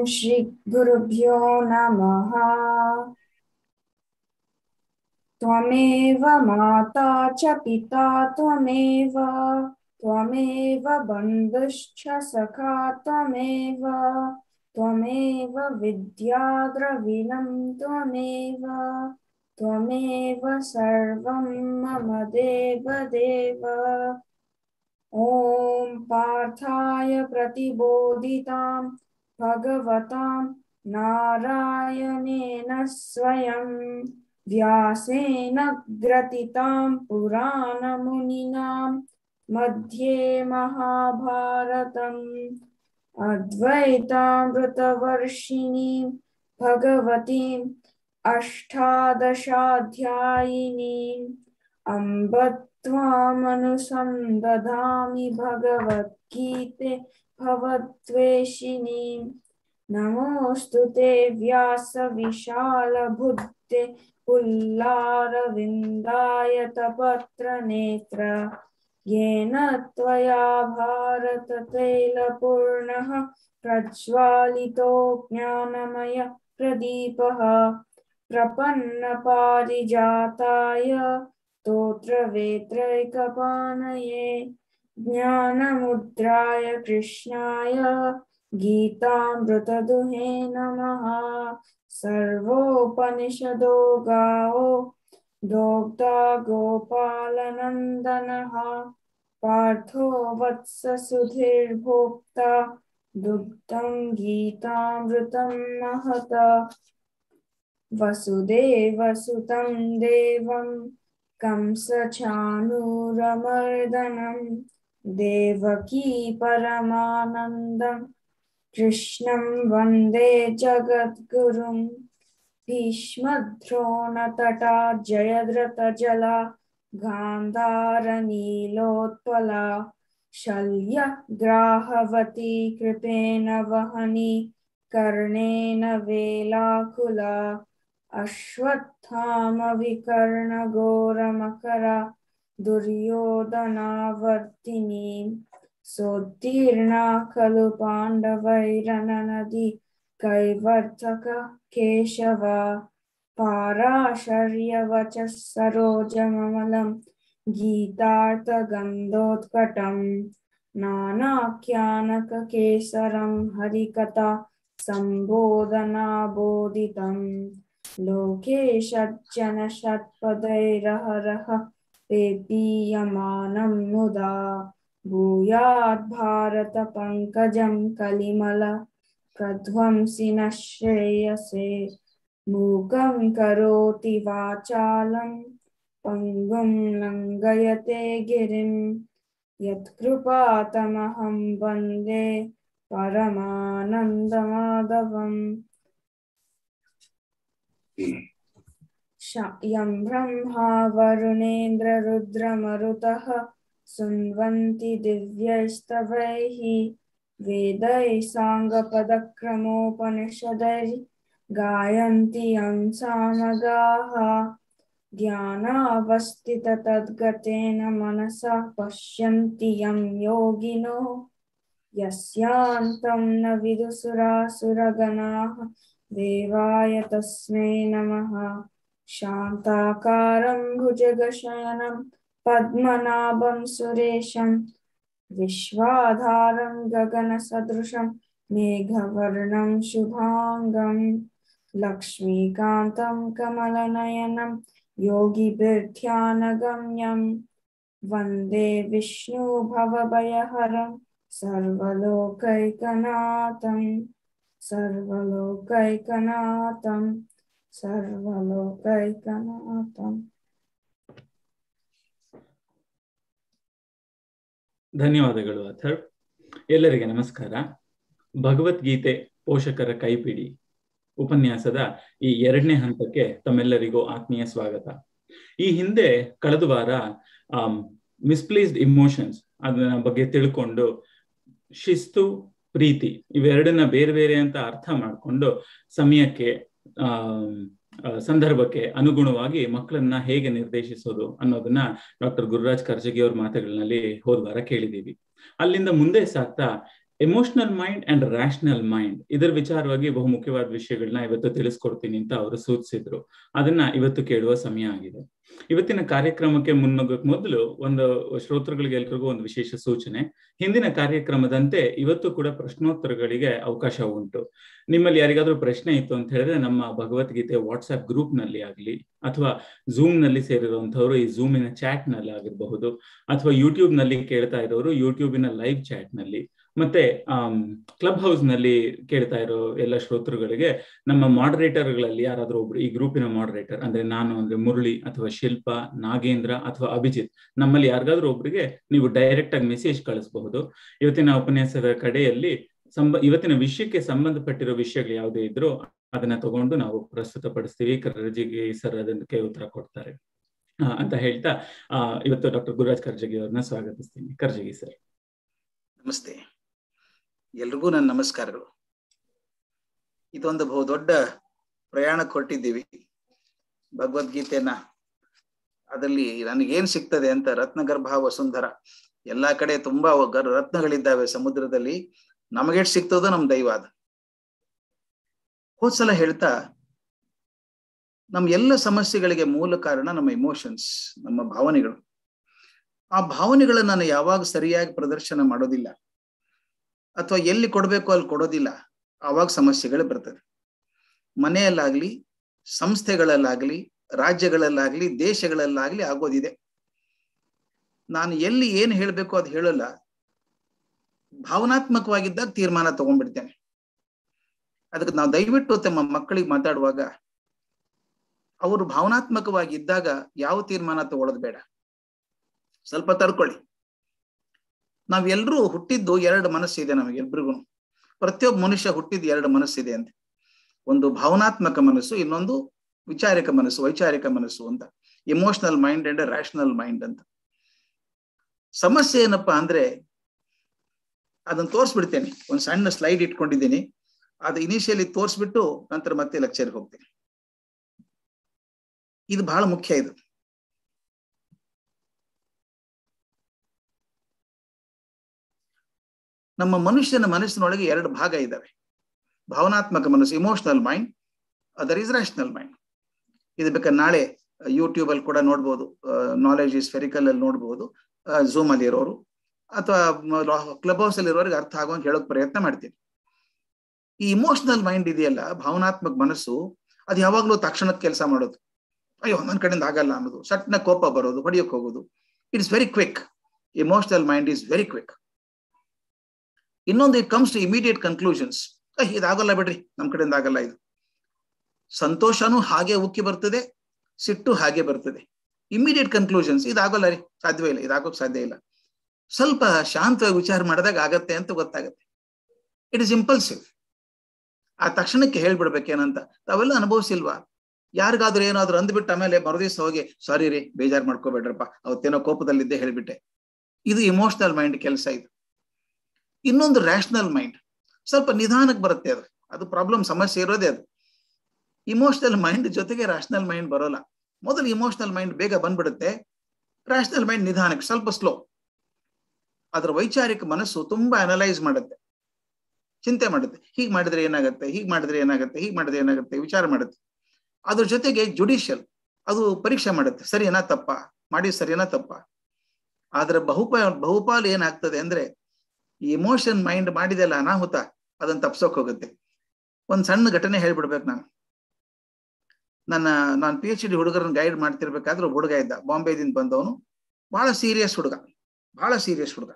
श्रीगुरुभ्यो नमः त्वमेव माता च पिता त्वमेव त्वमेव बन्धुश्च सखा त्वमेव त्वमेव विद्या द्रविणं त्वमेव त्वमेव सर्वं मम देव देव ॐ पार्थाय प्रतिबोधितां भगवतां नारायणेन स्वयं व्यासेन ग्रथितां पुराणमुनिना मध्ये महाभारतम् अद्वैतामृतवर्षिणीं भगवतीम् अष्टादशाध्यायिनीम् अम्ब त्वामनुसन्दधामि भगवद्गीते भवद्वेषिणीम् नमोऽस्तु ते व्यासविशालबुद्धे पुल्लारविन्दायतपत्रनेत्र येन त्वया भारततैलपूर्णः प्रज्वालितो ज्ञानमय प्रदीपः प्रपन्नपारिजाताय स्तोत्रवेत्रैकपाणये ज्ञानमुद्राय कृष्णाय गीतामृतदुहे नमः सर्वोपनिषदो गावो दोग्धा गोपालनन्दनः पार्थो वत्ससुधिर्भोक्ता दुग्धं गीतामृतं महत वसुदेवसुतं देवं कंसचाणूरमर्दनं देवकी परमानन्दं कृष्णं वन्दे जगद्गुरुं भीष्मद्रोणतटा जयद्रथजला गान्धारनीलोत्पला शल्यग्राहवती कृपेण वहनी कर्णेन वेलाकुला अश्वत्थामविकर्णघोरमकरा दुर्योधनावर्तिनी सोत्तीर्णा खलु पाण्डवैरननदी कैवर्तक केशव पाराशर्यवचः सरोजममलं गीतार्थगन्धोत्कटम् नानाख्यानककेसरं हरिकथा सम्बोधनाबोधितम् लोके षज्जनषट्पदैरहरः पेपीयमानं मुदा भूयात् भारतपङ्कजं कलिमल प्रध्वंसि नः श्रेयसे मूकं करोति वाचालं पङ्गुं लङ्घयते गिरिं यत्कृपातमहं वन्दे परमानन्दमाधवम् यं ब्रह्मा वरुणेन्द्ररुद्रमरुतः सुन्वन्ति दिव्यैस्तवैः वेदैः साङ्गपदक्रमोपनिषदैः गायन्ति यं सामगाः ध्यानावस्थिततद्गतेन मनसा पश्यन्ति यं योगिनो यस्यान्तं न विदुसुरासुरगणाः देवाय तस्मै नमः शान्ताकारं भुजगशयनं पद्मनाभं सुरेशं विश्वाधारं गगनसदृशं मेघवर्णं शुभाङ्गं लक्ष्मीकान्तं कमलनयनं योगिभिर्ध्यानगम्यं वन्दे विष्णुभवभयहरं सर्वलोकैकनाथं सर्वलोकैकनाथं सर्वलोकैकनाथम् ಧನ್ಯವಾದಗಳು ಅಥರ್ ಎಲ್ಲರಿಗೆ ನಮಸ್ಕಾರ ಭಗವದ್ಗೀತೆ ಪೋಷಕರ ಕೈಪಿಡಿ ಉಪನ್ಯಾಸದ ಈ ಎರಡನೇ ಹಂತಕ್ಕೆ ತಮ್ಮೆಲ್ಲರಿಗೂ ಆತ್ಮೀಯ ಸ್ವಾಗತ ಈ ಹಿಂದೆ ಕಳೆದ ವಾರ ಮಿಸ್ಪ್ಲೇಸ್ಡ್ ಇಮೋಷನ್ಸ್ ಅದನ್ನ ಬಗ್ಗೆ ತಿಳ್ಕೊಂಡು ಶಿಸ್ತು ಪ್ರೀತಿ ಇವೆರಡನ್ನ ಬೇರೆ ಬೇರೆ ಅಂತ ಅರ್ಥ ಮಾಡಿಕೊಂಡು ಸಮಯಕ್ಕೆ ಆ ಸಂದರ್ಭಕ್ಕೆ ಅನುಗುಣವಾಗಿ ಮಕ್ಕಳನ್ನ ಹೇಗೆ ನಿರ್ದೇಶಿಸೋದು ಅನ್ನೋದನ್ನ ಡಾಕ್ಟರ್ ಗುರುರಾಜ್ ಕರ್ಜಗಿ ಅವ್ರ ಮಾತುಗಳಲ್ಲಿ ಹೋದ ವಾರ ಕೇಳಿದೀವಿ ಅಲ್ಲಿಂದ ಮುಂದೆ ಸಾಕ್ತಾ emotional mind and rational mind ಇದರ ವಿಚಾರವಾಗಿ ಬಹು ಮುಖ್ಯವಾದ ವಿಷಯಗಳನ್ನ ಇವತ್ತು ತಿಳಿಸ್ಕೊಡ್ತೀನಿ ಅಂತ ಅವರು ಸೂಚಿಸಿದ್ರು ಅದನ್ನ ಇವತ್ತು ಕೇಳುವ ಸಮಯ ಆಗಿದೆ ಇವತ್ತಿನ ಕಾರ್ಯಕ್ರಮಕ್ಕೆ ಮುನ್ನೋಗಕ್ ಮೊದಲು ಒಂದು ಶ್ರೋತೃಗಳಿಗೆ ಎಲ್ರಿಗೂ ಒಂದು ವಿಶೇಷ ಸೂಚನೆ ಹಿಂದಿನ ಕಾರ್ಯಕ್ರಮದಂತೆ ಇವತ್ತು ಕೂಡ ಪ್ರಶ್ನೋತ್ತರಗಳಿಗೆ ಅವಕಾಶ ಉಂಟು ನಿಮ್ಮಲ್ಲಿ ಯಾರಿಗಾದ್ರೂ ಪ್ರಶ್ನೆ ಇತ್ತು ಅಂತ ಹೇಳಿದ್ರೆ ನಮ್ಮ ಭಗವದ್ಗೀತೆ ವಾಟ್ಸ್ಆಪ್ ಗ್ರೂಪ್ ನಲ್ಲಿ ಆಗ್ಲಿ ಅಥವಾ ಝೂಮ್ ನಲ್ಲಿ ಸೇರಿರುವಂತವ್ರು ಈ ಝೂಮಿನ ಚಾಟ್ ನಲ್ಲಿ ಆಗಿರಬಹುದು ಅಥವಾ ಯೂಟ್ಯೂಬ್ ನಲ್ಲಿ ಕೇಳ್ತಾ ಇರೋರು ಯೂಟ್ಯೂಬಿನ ಲೈವ್ ಚಾಟ್ ನಲ್ಲಿ ಮತ್ತೆ ಕ್ಲಬ್ ಹೌಸ್ ನಲ್ಲಿ ಕೇಳ್ತಾ ಇರೋ ಎಲ್ಲ ಶ್ರೋತೃಗಳಿಗೆ ನಮ್ಮ ಮಾಡರೇಟರ್ಗಳಲ್ಲಿ ಯಾರಾದ್ರೂ ಒಬ್ರು ಈ ಗ್ರೂಪಿನ ಮಾಡರೇಟರ್ ಅಂದ್ರೆ ನಾನು ಅಂದ್ರೆ ಮುರಳಿ ಅಥವಾ ಶಿಲ್ಪ ನಾಗೇಂದ್ರ ಅಥವಾ ಅಭಿಜಿತ್ ನಮ್ಮಲ್ಲಿ ಯಾರಿಗಾದ್ರೂ ಒಬ್ರಿಗೆ ನೀವು ಡೈರೆಕ್ಟ್ ಆಗಿ ಮೆಸೇಜ್ ಕಳಿಸಬಹುದು ಇವತ್ತಿನ ಉಪನ್ಯಾಸದ ಕಡೆಯಲ್ಲಿ ಸಂಬ ಇವತ್ತಿನ ವಿಷಯಕ್ಕೆ ಸಂಬಂಧಪಟ್ಟಿರೋ ವಿಷಯಗಳು ಯಾವುದೇ ಇದ್ರೂ ಅದನ್ನ ತಗೊಂಡು ನಾವು ಪ್ರಸ್ತುತಪಡಿಸ್ತೀವಿ ಕರ್ಜಿಗಿ ಸರ್ ಅದಕ್ಕೆ ಉತ್ತರ ಕೊಡ್ತಾರೆ ಅಂತ ಹೇಳ್ತಾ ಇವತ್ತು ಡಾಕ್ಟರ್ ಗುರುರಾಜ್ ಕರ್ಜಗಿ ಅವ್ರನ್ನ ಸ್ವಾಗತಿಸ್ತೀನಿ ಕರ್ಜಗಿ ಸರ್ ನಮಸ್ತೆ ಎಲ್ರಿಗೂ ನನ್ನ ನಮಸ್ಕಾರಗಳು ಇದೊಂದು ಬಹು ದೊಡ್ಡ ಪ್ರಯಾಣಕ್ಕೆ ಹೊರಟಿದ್ದೀವಿ ಭಗವದ್ಗೀತೆನ ಅದರಲ್ಲಿ ನನಗೇನ್ ಸಿಗ್ತದೆ ಅಂತ ರತ್ನಗರ್ಭ ವಸುಂಧರ ಎಲ್ಲಾ ಕಡೆ ತುಂಬಾ ರತ್ನಗಳಿದ್ದಾವೆ ಸಮುದ್ರದಲ್ಲಿ ನಮಗೆಟ್ ಸಿಗ್ತದೋ ನಮ್ ದೈವ ಅದು ಹೋದ್ಸಲ ಹೇಳ್ತಾ ನಮ್ ಎಲ್ಲ ಸಮಸ್ಯೆಗಳಿಗೆ ಮೂಲ ಕಾರಣ ನಮ್ಮ ಇಮೋಷನ್ಸ್ ನಮ್ಮ ಭಾವನೆಗಳು ಆ ಭಾವನೆಗಳನ್ನ ನಾನು ಯಾವಾಗ ಸರಿಯಾಗಿ ಪ್ರದರ್ಶನ ಮಾಡೋದಿಲ್ಲ ಅಥವಾ ಎಲ್ಲಿ ಕೊಡ್ಬೇಕು ಅಲ್ಲಿ ಕೊಡೋದಿಲ್ಲ ಆವಾಗ ಸಮಸ್ಯೆಗಳು ಬರ್ತದೆ ಮನೆಯಲ್ಲಾಗ್ಲಿ ಸಂಸ್ಥೆಗಳಲ್ಲಾಗ್ಲಿ ರಾಜ್ಯಗಳಲ್ಲಾಗ್ಲಿ ದೇಶಗಳಲ್ಲಾಗ್ಲಿ ಆಗೋದಿದೆ ನಾನು ಎಲ್ಲಿ ಏನ್ ಹೇಳ್ಬೇಕು ಅದು ಹೇಳಲ್ಲ ಭಾವನಾತ್ಮಕವಾಗಿದ್ದಾಗ ತೀರ್ಮಾನ ತಗೊಂಡ್ಬಿಡ್ತೇನೆ ಅದಕ್ಕೆ ನಾವು ದಯವಿಟ್ಟು ತಮ್ಮ ಮಕ್ಕಳಿಗೆ ಮಾತಾಡುವಾಗ ಅವರು ಭಾವನಾತ್ಮಕವಾಗಿದ್ದಾಗ ಯಾವ ತೀರ್ಮಾನ ತಗೊಳ್ಳೋದು ಬೇಡ ಸ್ವಲ್ಪ ತಡ್ಕೊಳ್ಳಿ ನಾವೆಲ್ಲರೂ ಹುಟ್ಟಿದ್ದು ಎರಡು ಮನಸ್ಸಿದೆ ನಮಗೆಲ್ರಿಗೂ ಪ್ರತಿಯೊಬ್ಬ ಮನುಷ್ಯ ಹುಟ್ಟಿದ ಎರಡು ಮನಸ್ಸಿದೆ ಅಂತ ಒಂದು ಭಾವನಾತ್ಮಕ ಮನಸ್ಸು ಇನ್ನೊಂದು ವಿಚಾರಿಕ ಮನಸ್ಸು ವೈಚಾರಿಕ ಮನಸ್ಸು ಅಂತ emotional mind and rational mind ಅಂತ ಸಮಸ್ಯೆ ಏನಪ್ಪಾ ಅಂದ್ರೆ ಅದನ್ನ ತೋರಿಸ್ಬಿಡ್ತೇನೆ ಒಂದು ಸಣ್ಣ ಸ್ಲೈಡ್ ಇಟ್ಕೊಂಡಿದ್ದೀನಿ ಅದು ಇನಿಷಿಯಲಿ ತೋರಿಸ್ಬಿಟ್ಟು ನಂತರ ಮತ್ತೆ ಲೆಕ್ಚರ್ಗೆ ಹೋಗ್ತೇನೆ ಇದು ಬಹಳ ಮುಖ್ಯ ಇದು ನಮ್ಮ ಮನುಷ್ಯನ ಮನಸ್ಸಿನೊಳಗೆ ಎರಡು ಭಾಗ ಇದ್ದಾವೆ ಭಾವನಾತ್ಮಕ ಮನಸ್ಸು emotional mind other is rational mind ಇದು ಬೇಕಾದ್ರೆ ನಾಳೆ ಯೂಟ್ಯೂಬ್ ಅಲ್ಲಿ ಕೂಡ ನೋಡ್ಬೋದು ನಾಲೆಜ್ ಇಸ್ ಫೆರಿಕಲ್ ಅಲ್ಲಿ ನೋಡ್ಬೋದು ಝೂಮ್ ಅಲ್ಲಿ ಇರೋರು ಅಥವಾ ಕ್ಲಬ್ ಹೌಸ್ ಅಲ್ಲಿ ಇರೋರಿಗೆ ಅರ್ಥ ಆಗೋಂಗೆ ಹೇಳೋಕ್ ಪ್ರಯತ್ನ ಮಾಡ್ತೀನಿ ಈ ಇಮೋಷನಲ್ ಮೈಂಡ್ ಇದೆಯಲ್ಲ ಭಾವನಾತ್ಮಕ ಮನಸ್ಸು ಅದು ಯಾವಾಗ್ಲೂ ತಕ್ಷಣದ ಕೆಲಸ ಮಾಡೋದು ಅಯ್ಯೋ ನನ್ನ ಕಡೆಯಿಂದ ಆಗಲ್ಲ ಅನ್ನೋದು ಸಟ್ನ ಕೋಪ ಬರೋದು ಹೊಡಿಯೋಕ್ ಹೋಗೋದು it is very quick emotional mind is very quick ಇನ್ನೊಂದು it comes to immediate conclusions ಇದಾಗಲ್ಲ ಬಿಡ್ರಿ ನಮ್ ಕಡೆಯಿಂದ ಆಗಲ್ಲ ಇದು ಸಂತೋಷನೂ ಹಾಗೆ ಉಕ್ಕಿ ಬರ್ತದೆ ಸಿಟ್ಟು ಹಾಗೆ ಬರ್ತದೆ ಇಮಿಡಿಯೇಟ್ ಕನ್ಕ್ಲೂಷನ್ಸ್ ಇದಾಗಲ್ಲ ರೀ ಸಾಧ್ಯವೇ ಇಲ್ಲ ಇದಾಗೋಕ್ ಸಾಧ್ಯ ಇಲ್ಲ ಸ್ವಲ್ಪ ಶಾಂತವಾಗಿ ವಿಚಾರ ಮಾಡಿದಾಗ ಆಗತ್ತೆ ಅಂತ ಗೊತ್ತಾಗತ್ತೆ ಇಟ್ ಇಸ್ ಇಂಪಲ್ಸಿವ್ ಆ ತಕ್ಷಣಕ್ಕೆ ಹೇಳ್ಬಿಡ್ಬೇಕೇನಂತ ತಾವೆಲ್ಲ ಅನುಭವಿಸಿಲ್ವಾ ಯಾರಿಗಾದ್ರೂ ಏನಾದ್ರು ಅಂದ್ಬಿಟ್ಟು ಆಮೇಲೆ ಮರುದಿವ್ಸ ಹೋಗಿ ಸಾರಿ ರೀ ಬೇಜಾರ್ ಮಾಡ್ಕೋಬೇಡ್ರಪ್ಪ ಅವತ್ತೇನೋ ಕೋಪದಲ್ಲಿದ್ದೆ ಹೇಳ್ಬಿಟ್ಟೆ ಇದು ಇಮೋಷನಲ್ ಮೈಂಡ್ ಕೆಲಸ ಇದು ಇನ್ನೊಂದು ರ್ಯಾಷನಲ್ ಮೈಂಡ್ ಸ್ವಲ್ಪ ನಿಧಾನಕ್ಕೆ ಬರುತ್ತೆ ಅದು ಅದು ಪ್ರಾಬ್ಲಮ್ ಸಮಸ್ಯೆ ಇರೋದೇ ಅದು ಇಮೋಷನಲ್ ಮೈಂಡ್ ಜೊತೆಗೆ ರ್ಯಾಷನಲ್ ಮೈಂಡ್ ಬರೋಲ್ಲ ಮೊದಲು ಇಮೋಷನಲ್ ಮೈಂಡ್ ಬೇಗ ಬಂದ್ಬಿಡುತ್ತೆ ರ್ಯಾಷನಲ್ ಮೈಂಡ್ ನಿಧಾನಕ್ಕೆ ಸ್ವಲ್ಪ ಸ್ಲೋ ಅದರ ವೈಚಾರಿಕ ಮನಸ್ಸು ತುಂಬಾ ಅನಲೈಸ್ ಮಾಡುತ್ತೆ ಚಿಂತೆ ಮಾಡುತ್ತೆ ಹೀಗ್ ಮಾಡಿದ್ರೆ ಏನಾಗುತ್ತೆ ಹೀಗ್ ಮಾಡಿದ್ರೆ ಏನಾಗುತ್ತೆ ಹೀಗ್ ಮಾಡಿದ್ರೆ ಏನಾಗುತ್ತೆ ವಿಚಾರ ಮಾಡುತ್ತೆ ಅದ್ರ ಜೊತೆಗೆ ಜುಡಿಷಿಯಲ್ ಅದು ಪರೀಕ್ಷೆ ಮಾಡುತ್ತೆ ಸರಿನಾ ತಪ್ಪ ಮಾಡಿ ಸರಿನಾ ತಪ್ಪ ಆದ್ರೆ ಬಹುಪ ಬಹುಪಾಲು ಏನಾಗ್ತದೆ ಅಂದ್ರೆ ಈ ಇಮೋಷನ್ ಮೈಂಡ್ ಮಾಡಿದೆಲ್ಲ ಅನಾಹುತ ಅದನ್ನ ತಪ್ಸೋಕ್ ಹೋಗುತ್ತೆ ಒಂದ್ ಸಣ್ಣ ಘಟನೆ ಹೇಳ್ಬಿಡ್ಬೇಕು ನಾನು ನನ್ನ ನಾನು ಪಿ ಎಚ್ ಡಿ ಹುಡುಗರನ್ನ ಗೈಡ್ ಮಾಡ್ತಿರ್ಬೇಕಾದ್ರೆ ಒಬ್ಬ ಹುಡುಗ ಇದ್ದ ಬಾಂಬೆದಿಂದ ಬಂದವನು ಬಹಳ ಸೀರಿಯಸ್ ಹುಡುಗ ಬಹಳ ಸೀರಿಯಸ್ ಹುಡುಗ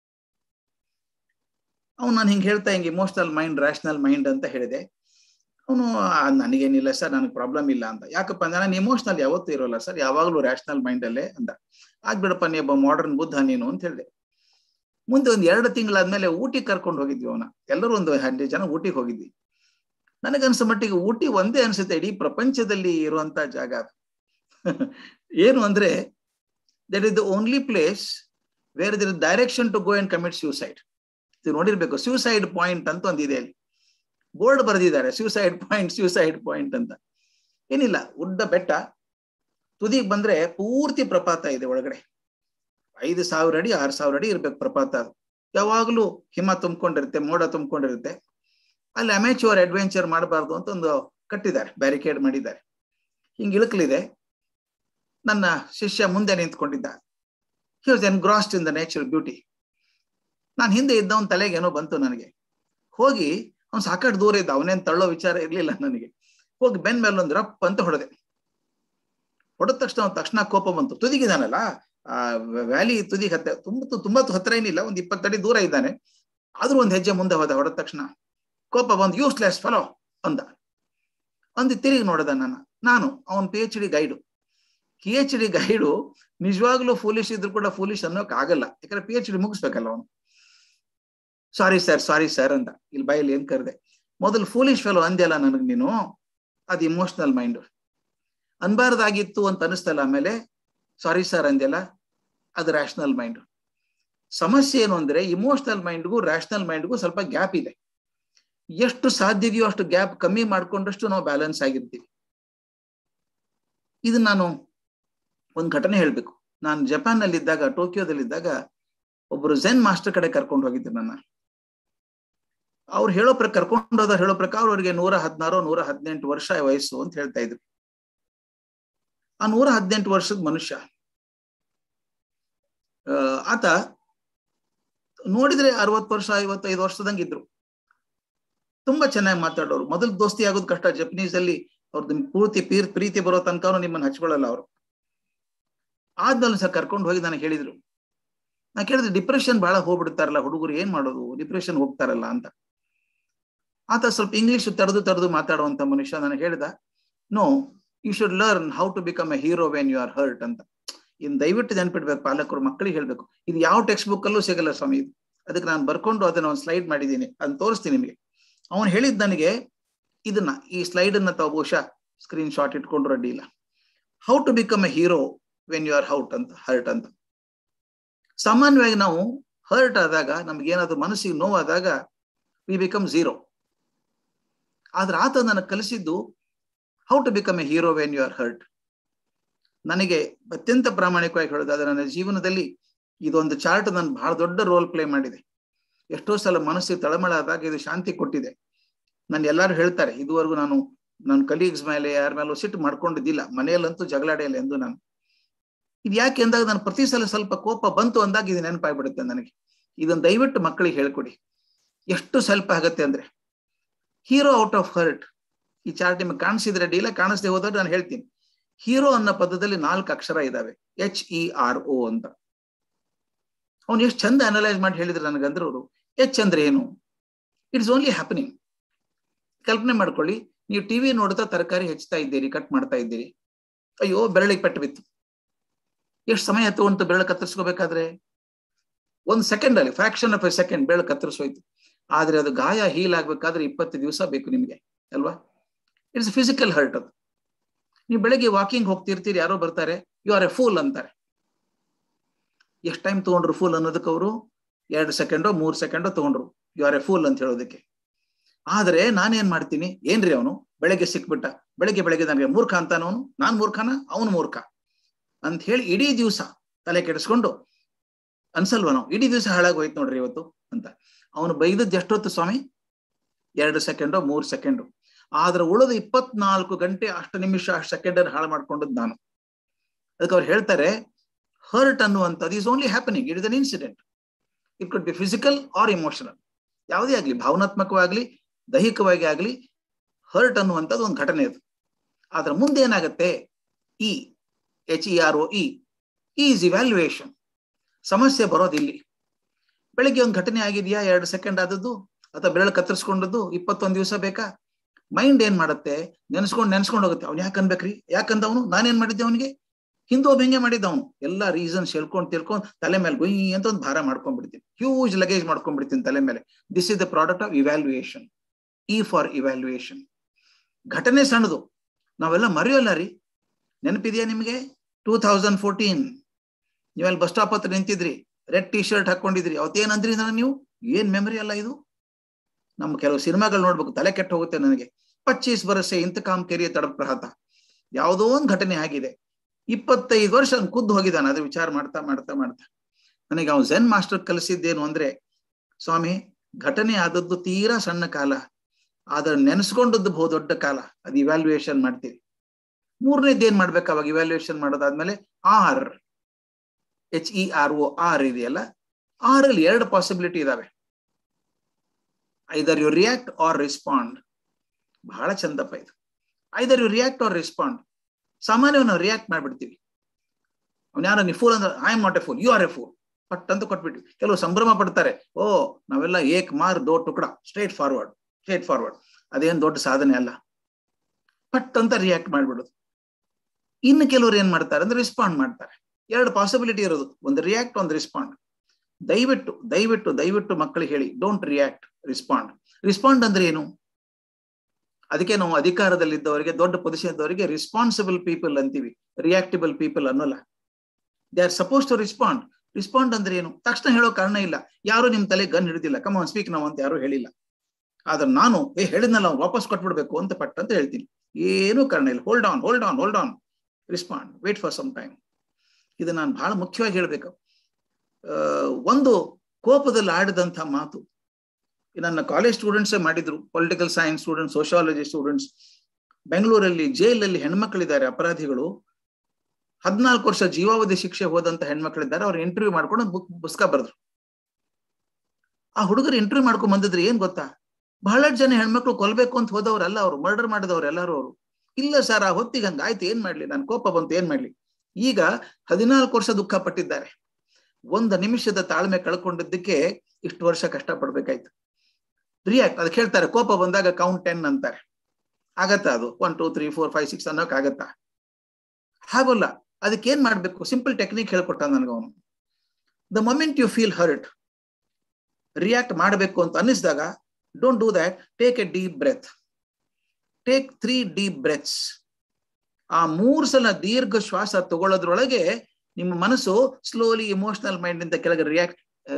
ಅವನು ನಾನು ಹಿಂಗೆ ಹೇಳ್ತಾ ಹಿಂಗೆ ಇಮೋಷನಲ್ ಮೈಂಡ್ ರ್ಯಾಷನಲ್ ಮೈಂಡ್ ಅಂತ ಹೇಳಿದೆ ಅವನು ನನಗೇನಿಲ್ಲ ಸರ್ ನನಗೆ ಪ್ರಾಬ್ಲಮ್ ಇಲ್ಲ ಅಂತ ಯಾಕಪ್ಪ ಅಂದ್ರೆ ನಾನು ಇಮೋಷನಲ್ ಯಾವತ್ತೂ ಇರೋಲ್ಲ ಸರ್ ಯಾವಾಗಲೂ ರ್ಯಾಷನಲ್ ಮೈಂಡ್ ಅಲ್ಲೇ ಅಂದ ಆಗ್ಬಿಡಪ್ಪ ನೀ ಒಬ್ಬ ಮಾಡರ್ನ್ ಬುದ್ಧ ನೀನು ಅಂತ ಹೇಳಿದೆ ಮುಂದೆ ಒಂದ್ ಎರಡು ತಿಂಗಳಾದ್ಮೇಲೆ ಊಟಿಗೆ ಕರ್ಕೊಂಡು ಹೋಗಿದ್ವಿ ಅವನ ಎಲ್ಲರೂ ಒಂದು ಹಂಡ್ರೆಡ್ ಜನ ಊಟಿಗೆ ಹೋಗಿದ್ವಿ ನನಗನ್ಸೋ ಮಟ್ಟಿಗೆ ಊಟಿ ಒಂದೇ ಅನ್ಸುತ್ತೆ ಇಡೀ ಪ್ರಪಂಚದಲ್ಲಿ ಇರುವಂತ ಜಾಗ ಅದು ಏನು ಅಂದ್ರೆ that is the only place where their direction to go and commit suicide ಇದು ನೋಡಿರ್ಬೇಕು ಸ್ಯೂಸೈಡ್ ಪಾಯಿಂಟ್ ಅಂತ ಒಂದಿದೆ ಅಲ್ಲಿ ಬೋರ್ಡ್ ಬರೆದಿದ್ದಾರೆ ಸ್ಯೂಸೈಡ್ ಪಾಯಿಂಟ್ ಸ್ಯೂಸೈಡ್ ಪಾಯಿಂಟ್ ಅಂತ ಏನಿಲ್ಲ ಉದ್ದ ಬೆಟ್ಟ ತುದಿಗೆ ಬಂದ್ರೆ ಪೂರ್ತಿ ಪ್ರಪಾತ ಇದೆ ಒಳಗಡೆ ಐದು ಸಾವಿರ ಅಡಿ ಆರು ಸಾವಿರ ಅಡಿ ಇರ್ಬೇಕು ಪ್ರಪಾತ ಅದು ಯಾವಾಗಲೂ ಹಿಮ ತುಂಬಿಕೊಂಡಿರುತ್ತೆ ಮೋಡ ತುಂಬಿಕೊಂಡಿರುತ್ತೆ ಅಲ್ಲಿ ಅಮೆಚೂರ್ ಅಡ್ವೆಂಚರ್ ಮಾಡಬಾರ್ದು ಅಂತ ಒಂದು ಕಟ್ಟಿದ್ದಾರೆ ಬ್ಯಾರಿಕೇಡ್ ಮಾಡಿದ್ದಾರೆ ಹಿಂಗೆ ಇಳಕಲಿದೆ ನನ್ನ ಶಿಷ್ಯ ಮುಂದೆ ನಿಂತ್ಕೊಂಡಿದ್ದ he was engrossed in the nature beauty ನಾನು ಹಿಂದೆ ಇದ್ದವನ್ ತಲೆಗೆ ಏನೋ ಬಂತು ನನಗೆ ಹೋಗಿ ಅವ್ನು ಸಾಕಷ್ಟು ದೂರ ಇದ್ದ ಅವನೇನ್ ತಳ್ಳೋ ವಿಚಾರ ಇರ್ಲಿಲ್ಲ ನನಗೆ ಹೋಗಿ ಬೆನ್ ಮೇಲೆ ಒಂದು ರಪ್ ಅಂತ ಹೊಡೆದೆ ಹೊಡೆದ ತಕ್ಷಣ ಅವ್ನ್ ತಕ್ಷಣ ಕೋಪ ಬಂತು ತುದಿಗಿದಾನಲ್ಲ ಆ ವ್ಯಾಲಿ ತುದಿ ಹತ್ತ ತುಂಬ ತುಂಬಾ ಹತ್ರ ಏನಿಲ್ಲ ಒಂದ್ ಇಪ್ಪತ್ತಡಿ ದೂರ ಇದ್ದಾನೆ ಆದ್ರೂ ಒಂದ್ ಹೆಜ್ಜೆ ಮುಂದೆ ಹೋದ ಹೊಡೆದ ತಕ್ಷಣ ಕೋಪ ಬಂದು ಯೂಸ್ಲೆಸ್ ಫಲೋ ಅಂದ ಅಂದು ತಿರುಗಿ ನೋಡಿದ ನಾನು ನಾನು ಅವನ್ P H D guide P H D guide ನಿಜವಾಗ್ಲೂ ಫೂಲಿಶ್ ಇದ್ರು ಕೂಡ ಫೂಲಿಶ್ ಅನ್ನೋಕ್ ಆಗಲ್ಲ ಯಾಕಂದ್ರೆ ಪಿ ಎಚ್ ಡಿ ಮುಗಿಸ್ಬೇಕಲ್ಲ ಅವನು ಸಾರಿ ಸರ್ ಸಾರಿ ಸರ್ ಅಂತ ಇಲ್ಲಿ ಬೈಲಿ ಏನ್ ಕರೆದೆ ಮೊದಲು ಫೂಲಿಶ್ ಫೆಲೋ ಅಂದ್ಯಲ್ಲ ನನಗ್ ನೀನು ಅದು ಇಮೋಷನಲ್ ಮೈಂಡ್ ಅನ್ಬಾರ್ದಾಗಿತ್ತು ಅಂತ ಅನಿಸ್ತಲ್ಲ ಆಮೇಲೆ ಸಾರಿ ಸರ್ ಅಂದ್ಯಲ್ಲ ಅದು ರ್ಯಾಷನಲ್ ಮೈಂಡ್ ಸಮಸ್ಯೆ ಏನು ಅಂದ್ರೆ ಇಮೋಷನಲ್ ಮೈಂಡ್ಗೂ ರ್ಯಾಷನಲ್ ಮೈಂಡ್ಗೂ ಸ್ವಲ್ಪ ಗ್ಯಾಪ್ ಇದೆ ಎಷ್ಟು ಸಾಧ್ಯದೆಯೋ ಅಷ್ಟು ಗ್ಯಾಪ್ ಕಮ್ಮಿ ಮಾಡ್ಕೊಂಡಷ್ಟು ನಾವು ಬ್ಯಾಲೆನ್ಸ್ ಆಗಿರ್ತೀವಿ ಇದು ನಾನು ಒಂದು ಘಟನೆ ಹೇಳ್ಬೇಕು ನಾನು ಜಪಾನ್ ನಲ್ಲಿ ಇದ್ದಾಗ ಟೋಕಿಯೋದಲ್ಲಿದ್ದಾಗ ಒಬ್ರು ಝೆನ್ ಮಾಸ್ಟರ್ ಕಡೆ ಕರ್ಕೊಂಡು ಹೋಗಿದ್ರು ನನ್ನ ಅವ್ರು ಹೇಳೋ ಪ್ರಕಾರ ಕರ್ಕೊಂಡು ಹೋದ ಹೇಳೋ ಪ್ರಕಾರ ಅವ್ರಿಗೆ ನೂರ ಹದಿನಾರು ನೂರ ಹದಿನೆಂಟು ವರ್ಷ ವಯಸ್ಸು ಅಂತ ಹೇಳ್ತಾ ಇದ್ರು ಆ ನೂರ ಹದಿನೆಂಟು ವರ್ಷದ ಮನುಷ್ಯ ಆತ ನೋಡಿದ್ರೆ ಅರವತ್ತು ವರ್ಷ ಐವತ್ತೈದು ವರ್ಷದಂಗೆ ಇದ್ರು ತುಂಬಾ ಚೆನ್ನಾಗಿ ಮಾತಾಡೋರು ಮೊದಲು ದೋಸ್ತಿ ಆಗೋದು ಕಷ್ಟ ಜಪನೀಸ್ ಅಲ್ಲಿ ಅವ್ರದ್ದು ಪೂರ್ತಿ ಪೀರ್ ಪ್ರೀತಿ ಬರೋ ತನಕ ನಿಮ್ಮನ್ನ ಹಚ್ಕೊಳ್ಳಲ್ಲ ಅವರು ಆದ್ಮೇಲೆ ಸರ್ ಕರ್ಕೊಂಡು ಹೋಗಿ ನನಗೆ ಹೇಳಿದ್ರು ನಾ ಕೇಳಿದ್ರೆ ಡಿಪ್ರೆಷನ್ ಬಹಳ ಹೋಗ್ಬಿಡ್ತಾರಲ್ಲ ಹುಡುಗರು ಏನ್ ಮಾಡೋದು ಡಿಪ್ರೆಷನ್ ಹೋಗ್ತಾರಲ್ಲ ಅಂತ ಆತ ಸ್ವಲ್ಪ ಇಂಗ್ಲಿಷ್ ತಡೆದು ತಡೆದು ಮಾತಾಡುವಂತ ಮನುಷ್ಯ ನನಗೆ ಹೇಳಿದ no you should learn how to become a hero when you are hurt ಅಂತ ಇನ್ ದಯವಿಟ್ಟು ನೆನ್ಪಿಡ್ಬೇಕು ಪಾಲಕರು ಮಕ್ಕಳಿಗೆ ಹೇಳ್ಬೇಕು ಇದು ಯಾವ ಟೆಕ್ಸ್ಟ್ ಬುಕ್ ಅಲ್ಲೂ ಸಿಗಲ್ಲ ಸ್ವಾಮಿ ಇದು ಅದಕ್ಕೆ ನಾನು ಬರ್ಕೊಂಡು ಅದನ್ನ ಒಂದು ಸ್ಲೈಡ್ ಮಾಡಿದ್ದೀನಿ ಅದನ್ನ ತೋರಿಸ್ತೀನಿ ನಿಮಗೆ ಅವನು ಹೇಳಿದ್ ನನಗೆ ಇದನ್ನ ಈ ಸ್ಲೈಡ್ ಅನ್ನ ತಾವು ಬಹುಶಃ ಸ್ಕ್ರೀನ್ ಶಾಟ್ ಇಟ್ಕೊಂಡ್ರು ಅಡ್ಡಿ ಇಲ್ಲ how to become a hero when you are hurt ಅಂತ ಹರ್ಟ್ ಅಂತ ಸಾಮಾನ್ಯವಾಗಿ ನಾವು ಹರ್ಟ್ ಆದಾಗ ನಮ್ಗೆ ಏನಾದ್ರು ಮನಸ್ಸಿಗೆ ನೋವಾದಾಗ ವಿ ಬಿಕಮ್ ಝೀರೋ ಆದ್ರೆ ಆತ ನನಗೆ ಕಲಿಸಿದ್ದು how to become a hero when you are hurt ನನಗೆ ಅತ್ಯಂತ ಪ್ರಾಮಾಣಿಕವಾಗಿ ಹೇಳೋದಾದ್ರೆ ನನ್ನ ಜೀವನದಲ್ಲಿ ಇದೊಂದು ಚಾರ್ಟ್ ನಾನು ಬಹಳ ದೊಡ್ಡ ರೋಲ್ ಪ್ಲೇ ಮಾಡಿದೆ ಎಷ್ಟೋ ಸಲ ಮನಸ್ಸಿಗೆ ತಳಮಳ ಆದಾಗ ಇದು ಶಾಂತಿ ಕೊಟ್ಟಿದೆ ನಾನು ಎಲ್ಲರೂ ಹೇಳ್ತಾರೆ ಇದುವರೆಗೂ ನಾನು ನನ್ನ ಕಲೀಗ್ಸ್ ಮೇಲೆ ಯಾರ ಮೇಲೂ ಸಿಟ್ಟು ಮಾಡ್ಕೊಂಡಿದ್ದಿಲ್ಲ ಮನೆಯಲ್ಲಂತೂ ಜಗಳಾಡಿಯಲ್ಲ ಎಂದು ನಾನು ಇದು ಯಾಕೆ ಅಂದಾಗ ನಾನು ಪ್ರತಿ ಸಲ ಸ್ವಲ್ಪ ಕೋಪ ಬಂತು ಅಂದಾಗ ಇದು ನೆನಪಾಗ್ಬಿಡುತ್ತೆ ನನಗೆ ಇದನ್ನ ದಯವಿಟ್ಟು ಮಕ್ಕಳಿಗೆ ಹೇಳ್ಕೊಡಿ ಎಷ್ಟು ಸ್ವಲ್ಪ ಆಗತ್ತೆ ಅಂದ್ರೆ ಹೀರೋ ಔಟ್ ಆಫ್ ಹರ್ಟ್ ಈ ಚಾರ್ಟ್ ನಿಮಗೆ ಕಾಣಿಸಿದ್ರೆ ಅಡ್ಡಿಲ್ಲ ಕಾಣಿಸದೆ ಹೋದ್ರೆ ನಾನು ಹೇಳ್ತೀನಿ ಹೀರೋ ಅನ್ನೋ ಪದದಲ್ಲಿ ನಾಲ್ಕು ಅಕ್ಷರ ಇದಾವೆ ಎಚ್ ಇ ಆರ್ ಒ ಅಂತ ಅವ್ನು ಎಷ್ಟು ಚಂದ ಅನಲೈಸ್ ಮಾಡಿ ಹೇಳಿದ್ರೆ ನನಗಂದ್ರೆ ಅವರು ಎಚ್ ಅಂದ್ರೆ ಏನು ಇಟ್ಸ್ ಓನ್ಲಿ ಹ್ಯಾಪನಿಂಗ್ ಕಲ್ಪನೆ ಮಾಡ್ಕೊಳ್ಳಿ ನೀವು ಟಿವಿ ನೋಡ್ತಾ ತರಕಾರಿ ಹೆಚ್ಚುತ್ತಾ ಇದ್ದೀರಿ ಕಟ್ ಮಾಡ್ತಾ ಇದ್ದೀರಿ ಅಯ್ಯೋ ಬೆರಳಿಗೆ ಪೆಟ್ಟು ಬಿತ್ತು ಎಷ್ಟು ಸಮಯ ತಗೊಂಡು ಬೆರಳು ಕತ್ತರಿಸ್ಕೋಬೇಕಾದ್ರೆ ಒಂದು ಸೆಕೆಂಡ್ ಅಲ್ಲಿ ಫ್ರಾಕ್ಷನ್ ಆಫ್ ಎ ಸೆಕೆಂಡ್ ಬೆರಳು ಕತ್ತರಿಸೋಯ್ತು ಆದ್ರೆ ಅದು ಗಾಯ ಹೀಲ್ ಆಗ್ಬೇಕಾದ್ರೆ ಇಪ್ಪತ್ತು ದಿವಸ ಬೇಕು ನಿಮಗೆ ಅಲ್ವಾ ಇಟ್ಸ್ ಫಿಸಿಕಲ್ ಹರ್ಟ್ ಅದು ನೀವು ಬೆಳಗ್ಗೆ ವಾಕಿಂಗ್ ಹೋಗ್ತಿರ್ತೀರಿ ಯಾರೋ ಬರ್ತಾರೆ ಯು ಆರ್ ಎ ಫೂಲ್ ಅಂತಾರೆ ಎಷ್ಟು ಟೈಮ್ ತಗೊಂಡ್ರು ಫೂಲ್ ಅನ್ನೋದಕ್ಕೆ ಅವರು ಎರಡು ಸೆಕೆಂಡೋ ಮೂರು ಸೆಕೆಂಡೋ ತಗೊಂಡ್ರು ಯು ಆರ್ ಎ ಫೂಲ್ ಅಂತ ಹೇಳೋದಕ್ಕೆ ಆದ್ರೆ ನಾನೇನ್ ಮಾಡ್ತೀನಿ ಏನ್ರಿ ಅವನು ಬೆಳಗ್ಗೆ ಸಿಕ್ಬಿಟ್ಟ ಬೆಳಗ್ಗೆ ಬೆಳಗ್ಗೆ ನನಗೆ ಮೂರ್ಖ ಅಂತಾನವನು ನಾನ್ ಮೂರ್ಖನ ಅವನು ಮೂರ್ಖ ಅಂತ ಹೇಳಿ ಇಡೀ ದಿವಸ ತಲೆ ಕೆಡಿಸ್ಕೊಂಡು ಅನ್ಸಲ್ವ ನಾವು ಇಡೀ ದಿವಸ ಹಾಳಾಗೋಯ್ತು ನೋಡ್ರಿ ಇವತ್ತು ಅಂತ ಅವನು ಬೈದದ್ದು ಎಷ್ಟೊತ್ತು ಸ್ವಾಮಿ ಎರಡು ಸೆಕೆಂಡೋ ಮೂರು ಸೆಕೆಂಡು ಆದ್ರೆ ಉಳಿದ ಇಪ್ಪತ್ನಾಲ್ಕು ಗಂಟೆ ಅಷ್ಟು ನಿಮಿಷ ಅಷ್ಟು ಸೆಕೆಂಡ್ ಅನ್ನು ಹಾಳು ಮಾಡ್ಕೊಂಡದ್ದು ನಾನು ಅದಕ್ಕೆ ಅವ್ರು ಹೇಳ್ತಾರೆ ಹರ್ಟ್ ಅನ್ನುವಂಥದ್ದು is only happening it is an incident it could be physical or emotional ಯಾವುದೇ ಆಗ್ಲಿ ಭಾವನಾತ್ಮಕವಾಗ್ಲಿ ದೈಹಿಕವಾಗಿ ಆಗ್ಲಿ ಹರ್ಟ್ ಅನ್ನುವಂಥದ್ದು ಒಂದು ಘಟನೆ ಅದು ಆದ್ರೆ ಮುಂದೆ ಏನಾಗುತ್ತೆ E H E R O E is evaluation ಸಮಸ್ಯೆ ಬರೋದಿಲ್ಲಿ ಬೆಳಿಗ್ಗೆ ಒಂದು ಘಟನೆ ಆಗಿದೆಯಾ ಎರಡು ಸೆಕೆಂಡ್ ಆದದ್ದು ಅಥವಾ ಬೆರಳು ಕತ್ತರಿಸ್ಕೊಂಡದ್ದು ಇಪ್ಪತ್ತೊಂದು ದಿವಸ ಬೇಕಾ ಮೈಂಡ್ ಏನ್ ಮಾಡುತ್ತೆ ನೆನ್ಸ್ಕೊಂಡು ನೆನ್ಸ್ಕೊಂಡು ಹೋಗುತ್ತೆ ಅವ್ನು ಯಾಕೆ ಅನ್ಬೇಕ್ರಿ ಯಾಕಂದವನು ನಾನೇನ್ ಮಾಡಿದ್ದೆ ಅವನಿಗೆ ಹಿಂದೆ ಒಬ್ಬ ಹೆಂಗೆ ಮಾಡಿದ್ದ ಅವನು ಎಲ್ಲಾ ರೀಸನ್ಸ್ ಹೇಳ್ಕೊಂಡು ತಿಳ್ಕೊಂಡು ತಲೆ ಮೇಲೆ ಗುಯ್ ಅಂತ ಒಂದು ಭಾರ ಮಾಡ್ಕೊಂಡ್ಬಿಡ್ತೀನಿ ಹ್ಯೂಜ್ ಲಗೇಜ್ ಮಾಡ್ಕೊಂಡ್ಬಿಡ್ತೀನಿ ತಲೆ ಮೇಲೆ this is the product of evaluation E for evaluation ಘಟನೆ ಸಣ್ಣದು ನಾವೆಲ್ಲ ಮರೆಯೋಲ್ಲ ರೀ ನೆನಪಿದೆಯಾ ನಿಮಗೆ ಟೂ ಥೌಸಂಡ್ ಫೋರ್ಟೀನ್ ನೀವೆಲ್ಲ ಬಸ್ ಸ್ಟಾಪ್ ಹತ್ರ ನಿಂತಿದ್ರಿ ರೆಡ್ ಟಿ ಶರ್ಟ್ ಹಾಕೊಂಡಿದ್ರಿ ಅವತ್ತೇನಂದ್ರಿ ನಾನು ನೀವು ಏನ್ ಮೆಮರಿ ಅಲ್ಲ ಇದು ನಮ್ಮ ಕೆಲವು ಸಿನಿಮಾಗಳು ನೋಡ್ಬೇಕು ತಲೆ ಕೆಟ್ಟ ಹೋಗುತ್ತೆ ನನಗೆ ಪಚ್ಚೀಸ್ ಬರಸೆ ಇಂತ ಕಾಮ್ ಕೆರಿಯ ತಡಪ್ರಹತ ಯಾವುದೋ ಒಂದು ಘಟನೆ ಆಗಿದೆ ಇಪ್ಪತ್ತೈದು ವರ್ಷ ಖುದ್ದು ಹೋಗಿದ್ದಾನೆ ಅದು ವಿಚಾರ ಮಾಡ್ತಾ ಮಾಡ್ತಾ ಮಾಡ್ತಾ ನನಗೆ ಅವ್ನು ಝೆನ್ ಮಾಸ್ಟರ್ ಕಲಿಸಿದ್ದೇನು ಅಂದ್ರೆ ಸ್ವಾಮಿ ಘಟನೆ ಆದದ್ದು ತೀರಾ ಸಣ್ಣ ಕಾಲ ಆದ್ರೆ ನೆನೆಸ್ಕೊಂಡದ್ದು ಬಹು ದೊಡ್ಡ ಕಾಲ ಅದು ಇವ್ಯಾಲ್ಯೂಯೇಷನ್ ಮಾಡ್ತೀವಿ ಮೂರನೇದು ಏನ್ ಮಾಡ್ಬೇಕು ಅವಾಗ ಇವ್ಯಾಲ್ಯೂಯೇಷನ್ ಮಾಡೋದಾದ್ಮೇಲೆ R H E R O R ಇದೆಯಲ್ಲ ಆರ್ ಅಲ್ಲಿ ಎರಡು ಪಾಸಿಬಿಲಿಟಿ ಇದಾವೆ either you react R respond ಬಹಳ ಚಂದಪ್ಪ ಇದು either you react R respond ಸಾಮಾನ್ಯವಾಗಿ ನಾವು ರಿಯಾಕ್ಟ್ ಮಾಡ್ಬಿಡ್ತೀವಿ ಅವ್ನು ಯಾರೋ ನೀವು ಫೂಲ್ ಅಂದ್ರೆ I am not a fool you are a fool ಪಟ್ ಅಂತ ಕೊಟ್ಬಿಟ್ಟು ಕೆಲವು ಸಂಭ್ರಮ ಪಡ್ತಾರೆ ಓ ನಾವೆಲ್ಲ ಏಕ್ ಮಾರ್ ದೋ ಟುಕಡ ಸ್ಟ್ರೇಟ್ ಫಾರ್ವರ್ಡ್ ಸ್ಟ್ರೇಟ್ ಫಾರ್ವರ್ಡ್ ಅದೇನ್ ದೊಡ್ಡ ಸಾಧನೆ ಅಲ್ಲ ಪಟ್ ಅಂತ ರಿಯಾಕ್ಟ್ ಮಾಡ್ಬಿಡೋದು ಇನ್ನು ಕೆಲವರು ಏನ್ ಮಾಡ್ತಾರೆ ಅಂದ್ರೆ ರೆಸ್ಪಾಂಡ್ ಮಾಡ್ತಾರೆ ಎರಡು ಪಾಸಿಬಿಲಿಟಿ ಇರೋದು ಒಂದು ರಿಯಾಕ್ಟ್ ಒಂದು ರೆಸ್ಪಾಂಡ್ ದಯವಿಟ್ಟು ದಯವಿಟ್ಟು ದಯವಿಟ್ಟು ಮಕ್ಕಳಿಗೆ ಹೇಳಿ ಡೋಂಟ್ ರಿಯಾಕ್ಟ್ ರೆಸ್ಪಾಂಡ್ ರೆಸ್ಪಾಂಡ್ ಅಂದ್ರೆ ಏನು ಅದಕ್ಕೆ ನಾವು ಅಧಿಕಾರದಲ್ಲಿದ್ದವರಿಗೆ ದೊಡ್ಡ ಪೊಸಿಷನ್ ಇದ್ದವರಿಗೆ ರೆಸ್ಪಾನ್ಸಿಬಲ್ ಪೀಪಲ್ ಅಂತೀವಿ ರಿಯಾಕ್ಟಿಬಲ್ ಪೀಪಲ್ ಅನ್ನೋಲ್ಲ they are suppose to respond respond ಅಂದ್ರೆ ಏನು ತಕ್ಷಣ ಹೇಳೋ ಕಾರಣ ಇಲ್ಲ ಯಾರು ನಿಮ್ ತಲೆ ಗನ್ ಹಿಡಿದಿಲ್ಲ ಕಮ್ ಸ್ಪೀಕ್ ನಾವು ಅಂತ ಯಾರು ಹೇಳಿಲ್ಲ ಆದ್ರೆ ನಾನು ಏ ಹೇಳಿದ್ನಲ್ಲ ವಾಪಸ್ ಕೊಟ್ಬಿಡ್ಬೇಕು ಅಂತ ಪಟ್ ಅಂತ ಹೇಳ್ತೀನಿ ಏನೂ ಕಾರಣ ಇಲ್ಲ hold on hold on hold on respond wait for some time ಇದು ನಾನು ಬಹಳ ಮುಖ್ಯವಾಗಿ ಹೇಳ್ಬೇಕು ಒಂದು ಕೋಪದಲ್ಲಿ ಆಡಿದಂಥ ಮಾತು ನನ್ನ ಕಾಲೇಜ್ ಸ್ಟೂಡೆಂಟ್ಸೇ ಮಾಡಿದ್ರು political science students sociology students ಬೆಂಗಳೂರಲ್ಲಿ ಜೈಲಲ್ಲಿ ಹೆಣ್ಮಕ್ಳಿದ್ದಾರೆ ಅಪರಾಧಿಗಳು ಹದಿನಾಲ್ಕು ವರ್ಷ ಜೀವಾವಧಿ ಶಿಕ್ಷೆ ಹೋದಂತ ಹೆಣ್ಮಕ್ಳಿದ್ದಾರೆ ಅವ್ರು ಇಂಟರ್ವ್ಯೂ ಮಾಡ್ಕೊಂಡು ಬುಕ್ ಪುಸ್ತಕ ಬರೆದ್ರು ಆ ಹುಡುಗರು ಇಂಟರ್ವ್ಯೂ ಮಾಡ್ಕೊಂಡ್ ಬಂದಿದ್ರೆ ಏನ್ ಗೊತ್ತಾ ಬಹಳಷ್ಟು ಜನ ಹೆಣ್ಮಕ್ಳು ಕೊಲ್ಬೇಕು ಅಂತ ಹೋದವ್ರಲ್ಲ ಅವರು ಮರ್ಡರ್ ಮಾಡಿದವ್ರು ಎಲ್ಲರೂ ಅವರು ಇಲ್ಲ ಸರ್ ಆ ಹೊತ್ತಿಗೆ ಹಂಗ ಆಯ್ತು ಏನ್ ಮಾಡ್ಲಿ ನಾನು ಕೋಪ ಬಂತು ಏನ್ ಮಾಡ್ಲಿ ಈಗ ಹದಿನಾಲ್ಕು ವರ್ಷ ದುಃಖ ಪಟ್ಟಿದ್ದಾರೆ ಒಂದು ನಿಮಿಷದ ತಾಳ್ಮೆ ಕಳ್ಕೊಂಡಿದ್ದಕ್ಕೆ ಇಷ್ಟು ವರ್ಷ ಕಷ್ಟ ಪಡ್ಬೇಕಾಯ್ತು ರಿಯಾಕ್ಟ್ ಅದಕ್ಕೆ ಹೇಳ್ತಾರೆ ಕೋಪ ಬಂದಾಗ ಕೌಂಟ್ ಟೆನ್ ಅಂತಾರೆ ಆಗತ್ತ ಅದು one two three four five six ಅನ್ನೋಕ್ ಆಗತ್ತಾ ಹಾಗಲ್ಲ ಅದಕ್ಕೆ ಏನ್ ಮಾಡ್ಬೇಕು ಸಿಂಪಲ್ ಟೆಕ್ನಿಕ್ ಹೇಳ್ಕೊಟ್ಟ ನನಗೆ ಅವನು the moment you feel hurt react ಮಾಡಬೇಕು ಅಂತ ಅನ್ನಿಸಿದಾಗ don't do that take a deep breath take three deep breaths ಆ ಮೂರ್ ಸಲ ದೀರ್ಘ ಶ್ವಾಸ ತಗೊಳ್ಳೋದ್ರೊಳಗೆ ನಿಮ್ಮ ಮನಸ್ಸು ಸ್ಲೋಲಿ ಇಮೋಷನಲ್ ಮೈಂಡ್ ಇಂದ ಕೆಳಗೆ ರಿಯಾಕ್ಟ್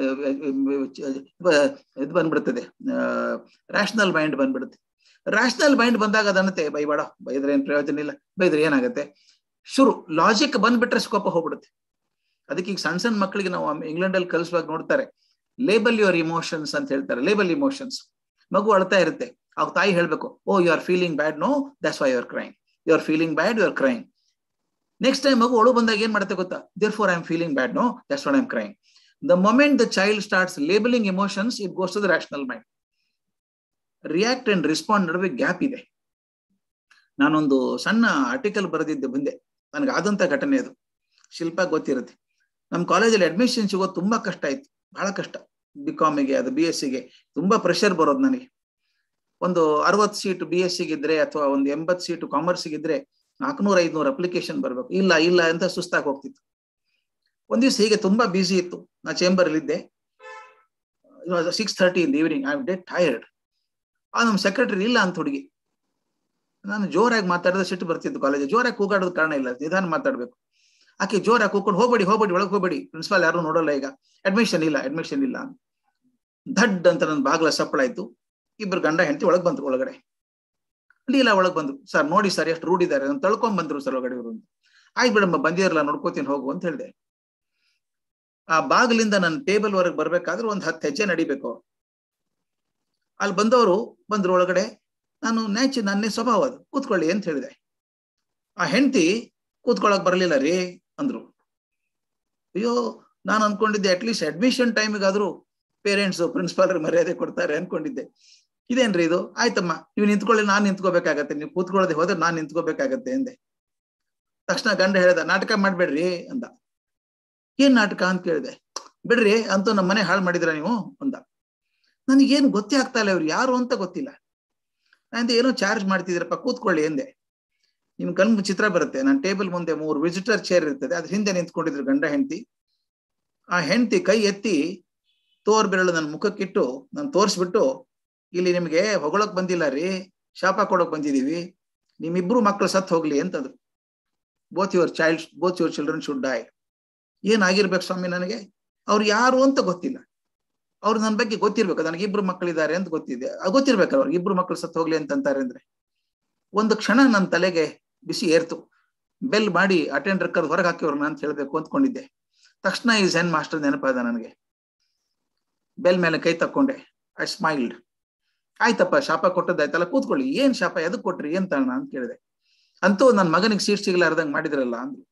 ಇದು ಬಂದ್ಬಿಡ್ತದೆ ರ್ಯಾಷನಲ್ ಮೈಂಡ್ ಬಂದ್ಬಿಡುತ್ತೆ ರ್ಯಾಷನಲ್ ಮೈಂಡ್ ಬಂದಾಗ ಅದನ್ನತೆ ಬೈಬೇಡ ಬೈದ್ರೆ ಏನ್ ಪ್ರಯೋಜನ ಇಲ್ಲ ಬೈದ್ರೆ ಏನಾಗುತ್ತೆ ಶುರು ಲಾಜಿಕ್ ಬಂದ್ಬಿಟ್ರೆ ಸ್ಕೋಪ ಹೋಗ್ಬಿಡುತ್ತೆ ಅದಕ್ಕೆ ಈಗ ಸಣ್ಣ ಸಣ್ಣ ಮಕ್ಕಳಿಗೆ ನಾವು ಇಂಗ್ಲೆಂಡ್ ಅಲ್ಲಿ ಕಲಿಸುವಾಗ ನೋಡ್ತಾರೆ ಲೇಬಲ್ ಯುವರ್ ಇಮೋಷನ್ಸ್ ಅಂತ ಹೇಳ್ತಾರೆ ಲೇಬಲ್ ಇಮೋಷನ್ಸ್ ಮಗು ಅಳ್ತಾ ಇರುತ್ತೆ ಅವಾಗ ತಾಯಿ ಹೇಳ್ಬೇಕು oh you are feeling bad no that's why you are crying you are feeling bad you are crying next time ಮಗು ಒಳು ಬಂದಾಗ ಏನ್ ಮಾಡುತ್ತೆ ಗೊತ್ತಾ therefore I am feeling bad no that's what I am crying the moment the child starts labelling emotions it goes to the rational mind react and respond ನಡುವೆ gap ಇದೆ ನಾನೊಂದು ಸಣ್ಣ ಆರ್ಟಿಕಲ್ ಬರೆದಿದ್ದೆ ಮುಂದೆ ನನಗೆ ಆದಂತ ಘಟನೆ ಅದು ಶಿಲ್ಪ ಗೊತ್ತಿರುತ್ತೆ ನಮ್ಮ ಕಾಲೇಜಲ್ಲಿ ಅಡ್ಮಿಷನ್ ಸಿಗೋದು ತುಂಬಾ ಕಷ್ಟ ಆಯ್ತು ಬಹಳ ಕಷ್ಟ ಬಿ ಕಾಮಿಗೆ ಅದು ಬಿ ಎಸ್ ಸಿಗೆ ತುಂಬಾ ಪ್ರೆಷರ್ ಬರೋದು ನನಗೆ ಒಂದು ಅರವತ್ತು ಸೀಟ್ ಬಿ ಎಸ್ ಸಿಗಿದ್ರೆ ಅಥವಾ ಒಂದು ಎಂಬತ್ತು ಸೀಟು ಕಾಮರ್ಸ್ಗಿದ್ರೆ ನಾಲ್ಕುನೂರ ಐದ್ನೂರು ಅಪ್ಲಿಕೇಶನ್ ಬರ್ಬೇಕು ಇಲ್ಲ ಇಲ್ಲ ಅಂತ ಸುಸ್ತಾಗಿ ಹೋಗ್ತಿತ್ತು ಒಂದ್ ದಿವಸ ಹೀಗೆ ತುಂಬಾ ಬ್ಯುಸಿ ಇತ್ತು ನಾ ಚೇಂಬರ್ ಅಲ್ಲಿ ಇದ್ದೆ six thirty in evening I get tired ಆ ನಮ್ಮ ಸೆಕ್ರೆಟರಿ ಇಲ್ಲ ಅಂತ ಹುಡುಗಿ ನಾನು ಜೋರಾಗಿ ಮಾತಾಡಿದ್ರೆ ಸಿಟ್ಟು ಬರ್ತಿತ್ತು ಕಾಲೇಜ್ ಜೋರಾಗಿ ಕೂಗಾಡೋದು ಕಾರಣ ಇಲ್ಲ ನಿಧಾನ ಮಾತಾಡ್ಬೇಕು ಆಕೆ ಜೋರಾಗಿ ಕೂಕೊಂಡು ಹೋಗ್ಬೇಡಿ ಹೋಗ್ಬೇಡಿ ಒಳಗೆ ಹೋಗ್ಬೇಡಿ ಪ್ರಿನ್ಸಿಪಾಲ್ ಯಾರು ನೋಡಲ್ಲ ಈಗ ಅಡ್ಮಿಷನ್ ಇಲ್ಲ ಅಡ್ಮಿಷನ್ ಇಲ್ಲ ಧಡ್ ಅಂತ ನನ್ನ ಬಾಗ್ಲ ಸಪ್ಪಳಾಯ್ತು ಇಬ್ಬರು ಗಂಡ ಹೆಂಡತಿ ಒಳಗೆ ಬಂದ್ರು ಒಳಗಡೆ ಇಲ್ಲ ಒಳಗೆ ಬಂದ್ರು ಸರ್ ನೋಡಿ ಸರ್ ಎಷ್ಟು ರೂಢಿದ್ದಾರೆ ನಾನು ತಳ್ಕೊಂಡ್ ಬಂದ್ರು ಸರ್ ಒಳಗಡೆ ಇವರು ಆಯ್ತು ಬಿಡಮ್ಮ ಬಂದಿರಲ್ಲ ನೋಡ್ಕೋತೀನಿ ಹೋಗು ಅಂತ ಹೇಳಿದೆ ಆ ಬಾಗಿಲಿಂದ ನನ್ನ ಟೇಬಲ್ ವರೆಗೆ ಬರ್ಬೇಕಾದ್ರೆ ಒಂದ್ ಹತ್ತು ಹೆಜ್ಜೆ ನಡಿಬೇಕು ಅಲ್ಲಿ ಬಂದವರು ಬಂದ್ರು ಒಳಗಡೆ ನಾನು ನ್ಯಾಚ್ ನನ್ನೇ ಸ್ವಭಾವ ಅದು ಕೂತ್ಕೊಳ್ಳಿ ಅಂತ ಹೇಳಿದೆ ಆ ಹೆಂಡತಿ ಕೂತ್ಕೊಳಕ್ ಬರ್ಲಿಲ್ಲ ರೀ ಅಂದ್ರು ಅಯ್ಯೋ ನಾನು ಅನ್ಕೊಂಡಿದ್ದೆ ಅಟ್ಲೀಸ್ಟ್ ಅಡ್ಮಿಷನ್ ಟೈಮಿಗಾದ್ರೂ ಪೇರೆಂಟ್ಸ್ ಪ್ರಿನ್ಸಿಪಾಲ್ ಮರ್ಯಾದೆ ಕೊಡ್ತಾರೆ ಅನ್ಕೊಂಡಿದ್ದೆ ಇದೇನ್ರಿ ಇದು ಆಯ್ತಮ್ಮ ನೀವು ನಿಂತ್ಕೊಳ್ಳಿ ನಾನ್ ನಿಂತ್ಕೋಬೇಕಾಗತ್ತೆ ನೀವು ಕೂತ್ಕೊಳ್ಳದೆ ಹೋದ್ರೆ ನಾನ್ ನಿಂತ್ಕೋಬೇಕಾಗತ್ತೆ ಎಂದೆ ತಕ್ಷಣ ಗಂಡ ಹೇಳ್ದ ನಾಟಕ ಮಾಡ್ಬೇಡ್ರಿ ಅಂದ ಏನ್ ನಾಟಕ ಅಂತ ಕೇಳಿದೆ ಬಿಡ್ರಿ ಅಂತೂ ನಮ್ಮ ಮನೆ ಹಾಳು ಮಾಡಿದ್ರ ನೀವು ಅಂದ ನನಗೇನು ಗೊತ್ತೇ ಆಗ್ತಾ ಇಲ್ಲ ಇವ್ರು ಯಾರು ಅಂತ ಗೊತ್ತಿಲ್ಲ ನಾನು ಏನೋ ಚಾರ್ಜ್ ಮಾಡ್ತಿದ್ರಪ್ಪ ಕೂತ್ಕೊಳ್ಳಿ ಎಂದೆ ನಿಮ್ ಕಣ್ ಚಿತ್ರ ಬರುತ್ತೆ ನನ್ನ ಟೇಬಲ್ ಮುಂದೆ ಮೂರು ವಿಸಿಟರ್ ಚೇರ್ ಇರ್ತದೆ ಅದ್ರ ಹಿಂದೆ ನಿಂತ್ಕೊಂಡಿದ್ರು ಗಂಡ ಹೆಂಡತಿ ಆ ಹೆಂಡತಿ ಕೈ ಎತ್ತಿ ತೋರ್ ಬೆರಳು ನನ್ನ ಮುಖಕ್ಕಿಟ್ಟು ನಾನು ತೋರಿಸ್ಬಿಟ್ಟು ಇಲ್ಲಿ ನಿಮ್ಗೆ ಹೊಗಳಕ್ ಬಂದಿಲ್ಲ ರೀ ಶಾಪ ಕೊಡಕ್ ಬಂದಿದೀವಿ ನಿಮ್ಮಿಬ್ರು ಮಕ್ಕಳು ಸತ್ ಹೋಗ್ಲಿ ಅಂತಂದ್ರು both your child both your children should die ಏನಾಗಿರ್ಬೇಕು ಸ್ವಾಮಿ ನನಗೆ ಅವ್ರು ಯಾರು ಅಂತ ಗೊತ್ತಿಲ್ಲ ಅವ್ರು ನನ್ನ ಬಗ್ಗೆ ಗೊತ್ತಿರ್ಬೇಕು ನನಗೆ ಇಬ್ರು ಮಕ್ಕಳಿದ್ದಾರೆ ಅಂತ ಗೊತ್ತಿದೆ ಗೊತ್ತಿರ್ಬೇಕಲ್ಲ ಅವ್ರಿಗೆ ಇಬ್ರು ಮಕ್ಕಳು ಸತ್ ಹೋಗ್ಲಿ ಅಂತಂತಾರೆ ಅಂದ್ರೆ ಒಂದು ಕ್ಷಣ ನನ್ನ ತಲೆಗೆ ಬಿಸಿ ಏರ್ತು ಬೆಲ್ ಮಾಡಿ ಅಟೆಂಡರ್ ಕರ್ ಹೊರಗೆ ಹಾಕಿವ್ರನ್ನ ಅಂತ ಹೇಳ್ಬೇಕು ಅಂದ್ಕೊಂಡಿದ್ದೆ ತಕ್ಷಣ ಈ ಝೆನ್ ಮಾಸ್ಟರ್ ನೆನಪಾದ ನನಗೆ ಬೆಲ್ ಮೇಲೆ ಕೈ ತಕ್ಕೊಂಡೆ ಐ ಸ್ಮೈಲ್ಡ್ ಆಯ್ತಪ್ಪ ಶಾಪ ಕೊಟ್ಟದ್ದಾಯ್ತಲ್ಲ ಕೂತ್ಕೊಳ್ಳಿ ಏನ್ ಶಾಪ ಎದಕ್ ಕೊಟ್ರಿ ಏನ್ ತಗೋಣ ಅಂತ ಕೇಳಿದೆ ಅಂತೂ ನನ್ನ ಮಗನಿಗೆ ಸೀಟ್ ಸಿಗ್ಲಾರ್ದಂಗ್ ಮಾಡಿದ್ರಲ್ಲ ಅಂದ್ರು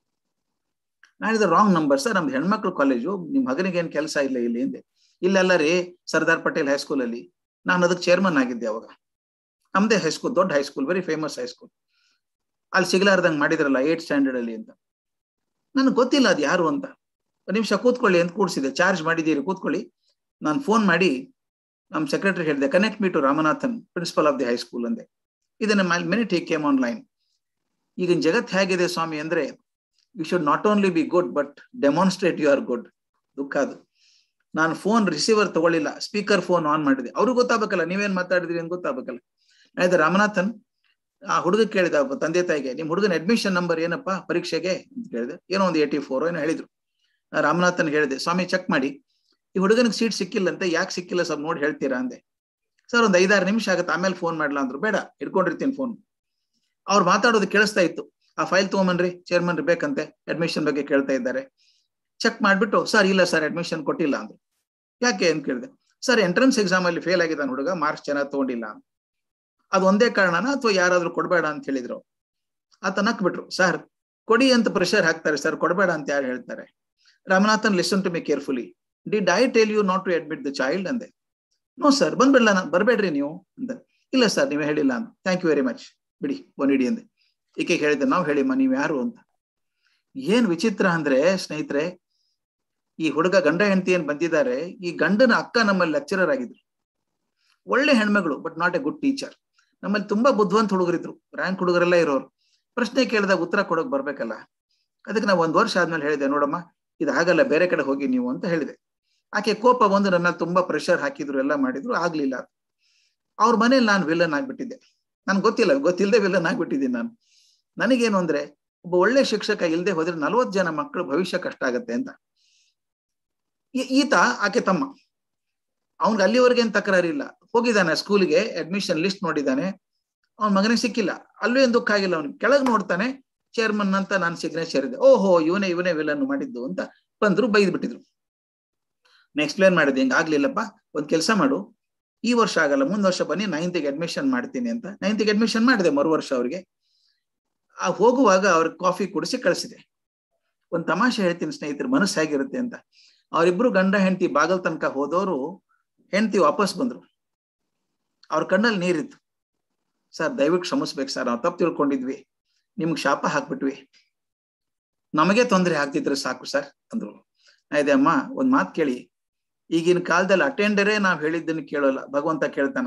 ನಾನಿದ ರಾಂಗ್ ನಂಬರ್ ಸರ್ ನಮ್ದು ಹೆಣ್ಮಕ್ಳು ಕಾಲೇಜು ನಿಮ್ ಮಗನಿಗೆ ಏನ್ ಕೆಲಸ ಇಲ್ಲ ಇಲ್ಲಿ ಹಿಂದೆ ಇಲ್ಲೆಲ್ಲ ರೀ ಸರ್ದಾರ್ ಪಟೇಲ್ ಹೈಸ್ಕೂಲ್ ಅಲ್ಲಿ ನಾನು ಅದಕ್ಕೆ ಚೇರ್ಮನ್ ಆಗಿದ್ದೆ ಅವಾಗ ನಮ್ದೇ ಹೈಸ್ಕೂಲ್ ದೊಡ್ಡ ಹೈಸ್ಕೂಲ್ ವೆರಿ ಫೇಮಸ್ ಹೈಸ್ಕೂಲ್ ಅಲ್ಲಿ ಸಿಗ್ಲಾರ್ದಂಗ್ ಮಾಡಿದ್ರಲ್ಲ ಏಟ್ ಸ್ಟ್ಯಾಂಡರ್ಡ್ ಅಲ್ಲಿ ಅಂತ ನನಗೆ ಗೊತ್ತಿಲ್ಲ ಅದು ಯಾರು ಅಂತ ಒಂದ್ ನಿಮಿಷ ಕೂತ್ಕೊಳ್ಳಿ ಅಂತ ಕೂಡ್ಸಿದೆ ಚಾರ್ಜ್ ಮಾಡಿದ್ದೀರಿ ಕೂತ್ಕೊಳ್ಳಿ ನಾನು ಫೋನ್ ಮಾಡಿ ನಮ್ಮ ಸೆಕ್ರೆಟರಿ ಹೇಳಿದೆ connect me to Ramanathan principal of the high school ಅಂದೆ ಇದನ್ನ ಮೆನಿ ಟೇಕ್ ಕೇಮ್ ಆನ್ಲೈನ್ ಈಗಿನ ಜಗತ್ ಹೇಗಿದೆ ಸ್ವಾಮಿ ಅಂದ್ರೆ you should not only be good but demonstrate you are good ದುಃಖ ಅದು ನಾನು ಫೋನ್ ರಿಸೀವರ್ ತಗೊಳ್ಳಿಲ್ಲ ಸ್ಪೀಕರ್ ಫೋನ್ ಆನ್ ಮಾಡಿದೆ ಅವ್ರಿಗೆ ಗೊತ್ತಾಗಬೇಕಲ್ಲ ನೀವೇನ್ ಮಾತಾಡಿದ್ರಿ ಅಂತ ಗೊತ್ತಾಗಬೇಕಲ್ಲ ಆಯ್ತು ರಾಮನಾಥನ್ ಆ ಹುಡುಗ ಕೇಳಿದ ಒಬ್ಬ ತಂದೆ ತಾಯಿಗೆ ನಿಮ್ ಹುಡುಗನ ಅಡ್ಮಿಷನ್ ನಂಬರ್ ಏನಪ್ಪಾ ಪರೀಕ್ಷೆಗೆ ಅಂತ ಕೇಳಿದೆ ಏನೋ ಒಂದು ಏಟಿ ಫೋರ್ ಏನೋ ಹೇಳಿದ್ರು ನಾ ರಾಮನಾಥನ್ ಹೇಳಿದೆ ಸ್ವಾಮಿ ಚೆಕ್ ಮಾಡಿ ಈ ಹುಡುಗನಿಗೆ ಸೀಟ್ ಸಿಕ್ಕಿಲ್ಲಂತೆ ಯಾಕೆ ಸಿಕ್ಕಿಲ್ಲ ಸರ್ ನೋಡಿ ಹೇಳ್ತೀರಾ ಅಂದೆ ಸರ್ ಒಂದು ಐದಾರು ನಿಮಿಷ ಆಗುತ್ತೆ ಆಮೇಲೆ ಫೋನ್ ಮಾಡ್ಲಾ ಅಂದ್ರು ಬೇಡ ಇಟ್ಕೊಂಡಿರ್ತೀನಿ ಫೋನ್ ಅವ್ರು ಮಾತಾಡೋದು ಕೇಳಿಸ್ತಾ ಇತ್ತು ಆ ಫೈಲ್ ತಗೊಂಬನ್ರಿ ಚೇರ್ಮನ್ ಬೇಕಂತೆ ಅಡ್ಮಿಷನ್ ಬಗ್ಗೆ ಕೇಳ್ತಾ ಇದ್ದಾರೆ ಚೆಕ್ ಮಾಡ್ಬಿಟ್ಟು ಸರ್ ಇಲ್ಲ ಸರ್ ಅಡ್ಮಿಷನ್ ಕೊಟ್ಟಿಲ್ಲ ಅಂದ್ರು ಯಾಕೆ ಅಂತ ಕೇಳಿದೆ ಸರ್ ಎಂಟ್ರೆನ್ಸ್ ಎಕ್ಸಾಮ್ ಅಲ್ಲಿ ಫೇಲ್ ಆಗಿದ್ದಾನೆ ಹುಡುಗ ಮಾರ್ಕ್ಸ್ ಚೆನ್ನಾಗಿ ತಗೊಂಡಿಲ್ಲ ಅದು ಒಂದೇ ಕಾರಣನ ಅಥವಾ ಯಾರಾದ್ರೂ ಕೊಡಬೇಡ ಅಂತ ಹೇಳಿದ್ರು ಆತ ನಕ್ ಬಿಟ್ರು ಸರ್ ಕೊಡಿ ಅಂತ ಪ್ರೆಷರ್ ಹಾಕ್ತಾರೆ ಸರ್ ಕೊಡಬೇಡ ಅಂತ ಯಾರು ಹೇಳ್ತಾರೆ Ramanathan listen to me carefully did I tell you not to admit the child ಅಂದೆ ನೋ ಸರ್ ಬಂದ್ಬಿಡ್ಲ ಬರ್ಬೇಡ್ರಿ ನೀವು ಅಂತ ಇಲ್ಲ ಸರ್ ನೀವು ಹೇಳಿಲ್ಲ ಅಂತ ಥ್ಯಾಂಕ್ ಯು ವೆರಿ ಮಚ್ ಬಿಡಿ ಒಂದಿಡಿ ಅಂದೆ ಈಕೆ ಹೇಳಿದ್ದೆ ನಾವು ಹೇಳಿಮ್ಮ ನೀವು ಯಾರು ಅಂತ ಏನ್ ವಿಚಿತ್ರ ಅಂದ್ರೆ ಸ್ನೇಹಿತರೆ ಈ ಹುಡುಗ ಗಂಡ ಹೆಂಡತಿ ಏನ್ ಬಂದಿದ್ದಾರೆ ಈ ಗಂಡನ ಅಕ್ಕ ನಮ್ಮಲ್ಲಿ ಲೆಕ್ಚರರ್ ಆಗಿದ್ರು ಒಳ್ಳೆ ಹೆಣ್ಮಗಳು but not a good teacher ನಮ್ಮಲ್ಲಿ ತುಂಬಾ ಬುದ್ಧಿವಂತ ಹುಡುಗರಿದ್ರು ರ್ಯಾಂಕ್ ಹುಡುಗರೆಲ್ಲ ಇರೋರು ಪ್ರಶ್ನೆ ಕೇಳಿದಾಗ ಉತ್ತರ ಕೊಡೋಕ್ ಬರ್ಬೇಕಲ್ಲ ಅದಕ್ಕೆ ನಾವು ಒಂದ್ ವರ್ಷ ಆದ್ಮೇಲೆ ಹೇಳಿದೆ ನೋಡಮ್ಮ ಇದು ಆಗಲ್ಲ ಬೇರೆ ಕಡೆ ಹೋಗಿ ನೀವು ಅಂತ ಹೇಳಿದೆ ಆಕೆ ಕೋಪ ಬಂದು ನನ್ನ ಮೇಲೆ ತುಂಬಾ ಪ್ರೆಷರ್ ಹಾಕಿದ್ರು ಎಲ್ಲ ಮಾಡಿದ್ರು ಆಗ್ಲಿಲ್ಲ ಅವ್ರ ಮನೇಲಿ ನಾನು ವಿಲನ್ ಆಗ್ಬಿಟ್ಟಿದ್ದೆ ನನ್ಗೆ ಗೊತ್ತಿಲ್ಲ ಗೊತ್ತಿಲ್ಲದೆ ವಿಲನ್ ಆಗ್ಬಿಟ್ಟಿದ್ದೀನಿ ನಾನು ನನಗೇನು ಅಂದ್ರೆ ಒಬ್ಬ ಒಳ್ಳೆ ಶಿಕ್ಷಕ ಇಲ್ಲದೆ ಹೋದ್ರೆ ನಲ್ವತ್ತು ಜನ ಮಕ್ಕಳು ಭವಿಷ್ಯ ಕಷ್ಟ ಆಗತ್ತೆ ಅಂತ ಈತ ಆಕೆ ತಮ್ಮ ಅವ್ನ್ಗೆ ಅಲ್ಲಿವರೆಗೆ ಏನ್ ತಕರಾರಿಲ್ಲ ಹೋಗಿದ್ದಾನೆ ಸ್ಕೂಲ್ಗೆ ಅಡ್ಮಿಷನ್ ಲಿಸ್ಟ್ ನೋಡಿದ್ದಾನೆ ಅವ್ನ ಮಗನಿಗೆ ಸಿಕ್ಕಿಲ್ಲ ಅಲ್ಲೂ ಏನ್ ದುಃಖ ಆಗಿಲ್ಲ ಅವ್ನಿಗೆ ಕೆಳಗ್ ನೋಡ್ತಾನೆ ಚೇರ್ಮನ್ ಅಂತ ನಾನು ಸಿಗ್ನೇಚರ್ ಇದೆ ಓಹೋ ಇವನೇ ಇವನೇ ವಿಲನ್ ಮಾಡಿದ್ದು ಅಂತ ಬಂದ್ರು ಬೈದ್ ಬಿಟ್ಟಿದ್ರು ಎಕ್ಸ್ಪ್ಲೇನ್ ಮಾಡಿದೆ ಹಿಂಗ ಆಗ್ಲಿಲ್ಲಪ್ಪ ಒಂದ್ ಕೆಲಸ ಮಾಡು ಈ ವರ್ಷ ಆಗಲ್ಲ ಮುಂದ್ ವರ್ಷ ಬನ್ನಿ ನೈನ್ತ್ಗೆ ಅಡ್ಮಿಷನ್ ಮಾಡ್ತೀನಿ ಅಂತ ನೈನ್ತ್ಗೆ ಅಡ್ಮಿಷನ್ ಮಾಡಿದೆ ಮರು ವರ್ಷ ಅವ್ರಿಗೆ ಆ ಹೋಗುವಾಗ ಅವ್ರಿಗೆ ಕಾಫಿ ಕುಡಿಸಿ ಕಳಿಸಿದೆ ಒಂದ್ ತಮಾಷೆ ಹೇಳ್ತೀನಿ ಸ್ನೇಹಿತರು ಮನಸ್ಸು ಹೇಗಿರುತ್ತೆ ಅಂತ ಅವರಿಬ್ರು ಗಂಡ ಹೆಂಡತಿ ಬಾಗಲ್ ತನಕ ಹೋದವರು ಹೆಂಡತಿ ವಾಪಸ್ ಬಂದ್ರು ಅವ್ರ ಕಣ್ಣಲ್ಲಿ ನೀರಿತ್ತು ಸರ್ ದಯವಿಟ್ಟು ಕ್ಷಮಿಸ್ಬೇಕು ಸರ್ ನಾವು ತಪ್ಪು ತಿಳ್ಕೊಂಡಿದ್ವಿ ನಿಮ್ಗೆ ಶಾಪ ಹಾಕ್ಬಿಟ್ವಿ ನಮಗೆ ತೊಂದರೆ ಆಗ್ತಿದ್ರೆ ಸಾಕು ಸರ್ ಅಂದ್ರು ಆಯ್ದೆ ಅಮ್ಮ ಒಂದ್ ಮಾತು ಕೇಳಿ ಈಗಿನ ಕಾಲದಲ್ಲಿ ಅಟೆಂಡರೇ ನಾವ್ ಹೇಳಿದ್ದನ್ನು ಕೇಳೋಲ್ಲ ಭಗವಂತ ಕೇಳ್ತಾನ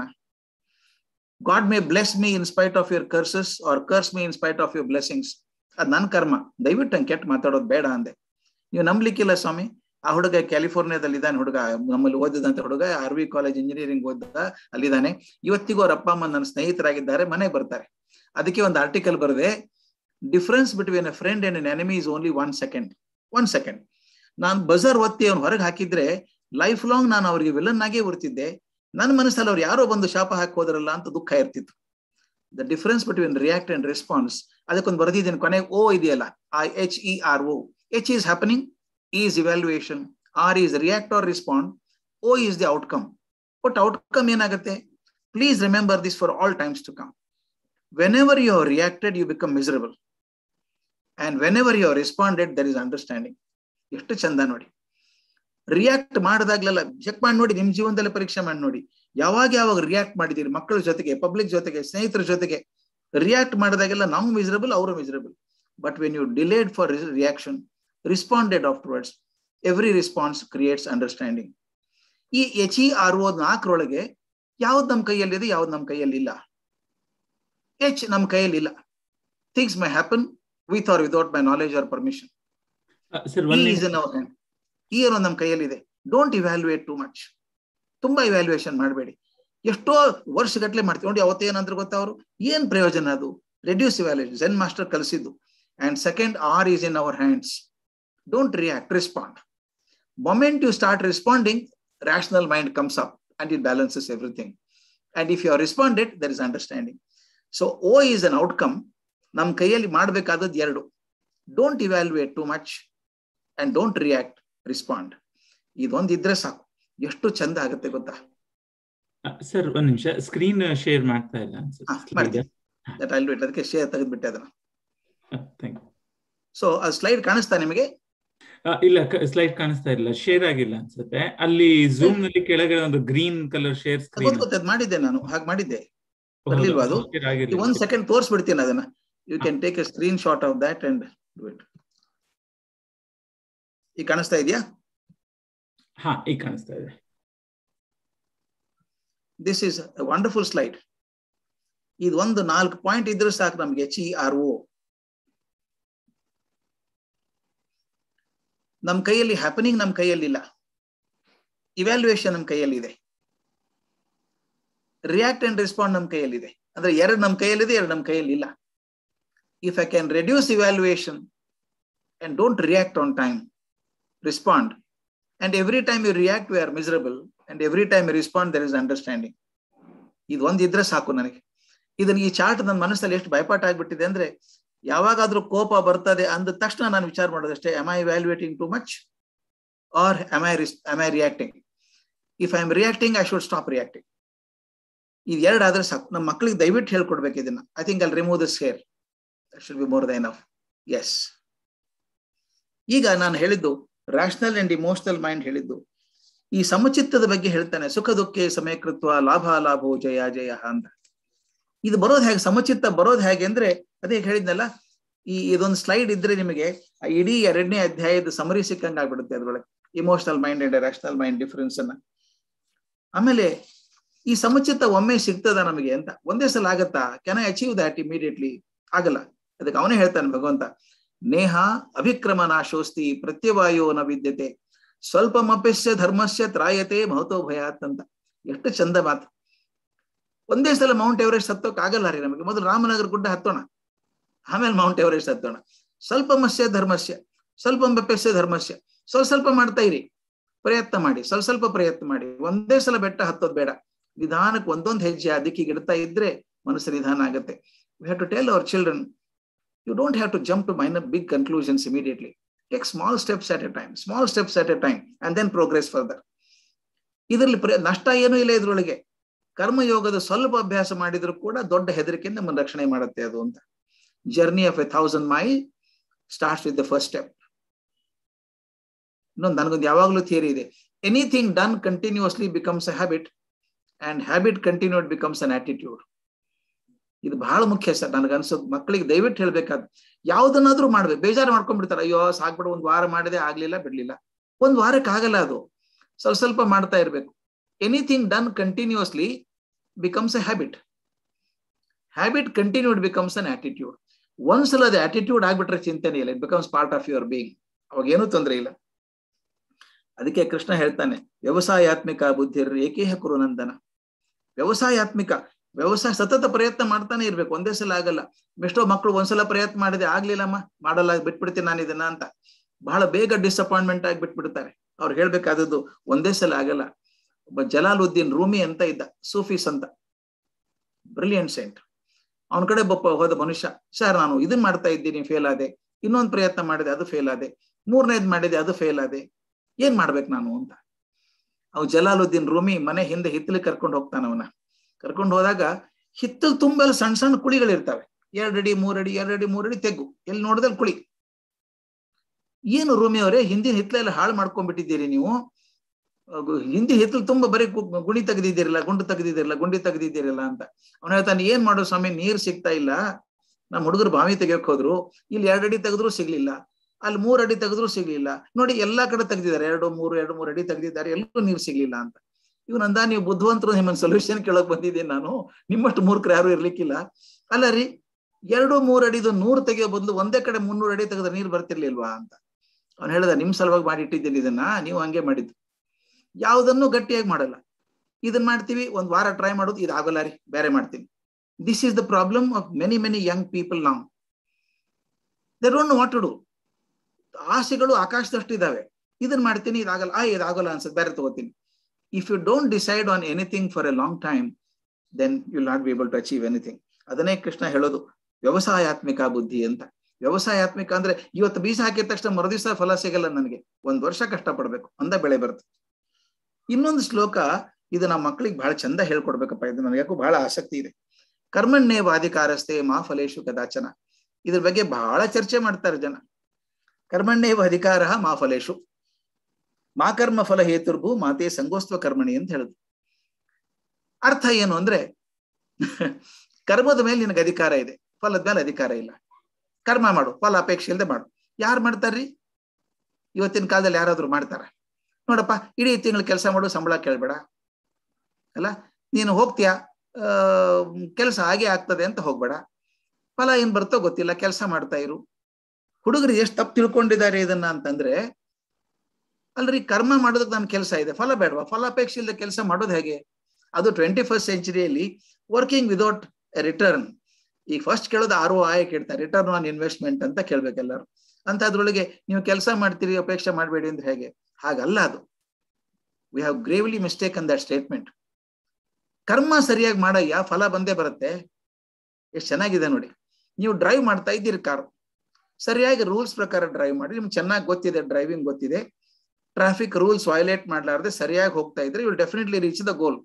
God may bless me in spite of your curses or curse me in spite of your blessings ಅದ್ ನನ್ ಕರ್ಮ ದಯವಿಟ್ಟು ಹಂಗೆ ಕೆಟ್ಟ ಮಾತಾಡೋದು ಬೇಡ ಅಂದೆ ನೀವು ನಂಬ್ಲಿಕ್ಕಿಲ್ಲ ಸ್ವಾಮಿ ಆ ಹುಡುಗ ಕ್ಯಾಲಿಫೋರ್ನಿಯಾದಲ್ಲಿ ಇದ್ದಾನೆ ಹುಡುಗ ನಮ್ಮಲ್ಲಿ ಓದಿದಂತ ಹುಡುಗ ಆರ್ ವಿ ಕಾಲೇಜ್ ಇಂಜಿನಿಯರಿಂಗ್ ಓದ ಅಲ್ಲಿದ್ದಾನೆ ಇವತ್ತಿಗೂ ಅವ್ರ ಅಪ್ಪ ಅಮ್ಮ ನನ್ನ ಸ್ನೇಹಿತರಾಗಿದ್ದಾರೆ ಮನೆಗೆ ಬರ್ತಾರೆ ಅದಕ್ಕೆ ಒಂದು ಆರ್ಟಿಕಲ್ ಬರದೆ difference between a friend and an enemy is only one second one second ನಾನು ಬಜಾರ್ ಒತ್ತಿ ಅವ್ನು ಹೊರಗೆ ಹಾಕಿದ್ರೆ ಲೈಫ್ ಲಾಂಗ್ ನಾನು ಅವ್ರಿಗೆ ವಿಲನ್ ಆಗೇ ಬರ್ತಿದ್ದೆ ನನ್ನ ಮನಸ್ಸಲ್ಲಿ ಅವ್ರು ಯಾರೋ ಬಂದು ಶಾಪ ಹಾಕಿ ಹೋದ್ರಲ್ಲ ಅಂತ ದುಃಖ ಇರ್ತಿತ್ತು the difference between react and response ಅದಕ್ಕೊಂದು ಬರೆದಿದ್ದೀನಿ ಕೊನೆಗೆ ಓ ಇದೆಯಲ್ಲ I H E R O H is happening is evaluation R is react R respond O is the outcome but outcome ಏನಾಗುತ್ತೆ please remember this for all times to come whenever you have reacted you become miserable and whenever you have responded there is understanding ಎಷ್ಟು ಚಂದ ನೋಡಿ react ಮಾಡಿದಾಗ್ಲೆಲ್ಲ check ಮಾಡಿ ನೋಡಿ ನಿಮ್ ಜೀವನದಲ್ಲಿ ಪರೀಕ್ಷೆ ಮಾಡಿ ನೋಡಿ ಯಾವಾಗ ಯಾವಾಗ ರಿಯಾಕ್ಟ್ ಮಾಡಿದೀರಿ ಮಕ್ಕಳ ಜೊತೆಗೆ ಪಬ್ಲಿಕ್ ಜೊತೆಗೆ ಸ್ನೇಹಿತರ ಜೊತೆಗೆ ರಿಯಾಕ್ಟ್ ಮಾಡಿದಾಗೆಲ್ಲ ನಾವು ಮಿಸರಬಲ್ ಅವರು miserable but when you delayed for reaction responded afterwards every response creates understanding ಈ ಎಚ್ ಇ ಆರ್ ಓ ನಾಲ್ಕರೊಳಗೆ ಯಾವ್ದು ನಮ್ಮ ಕೈಯಲ್ಲಿದೆ ಯಾವ್ದು ನಮ್ಮ ಕೈಯಲ್ಲಿ ಇಲ್ಲ ಎಚ್ ನಮ್ಮ ಕೈಯಲ್ಲಿ ಇಲ್ಲ things may happen with or without my knowledge or permission E ಏನೋ ನಮ್ಮ ಕೈಯಲ್ಲಿದೆ ಡೋಂಟ್ ಇವ್ಯಾಲ್ಯೂಯೇಟ್ ಟು ಮಚ್ ತುಂಬಾ ಇವ್ಯಾಲ್ಯೂಯೇಷನ್ ಮಾಡಬೇಡಿ ಎಷ್ಟೋ ವರ್ಷಗಟ್ಲೆ ಮಾಡ್ತೀವಿ ನೋಡಿ ಅವತ್ತೇನಂದ್ರೆ ಗೊತ್ತಾ ಅವರು ಏನ್ ಪ್ರಯೋಜನ ಅದು ರೆಡ್ಯೂಸ್ ಇವ್ಯಾಲ್ಯೂಯೇಷನ್ ಜೆನ್ ಮಾಸ್ಟರ್ ಕಲಿಸಿದ್ದು and second R is in our hands don't react respond moment you start responding rational mind comes up and it balances everything. And if you are responded, there is understanding. So O is an outcome. ನಮ್ ಕೈಯಲ್ಲಿ ಮಾಡ್ಬೇಕಾದದ್ದು ಎರಡು don't evaluate too much and don't react respond ಇದೊಂದು ಇದ್ರೆ ಸಾಕು ಎಷ್ಟು ಚಂದ ಆಗುತ್ತೆ ಗೊತ್ತಾ ಸರ್ ಒಂದ್ ನಿಮಿಷ ಸ್ಕ್ರೀನ್ ಶೇರ್ ಮಾಡ್ತಾ ಇಲ್ಲ ಹಾ, ಮಾಡ್ತೀನಿ. ದಟ್ ಐಲ್ ಬಿಟ್ ಅದಕ್ಕೆ ಶೇರ್ ತೆಗೆದ್ಬಿಟ್ಟೆ ಅದನ್ನ ಥ್ಯಾಂಕ್ ಸೊ ಆ ಸ್ಲೈಡ್ ಕಾಣಿಸ್ತಾ ನಿಮಗೆ ಇಲ್ಲ ಸ್ಲೈಡ್ ಕಾಣಿಸ್ತಾ ಇಲ್ಲ ಶೇರ್ ಆಗಿಲ್ಲ ಅನ್ಸುತ್ತೆ ಅಲ್ಲಿ ಝೂಮ್ ನಲ್ಲಿ ಕೆಳಗಡೆ ಒಂದು ಗ್ರೀನ್ ಕಲರ್ ಶೇರ್ ಸ್ಕ್ರೀನ್ ಗೊತ್ತು ಅದು ಮಾಡಿದ್ದೆ ನಾನು ಹಾಗೆ ಮಾಡಿದ್ದೆ ಬರ್ಲಿಲ್ವಾ ಅದು? ಈ ಒಂದ್ ಸೆಕೆಂಡ್ ತೋರಿಸ್ಬಿಡ್ತೀನಿ ಅದನ್ನ you can take a screenshot of that and do it ಈಗ ಕಾಣಿಸ್ತಾ ಇದೆಯಾ ಹಾ ಈಗ ಕಾಣಿಸ್ತಾ ಇದೆ ದಿಸ್ ಇಸ್ ವಂಡರ್ಫುಲ್ ಸ್ಲೈಡ್ ಇದು ಒಂದು ನಾಲ್ಕು ಪಾಯಿಂಟ್ ಇದ್ರೆ ಸಾಕು ನಮ್ಗೆ ಎಚ್ ಇ ಆರ್ ಒ ನಮ್ ಕೈಯಲ್ಲಿ ಹ್ಯಾಪನಿಂಗ್ ನಮ್ ಕೈಯಲ್ಲಿಲ್ಲ ಇವ್ಯಾಲ್ಯೂಯೇಷನ್ ನಮ್ ಕೈಯಲ್ಲಿದೆ ರಿಯಾಕ್ಟ್ ಅಂಡ್ ರೆಸ್ಪಾಂಡ್ ನಮ್ ಕೈಯಲ್ಲಿದೆ ಅಂದ್ರೆ ಎರಡು ನಮ್ ಕೈಯಲ್ಲಿದೆ ಎರಡು ನಮ್ ಕೈಯಲ್ಲಿ ಇಲ್ಲ if I can reduce evaluation and don't react on time respond and every time you react we are miserable and every time you respond there is understanding ಇದು ಒಂದಿದ್ರೆ ಸಾಕು ನನಗೆ ಇದನ್ನ ಈ ಚಾರ್ಟ್ ನನ್ನ ಮನಸ್ಸಲ್ಲಿ ಎಷ್ಟು ಭಯಪಾಠ ಆಗ್ಬಿಟ್ಟಿದೆ ಅಂದ್ರೆ ಯಾವಾಗಾದ್ರೂ ಕೋಪ ಬರ್ತದೆ ಅಂದ ತಕ್ಷಣ ನಾನು ವಿಚಾರ ಮಾಡೋದಷ್ಟೇ am I evaluating too much or am I am I reacting if I am reacting I should stop reacting ಇದು ಎರಡು ಆದ್ರೆ ಸಾಕು ನಮ್ಮ ಮಕ್ಕಳಿಗೆ ದಯವಿಟ್ಟು ಹೇಳ್ಕೊಡ್ಬೇಕು ಇದನ್ನ ಐ ಥಿಂಕ್ ಅಲ್ಲಿ remove this hair should be more than of S ಈಗ ನಾನು ಹೇಳಿದ್ದು ರ್ಯಾಷನಲ್ ಅಂಡ್ ಇಮೋಷನಲ್ ಮೈಂಡ್ ಹೇಳಿದ್ದು ಈ ಸಮಚಿತ್ತದ ಬಗ್ಗೆ ಹೇಳ್ತಾನೆ ಸುಖ ದುಃಖೆ ಸಮಯಕೃತ್ವ ಲಾಭ ಲಾಭೋ ಜಯ ಜಯ ಅಂತ ಇದು ಬರೋದು ಹೇಗೆ ಸಮಚಿತ್ತ ಬರೋದು ಹೇಗೆ ಅಂದ್ರೆ ಅದೇ ಹೇಳಿದ್ನಲ್ಲ ಈ ಇದೊಂದು ಸ್ಲೈಡ್ ಇದ್ರೆ ನಿಮಗೆ ಆ ಇಡೀ ಎರಡನೇ ಅಧ್ಯಾಯದ ಸಮರಿ ಸಿಕ್ಕಂಗೆ ಆಗ್ಬಿಡುತ್ತೆ ಅದ್ರೊಳಗೆ emotional mind and rational mind difference ಅನ್ನ ಆಮೇಲೆ ಈ ಸಮಚಿತ್ತ ಒಮ್ಮೆ ಸಿಗ್ತದ ನಮಗೆ ಅಂತ ಒಂದೇ ಸಲ ಆಗತ್ತಾ can I achieve that immediately ಆಗಲ್ಲ ಅದಕ್ಕೆ ಅವನೇ ಹೇಳ್ತಾನೆ ಭಗವಂತ ನೇಹ ಅಭಿಕ್ರಮ ನಾಶೋಸ್ತಿ ಪ್ರತ್ಯವಾಯೋ ನ ವಿದ್ಯತೆ ಸ್ವಲ್ಪಮಪ್ಯಸ್ಯ ಧರ್ಮಸ್ಯ ತ್ರಾಯತೆ ಮಹತೋ ಭಯಾತ್ ಅಂತ ಎಷ್ಟು ಚಂದ ಮಾತು ಒಂದೇ ಸಲ ಮೌಂಟ್ ಎವರೆಸ್ಟ್ ಹತ್ತೋಕ್ ಆಗಲ್ಲ ರೀ ನಮಗೆ ಮೊದಲು ರಾಮನಗರ ಗುಡ್ಡ ಹತ್ತೋಣ ಆಮೇಲೆ ಮೌಂಟ್ ಎವರೆಸ್ಟ್ ಹತ್ತೋಣ ಸ್ವಲ್ಪ ಮಸ್ಯ ಧರ್ಮಸ್ಯ ಸ್ವಲ್ಪ ಬೆಪ್ಪಸ್ಯ ಧರ್ಮಸ್ಯ ಸ್ವಲ್ಪ ಸ್ವಲ್ಪ ಮಾಡ್ತಾ ಇರಿ ಪ್ರಯತ್ನ ಮಾಡಿ ಸ್ವಲ್ಪ ಸ್ವಲ್ಪ ಪ್ರಯತ್ನ ಮಾಡಿ ಒಂದೇ ಸಲ ಬೆಟ್ಟ ಹತ್ತೋದ್ ಬೇಡ ನಿಧಾನಕ್ಕೆ ಒಂದೊಂದು ಹೆಜ್ಜೆ ಆ ದಿಕ್ಕಿಗೆ ಇಡ್ತಾ ಇದ್ರೆ ಮನಸ್ಸು ನಿಧಾನ ಆಗುತ್ತೆ we have to tell our children you don't have to jump to mine big conclusions immediately take small steps at a time small steps at a time and then progress further ಇದರಲ್ಲಿ ನಷ್ಟ ಏನೂ ಇಲ್ಲ ಇದ್ರೊಳಗೆ ಕರ್ಮಯೋಗದ ಸ್ವಲ್ಪ ಅಭ್ಯಾಸ ಮಾಡಿದ್ರು ಕೂಡ ದೊಡ್ಡ ಹೆದರಿಕೆಯಿಂದ ನಮ್ಮನ್ನು ರಕ್ಷಣೆ ಮಾಡುತ್ತೆ ಅದು ಅಂತ journey of a thousand mile starts with the first step ಇನ್ನೊಂದು ನನಗೊಂದು ಯಾವಾಗಲೂ ಥಿಯರಿ ಇದೆ anything done continuously becomes a habit and habit continued becomes an attitude ಇದು ಬಹಳ ಮುಖ್ಯ ಸರ್ ನನಗೆ ಅನ್ಸೋದು ಮಕ್ಕಳಿಗೆ ದಯವಿಟ್ಟು ಹೇಳ್ಬೇಕಾದ್ ಯಾವ್ದನ್ನಾದ್ರೂ ಮಾಡ್ಬೇಕು ಬೇಜಾರು ಮಾಡ್ಕೊಂಡ್ಬಿಡ್ತಾರೆ ಅಯ್ಯೋ ಸಾಕ್ಬಿಡು ಒಂದ್ ವಾರ ಮಾಡಿದೆ ಆಗ್ಲಿಲ್ಲ ಬಿಡ್ಲಿಲ್ಲ ಒಂದ್ ವಾರಕ್ಕೆ ಆಗಲ್ಲ ಅದು ಸ್ವಲ್ಪ ಸ್ವಲ್ಪ ಮಾಡ್ತಾ ಇರ್ಬೇಕು anything done continuously becomes a habit habit continued becomes an attitude ಒಂದ್ಸಲ ಅದು ಆಟಿಟ್ಯೂಡ್ ಆಗ್ಬಿಟ್ರೆ ಚಿಂತನೆ ಇಲ್ಲ it becomes part of your being ಅವಾಗ ಏನೂ ತೊಂದರೆ ಇಲ್ಲ ಅದಕ್ಕೆ ಕೃಷ್ಣ ಹೇಳ್ತಾನೆ ವ್ಯವಸಾಯಾತ್ಮಿಕ ಬುದ್ಧಿರ್ ಏಕೇಹ ಕುರು ನಂದನ ವ್ಯವಸಾಯಾತ್ಮಿಕ ವ್ಯವಸಾಯ ಸತತ ಪ್ರಯತ್ನ ಮಾಡ್ತಾನೆ ಇರ್ಬೇಕು ಒಂದೇ ಸಲ ಆಗಲ್ಲ ಎಷ್ಟೋ ಮಕ್ಕಳು ಒಂದ್ಸಲ ಪ್ರಯತ್ನ ಮಾಡಿದೆ ಆಗ್ಲಿಲ್ಲಮ್ಮ ಮಾಡಲ್ಲ ಬಿಟ್ಬಿಡ್ತೀನಿ ನಾನು ಇದನ್ನ ಅಂತ ಬಹಳ ಬೇಗ ಡಿಸಪಾಯಿಂಟ್ಮೆಂಟ್ ಆಗಿ ಬಿಟ್ಬಿಡ್ತಾರೆ ಅವ್ರು ಹೇಳ್ಬೇಕಾದದ್ದು ಒಂದೇ ಸಲ ಆಗಲ್ಲ ಒಬ್ಬ ಜಲಾಲುದ್ದೀನ್ ರೂಮಿ ಅಂತ ಇದ್ದ ಸೂಫೀಸ್ ಅಂತ ಬ್ರಿಲಿಯಂಟ್ ಸೆಂಟ್ ಅವನ ಕಡೆ ಒಬ್ಬ ಹೋದ ಮನುಷ್ಯ ಸರ್ ನಾನು ಇದನ್ ಮಾಡ್ತಾ ಇದ್ದೀನಿ ಫೇಲ್ ಆದೆ ಇನ್ನೊಂದು ಪ್ರಯತ್ನ ಮಾಡಿದೆ ಅದು ಫೇಲ್ ಆದೆ ಮೂರನೇದ್ ಮಾಡಿದೆ ಅದು ಫೇಲ್ ಆದೆ ಏನ್ ಮಾಡ್ಬೇಕು ನಾನು ಅಂತ ಅವ್ ಜಲಾಲುದ್ದೀನ್ ರೂಮಿ ಮನೆ ಹಿಂದೆ ಹಿತ್ತಲಿ ಕರ್ಕೊಂಡು ಹೋಗ್ತಾನ ಅವನ ಕರ್ಕೊಂಡು ಹೋದಾಗ ಹಿತ್ತಲ್ ತುಂಬೆಲ್ಲ ಸಣ್ಣ ಸಣ್ಣ ಕುಳಿಗಳಿರ್ತಾವೆ ಎರಡಡಿ ಮೂರಡಿ ಎರಡಡಿ ಮೂರಡಿ ತೆಗ್ಗು ಎಲ್ಲಿ ನೋಡಿದಲ್ಲಿ ಕುಳಿ ಏನು ರೂಮಿ ಅವರೇ ಹಿಂದಿನ ಹಿತ್ತಲೆಲ್ಲ ಹಾಳು ಮಾಡ್ಕೊಂಡ್ಬಿಟ್ಟಿದ್ದೀರಿ ನೀವು ಹಿಂದಿ ಹಿತ್ತಲು ತುಂಬಾ ಬರೀ ಗುಣಿ ತೆಗೆದಿದ್ದೀರಲ್ಲ ಗುಂಡು ತೆಗೆದಿದ್ದೀರಲ್ಲ ಗುಂಡಿ ತೆಗೆದಿದ್ದೀರಲ್ಲ ಅಂತ ಅವನ ಹೇಳ್ತಾನೆ ಏನ್ ಮಾಡೋ ಸ್ವಾಮಿ ನೀರ್ ಸಿಗ್ತಾ ಇಲ್ಲ ನಮ್ಮ ಹುಡುಗರು ಬಾವಿ ತೆಗಿಯಕ್ ಹೋದ್ರು ಇಲ್ಲಿ ಎರಡು ಅಡಿ ತೆಗೆದ್ರು ಸಿಗ್ಲಿಲ್ಲ ಅಲ್ಲಿ ಮೂರ್ ಅಡಿ ತೆಗೆದ್ರು ಸಿಗ್ಲಿಲ್ಲ ನೋಡಿ ಎಲ್ಲಾ ಕಡೆ ತೆಗ್ದಿದ್ದಾರೆ ಎರಡು ಮೂರು ಎರಡು ಮೂರು ಅಡಿ ತೆಗ್ದಿದ್ದಾರೆ ಎಲ್ಲೂ ನೀರು ಸಿಗ್ಲಿಲ್ಲ ಅಂತ ಇವ್ ನಂದ ನೀವು ಬುದ್ಧಿವಂತರು ನಿಮ್ಮನ್ನ ಸೊಲ್ಯೂಷನ್ ಕೇಳಕ್ ಬಂದಿದ್ದೀನಿ ನಾನು ನಿಮ್ಮಷ್ಟು ಮೂರ್ಖರು ಯಾರು ಇರ್ಲಿಕ್ಕಿಲ್ಲ ಅಲ್ಲ ರೀ ಎರಡು ಮೂರು ಅಡಿದು ನೂರು ತೆಗೆಯೋ ಬದಲು ಒಂದೇ ಕಡೆ ಮುನ್ನೂರು ಅಡಿ ತೆಗೆದ್ರೆ ನೀರು ಬರ್ತಿರ್ಲಿಲ್ವಾ ಅಂತ ಅವ್ನು ಹೇಳ್ದ ನಿಮ್ ಸಲುವಾಗಿ ಮಾಡಿ ಇಟ್ಟಿದ್ದೀನಿ ಇದನ್ನ ನೀವು ಹಂಗೆ ಮಾಡಿದ್ದು ಯಾವುದನ್ನು ಗಟ್ಟಿಯಾಗಿ ಮಾಡಲ್ಲ ಇದನ್ನ ಮಾಡ್ತೀವಿ ಒಂದ್ ವಾರ ಟ್ರೈ ಮಾಡೋದು ಇದು ಆಗಲ್ಲ ರೀ ಬೇರೆ ಮಾಡ್ತೀನಿ this is the problem of many many young people ನಾವು they don't what to do ಆಸೆಗಳು ಆಕಾಶದಷ್ಟು ಇದಾವೆ ಇದನ್ನ ಮಾಡ್ತೀನಿ ಇದಾಗಲ್ಲ ಆ ಇದಾಗಲ್ಲ ಅನ್ಸುತ್ತೆ ಬೇರೆ ತಗೋತೀನಿ if you don't decide on anything for a long time then you not be able to achieve anything ಅದನ್ನೇ ಕೃಷ್ಣ ಹೇಳೋದು ವ್ಯವಸಾಯಾತ್ಮಿಕ ಬುದ್ಧಿ ಅಂತ ವ್ಯವಸಾಯಾತ್ಮಿಕ ಅಂದ್ರೆ ಇವತ್ತು ಬೀಜ ಹಾಕಿದ ತಕ್ಷಣ ಮರುದಿವಸ ಫಲ ಸಿಗಲ್ಲ ನನಗೆ ಒಂದ್ ವರ್ಷ ಕಷ್ಟ ಪಡ್ಬೇಕು ಅಂದ ಬೆಳೆ ಬರುತ್ತೆ ಇನ್ನೊಂದು ಶ್ಲೋಕ ಇದು ನಮ್ಮ ಮಕ್ಕಳಿಗೆ ಬಹಳ ಚಂದ ಹೇಳ್ಕೊಡ್ಬೇಕಪ್ಪ ಇದು ನನಗೆ ಯಾಕೋ ಬಹಳ ಆಸಕ್ತಿ ಇದೆ ಕರ್ಮಣ್ಣೇ ವಾಧಿಕಾರಸ್ಥೆ ಮಾ ಫಲೇಶು ಕದಾಚನ ಇದ್ರ ಬಗ್ಗೆ ಬಹಳ ಚರ್ಚೆ ಮಾಡ್ತಾರೆ ಜನ ಕರ್ಮಣ್ಣೇವ ಅಧಿಕಾರ ಮಾ ಫಲೇಶು ಮಾ ಕರ್ಮ ಫಲ ಹೇತುರ್ಭು ಮಾತೆ ಸಂಗೋಸ್ತ್ವ ಕರ್ಮಣಿ ಅಂತ ಹೇಳುದು ಅರ್ಥ ಏನು ಅಂದ್ರೆ ಕರ್ಮದ ಮೇಲೆ ನಿನಗೆ ಅಧಿಕಾರ ಇದೆ ಫಲದ ಮೇಲೆ ಅಧಿಕಾರ ಇಲ್ಲ ಕರ್ಮ ಮಾಡು ಫಲ ಅಪೇಕ್ಷೆ ಇಲ್ಲದೆ ಮಾಡು ಯಾರು ಮಾಡ್ತಾರ್ರಿ ಇವತ್ತಿನ ಕಾಲದಲ್ಲಿ ಯಾರಾದ್ರೂ ಮಾಡ್ತಾರ ನೋಡಪ್ಪ ಇಡೀ ತಿಂಗಳು ಕೆಲಸ ಮಾಡು ಸಂಬಳ ಕೇಳ್ಬೇಡ ಅಲ್ಲ ನೀನು ಹೋಗ್ತೀಯಾ ಆ ಕೆಲಸ ಹಾಗೆ ಆಗ್ತದೆ ಅಂತ ಹೋಗ್ಬೇಡ ಫಲ ಏನ್ ಬರ್ತೋ ಗೊತ್ತಿಲ್ಲ ಕೆಲಸ ಮಾಡ್ತಾ ಇರು ಹುಡುಗರು ಎಷ್ಟು ತಪ್ಪು ತಿಳ್ಕೊಂಡಿದ್ದಾರೆ ಇದನ್ನ ಅಂತಂದ್ರೆ ಅಲ್ರಿ ಕರ್ಮ ಮಾಡೋದಕ್ಕೆ ನನ್ನ ಕೆಲಸ ಇದೆ ಫಲ ಬೇಡವಾ ಫಲ ಅಪೇಕ್ಷೆ ಇಲ್ಲದೆ ಕೆಲಸ ಮಾಡೋದು ಹೇಗೆ ಅದು ಟ್ವೆಂಟಿ ಫಸ್ಟ್ ಸೆಂಚುರಿಯಲ್ಲಿ ವರ್ಕಿಂಗ್ ವಿದೌಟ್ ರಿಟರ್ನ್ ಈಗ ಫಸ್ಟ್ ಕೇಳೋದು ಆರ್ ಒ ಐ ಕೇಳ್ತಾರೆ ರಿಟರ್ನ್ ಆನ್ ಇನ್ವೆಸ್ಟ್ಮೆಂಟ್ ಅಂತ ಕೇಳ್ಬೇಕೆಲ್ಲರೂ ಅಂತ ಅದ್ರೊಳಗೆ ನೀವು ಕೆಲಸ ಮಾಡ್ತೀರಿ ಅಪೇಕ್ಷೆ ಮಾಡಬೇಡಿ ಅಂದ್ರೆ ಹೇಗೆ ಹಾಗಲ್ಲ ಅದು we have gravely mistake on that statement ಕರ್ಮ ಸರಿಯಾಗಿ ಮಾಡಯ್ಯ ಫಲ ಬಂದೇ ಬರುತ್ತೆ ಎಷ್ಟು ಚೆನ್ನಾಗಿದೆ ನೋಡಿ ನೀವು ಡ್ರೈವ್ ಮಾಡ್ತಾ ಇದ್ದೀರಿ ಕಾರು ಸರಿಯಾಗಿ ರೂಲ್ಸ್ ಪ್ರಕಾರ ಡ್ರೈವ್ ಮಾಡಿ ನಿಮ್ಗೆ ಚೆನ್ನಾಗಿ ಗೊತ್ತಿದೆ ಡ್ರೈವಿಂಗ್ ಗೊತ್ತಿದೆ ಟ್ರಾಫಿಕ್ ರೂಲ್ಸ್ ವೈಲೇಟ್ ಮಾಡ್ಲಾರ್ದೆ ಸರಿಯಾಗಿ ಹೋಗ್ತಾ ಇದ್ರೆ you definitely reach the goal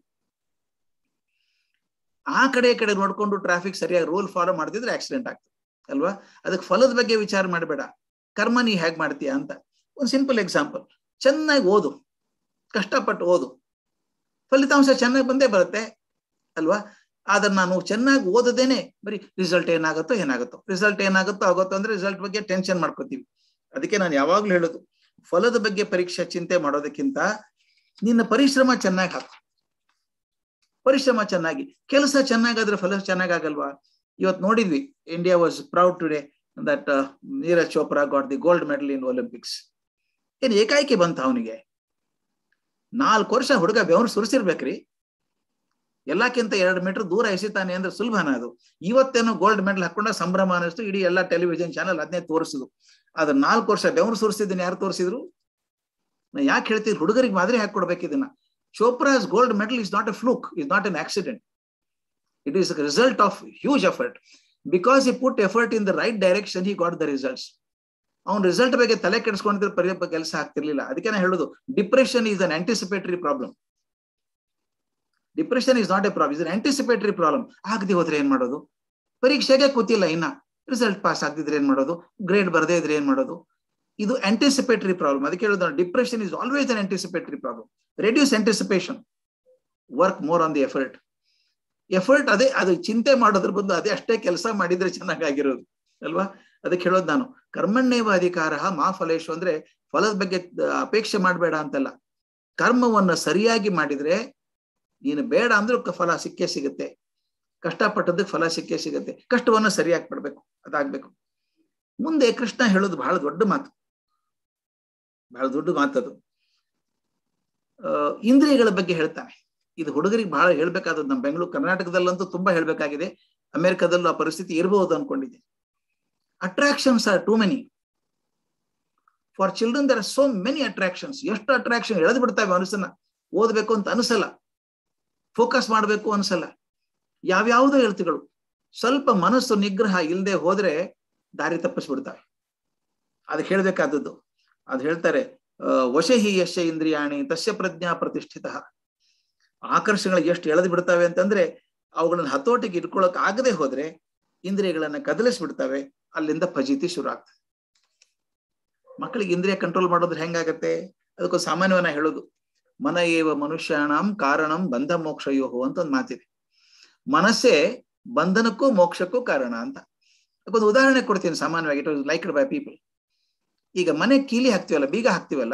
ಆ ಕಡೆ ಈ ಕಡೆ ನೋಡ್ಕೊಂಡು ಟ್ರಾಫಿಕ್ ಸರಿಯಾಗಿ ರೂಲ್ ಫಾಲೋ ಮಾಡ್ತಿದ್ರೆ ಆಕ್ಸಿಡೆಂಟ್ ಆಗ್ತದೆ ಅಲ್ವಾ ಅದಕ್ಕೆ ಫಲದ ಬಗ್ಗೆ ವಿಚಾರ ಮಾಡಬೇಡ ಕರ್ಮ ನೀ ಹೇಗ್ ಮಾಡ್ತೀಯ ಅಂತ ಒಂದು ಸಿಂಪಲ್ ಎಕ್ಸಾಂಪಲ್ ಚೆನ್ನಾಗಿ ಓದು ಕಷ್ಟಪಟ್ಟು ಓದು ಫಲಿತಾಂಶ ಚೆನ್ನಾಗಿ ಬಂದೇ ಬರುತ್ತೆ ಅಲ್ವಾ ಆದ್ರೆ ನಾನು ಚೆನ್ನಾಗಿ ಓದದೇನೆ ಬರೀ ರಿಸಲ್ಟ್ ಏನಾಗುತ್ತೋ ಏನಾಗುತ್ತೋ ರಿಸಲ್ಟ್ ಏನಾಗುತ್ತೋ ಆಗುತ್ತೋ ಅಂದ್ರೆ ರಿಸಲ್ಟ್ ಬಗ್ಗೆ ಟೆನ್ಷನ್ ಮಾಡ್ಕೋತೀವಿ ಅದಕ್ಕೆ ನಾನು ಯಾವಾಗ್ಲೂ ಹೇಳೋದು ಫಲದ ಬಗ್ಗೆ ಪರೀಕ್ಷೆ ಚಿಂತೆ ಮಾಡೋದಕ್ಕಿಂತ ನಿನ್ನ ಪರಿಶ್ರಮ ಚೆನ್ನಾಗಿ ಹಾಕು ಪರಿಶ್ರಮ ಚೆನ್ನಾಗಿ ಕೆಲಸ ಚೆನ್ನಾಗಾದ್ರೆ ಫಲ ಚೆನ್ನಾಗಲ್ವಾ ಇವತ್ತು ನೋಡಿದ್ವಿ India was proud today that Neeraj Chopra got the gold medal in Olympics ಏನ್ ಏಕಾಏಕಿ ಬಂತ ಅವನಿಗೆ ನಾಲ್ಕು ವರ್ಷ ಹುಡುಗ ಬೆವರು ಸುರಿಸಿರ್ಬೇಕ್ರಿ ಎಲ್ಲಕ್ಕಿಂತ ಎರಡು ಮೀಟರ್ ದೂರ ಎಸಿತಾನೆ ಅಂದ್ರೆ ಸುಲಭನ ಅದು ಇವತ್ತೇನೋ ಗೋಲ್ಡ್ ಮೆಡಲ್ ಹಾಕೊಂಡ ಸಂಭ್ರಮ ಅನ್ನಿಸ್ತು ಇಡೀ ಎಲ್ಲಾ ಟೆಲಿವಿಷನ್ ಚಾನೆಲ್ ಅದನ್ನೇ ತೋರಿಸಿದ್ರು ಆದ್ರೆ ನಾಲ್ಕು ವರ್ಷ ಬೆವರು ಸುರಿಸಿದ್ದೀನಿ ಯಾರು ತೋರಿಸಿದ್ರು ನಾ ಯಾಕೆ ಹೇಳ್ತಿದ್ರು ಹುಡುಗರಿಗೆ ಮಾದರಿ ಹಾಕೊಡ್ಬೇಕು ಇದನ್ನ Chopra's gold medal is not a fluke is not an accident it is result of huge effort because he put effort in the right direction he got the results ಅವ್ನ ರಿಸಲ್ಟ್ ಬಗ್ಗೆ ತಲೆ ಕೆಡಿಸ್ಕೊಂಡಿದ್ರೆ ಪರ್ಯಪ್ಪ ಕೆಲಸ ಆಗ್ತಿರ್ಲಿಲ್ಲ ಅದಕ್ಕೆ ನಾನು ಹೇಳುದು depression is an anticipatory problem depression is not a problem is anticipatory problem ಆಗದೆ ಹೋದ್ರೆ ಏನ್ ಮಾಡೋದು ಪರೀಕ್ಷೆಗೆ ಕೂತಿಲ್ಲ ಇನ್ನ ರಿಸಲ್ಟ್ ಪಾಸ್ ಆಗದಿದ್ರೆ ಏನ್ ಮಾಡೋದು ಗ್ರೇಡ್ ಬರದೇ ಇದ್ರೆ ಏನ್ ಮಾಡೋದು ಇದು ಆಂಟಿಸಿಪೇಟರಿ ಪ್ರಾಬ್ಲಮ್ ಅದಕ್ಕೆ ಹೇಳೋದು depression is always an anticipatory problem reduce anticipation work more on the effort effort ಅದೇ ಅದು ಚಿಂತೆ ಮಾಡೋದ್ರ ಬಂದು ಅದೇ ಅಷ್ಟೇ ಕೆಲಸ ಮಾಡಿದ್ರೆ ಚೆನ್ನಾಗಿರೋದು ಅಲ್ವಾ ಅದಕ್ಕೆ ಹೇಳೋದು ನಾನು ಕರ್ಮಣ್ಣೇವ ಅಧಿಕಾರ ಮಾ ಫಲೇಶು ಅಂದ್ರೆ ಫಲದ ಬಗ್ಗೆ ಅಪೇಕ್ಷೆ ಮಾಡಬೇಡ ಅಂತಲ್ಲ ಕರ್ಮವನ್ನ ಸರಿಯಾಗಿ ಮಾಡಿದ್ರೆ ನೀನು ಬೇಡ ಅಂದ್ರೂ ಫಲ ಸಿಕ್ಕೇ ಸಿಗುತ್ತೆ ಕಷ್ಟಪಟ್ಟದಕ್ಕೆ ಫಲ ಸಿಕ್ಕೇ ಸಿಗುತ್ತೆ ಕಷ್ಟವನ್ನ ಸರಿಯಾಗಿ ಪಡ್ಬೇಕು ಅದಾಗ್ಬೇಕು ಮುಂದೆ ಕೃಷ್ಣ ಹೇಳೋದು ಬಹಳ ದೊಡ್ಡ ಮಾತು ಬಹಳ ದೊಡ್ಡ ಮಾತದು ಅಹ್ ಇಂದ್ರಿಯಗಳ ಬಗ್ಗೆ ಹೇಳ್ತಾನೆ ಇದು ಹುಡುಗರಿಗೆ ಬಹಳ ಹೇಳ್ಬೇಕಾದದ್ದು ನಮ್ಮ ಬೆಂಗಳೂರು ಕರ್ನಾಟಕದಲ್ಲಂತೂ ತುಂಬಾ ಹೇಳ್ಬೇಕಾಗಿದೆ ಅಮೆರಿಕದಲ್ಲೂ ಆ ಪರಿಸ್ಥಿತಿ ಇರಬಹುದು ಅನ್ಕೊಂಡಿದ್ದೆ attractions are too many for children there are so many attractions ಎಷ್ಟು ಅಟ್ರಾಕ್ಷನ್ ಎಳೆದು ಬಿಡ್ತಾವೆ ಮನಸ್ಸನ್ನ ಓದ್ಬೇಕು ಅಂತ ಅನಿಸಲ್ಲ ಫೋಕಸ್ ಮಾಡಬೇಕು ಅನ್ಸಲ್ಲ ಯಾವ್ಯಾವುದೋ ಹೇಳ್ತಿಗಳು ಸ್ವಲ್ಪ ಮನಸ್ಸು ನಿಗ್ರಹ ಇಲ್ಲದೆ ಹೋದ್ರೆ ದಾರಿ ತಪ್ಪಿಸ್ಬಿಡ್ತಾವೆ ಅದಕ್ಕೆ ಹೇಳ್ಬೇಕಾದದ್ದು ಅದು ಹೇಳ್ತಾರೆ ವಶಹಿ ಯಶ ಇಂದ್ರಿಯಾಣಿ ತಸ್ಯ ಪ್ರಜ್ಞಾ ಪ್ರತಿಷ್ಠಿತ ಆಕರ್ಷಣೆಗಳು ಎಷ್ಟು ಎಳೆದು ಬಿಡ್ತಾವೆ ಅಂತಂದ್ರೆ ಅವುಗಳನ್ನ ಹತೋಟಿಗೆ ಇಟ್ಕೊಳಕ್ ಆಗದೆ ಹೋದ್ರೆ ಇಂದ್ರಿಯಗಳನ್ನ ಕದಲಿಸ್ಬಿಡ್ತಾವೆ ಅಲ್ಲಿಂದ ಫಜೀತಿ ಶುರು ಆಗ್ತದೆ ಮಕ್ಕಳಿಗೆ ಇಂದ್ರಿಯ ಕಂಟ್ರೋಲ್ ಮಾಡೋದ್ರೆ ಹೆಂಗಾಗತ್ತೆ ಅದಕ್ಕೊಂದು ಸಾಮಾನ್ಯವನ್ನ ಹೇಳೋದು ಮನ ಏವ ಮನುಷ್ಯಾಣಂ ಕಾರಣಂ ಬಂಧ ಮೋಕ್ಷಯೋಹೋ ಅಂತ ಒಂದು ಮಾತಿದೆ ಮನಸ್ಸೇ ಬಂಧನಕ್ಕೂ ಮೋಕ್ಷಕ್ಕೂ ಕಾರಣ ಅಂತ ಅದಕ್ಕೊಂದು ಉದಾಹರಣೆ ಕೊಡ್ತೀನಿ ಸಾಮಾನ್ಯವಾಗಿ it was liked by people ಈಗ ಮನೆ ಕೀಲಿ ಹಾಕ್ತಿವಲ್ಲ ಬೀಗ ಹಾಕ್ತಿವಲ್ಲ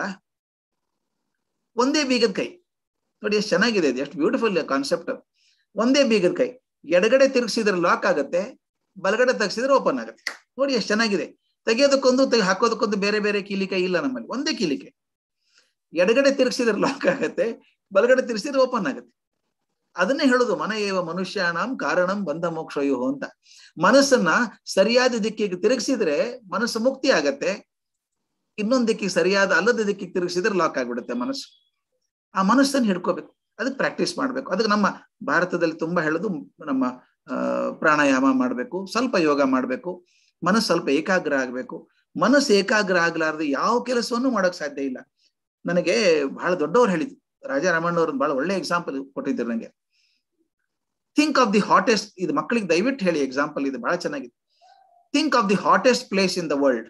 ಒಂದೇ ಬೀಗದ ಕೈ ನೋಡಿ ಎಷ್ಟು ಚೆನ್ನಾಗಿದೆ ಇದು ಎಷ್ಟು ಬ್ಯೂಟಿಫುಲ್ ಕಾನ್ಸೆಪ್ಟ್ ಒಂದೇ ಬೀಗದ ಕೈ ಎಡಗಡೆ ತಿರುಗಿಸಿದ್ರೆ ಲಾಕ್ ಆಗುತ್ತೆ ಬಲಗಡೆ ತೆಗ್ಸಿದ್ರೆ ಓಪನ್ ಆಗುತ್ತೆ ನೋಡಿ ಎಷ್ಟು ಚೆನ್ನಾಗಿದೆ ತೆಗೆಯೋದಕ್ಕೊಂದು ತೆಗೆ ಹಾಕೋದಕ್ಕೊಂದು ಬೇರೆ ಬೇರೆ ಕೀಲಿಕೈ ಇಲ್ಲ ನಮ್ಮಲ್ಲಿ ಒಂದೇ ಕೀಲಿಕೈ ಎಡಗಡೆ ತಿರುಗಿಸಿದ್ರೆ ಲಾಕ್ ಆಗುತ್ತೆ ಬಲಗಡೆ ತಿರುಗಿಸಿದ್ರೆ ಓಪನ್ ಆಗುತ್ತೆ ಅದನ್ನೇ ಹೇಳುದು ಮನ ಏವ ಮನುಷ್ಯಾಣಂ ಕಾರಣಂ ಬಂಧ ಮೋಕ್ಷಯೋ ಅಂತ ಮನಸ್ಸನ್ನ ಸರಿಯಾದ ದಿಕ್ಕಿಗೆ ತಿರುಗಿಸಿದ್ರೆ ಮನಸ್ಸು ಮುಕ್ತಿ ಆಗತ್ತೆ ಇನ್ನೊಂದ್ ದಿಕ್ಕಿಗೆ ಸರಿಯಾದ ಅಲ್ಲದ ದಿಕ್ಕಿಗೆ ತಿರುಗಿಸಿದ್ರೆ ಲಾಕ್ ಆಗ್ಬಿಡುತ್ತೆ ಮನಸ್ಸು ಆ ಮನಸ್ಸನ್ನು ಹಿಡ್ಕೋಬೇಕು ಅದಕ್ಕೆ ಪ್ರಾಕ್ಟೀಸ್ ಮಾಡ್ಬೇಕು ಅದಕ್ಕೆ ನಮ್ಮ ಭಾರತದಲ್ಲಿ ತುಂಬಾ ಹೇಳೋದು ನಮ್ಮ ಅಹ್ ಪ್ರಾಣಾಯಾಮ ಮಾಡ್ಬೇಕು ಸ್ವಲ್ಪ ಯೋಗ ಮಾಡ್ಬೇಕು ಮನಸ್ಸು ಸ್ವಲ್ಪ ಏಕಾಗ್ರ ಆಗ್ಬೇಕು ಮನಸ್ಸು ಏಕಾಗ್ರ ಆಗ್ಲಾರ್ದೆ ಯಾವ ಕೆಲಸವನ್ನು ಮಾಡಕ್ ಸಾಧ್ಯ ಇಲ್ಲ ನನಗೆ ಬಹಳ ದೊಡ್ಡವ್ರು ಹೇಳಿದ್ರು ರಾಜಾರಾಮಣ್ಣ ಅವ್ರನ್ನ ಬಹಳ ಒಳ್ಳೆ ಎಕ್ಸಾಂಪಲ್ ಕೊಟ್ಟಿದ್ದಾರೆ ನಂಗೆ ಥಿಂಕ್ ಆಫ್ ದಿ ಹಾಟೆಸ್ಟ್ ಇದು ಮಕ್ಕಳಿಗೆ ದಯವಿಟ್ಟು ಹೇಳಿ ಎಕ್ಸಾಂಪಲ್ ಇದು ಬಹಳ ಚೆನ್ನಾಗಿದೆ think of the hottest place in the world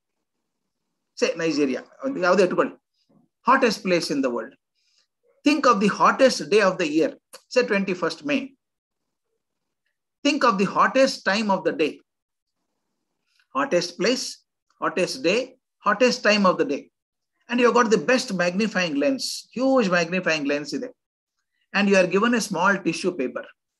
say Nigeria ಯಾವುದೇ ಇಟ್ಕೊಳ್ಳಿ hottest place in the world think of the hottest day of the year say twenty first May think of the hottest time of the day hottest place hottest day, hottest time of the day. And you have got the best magnifying lens, huge magnifying lens ಇದೆ. And you are given a small tissue paper.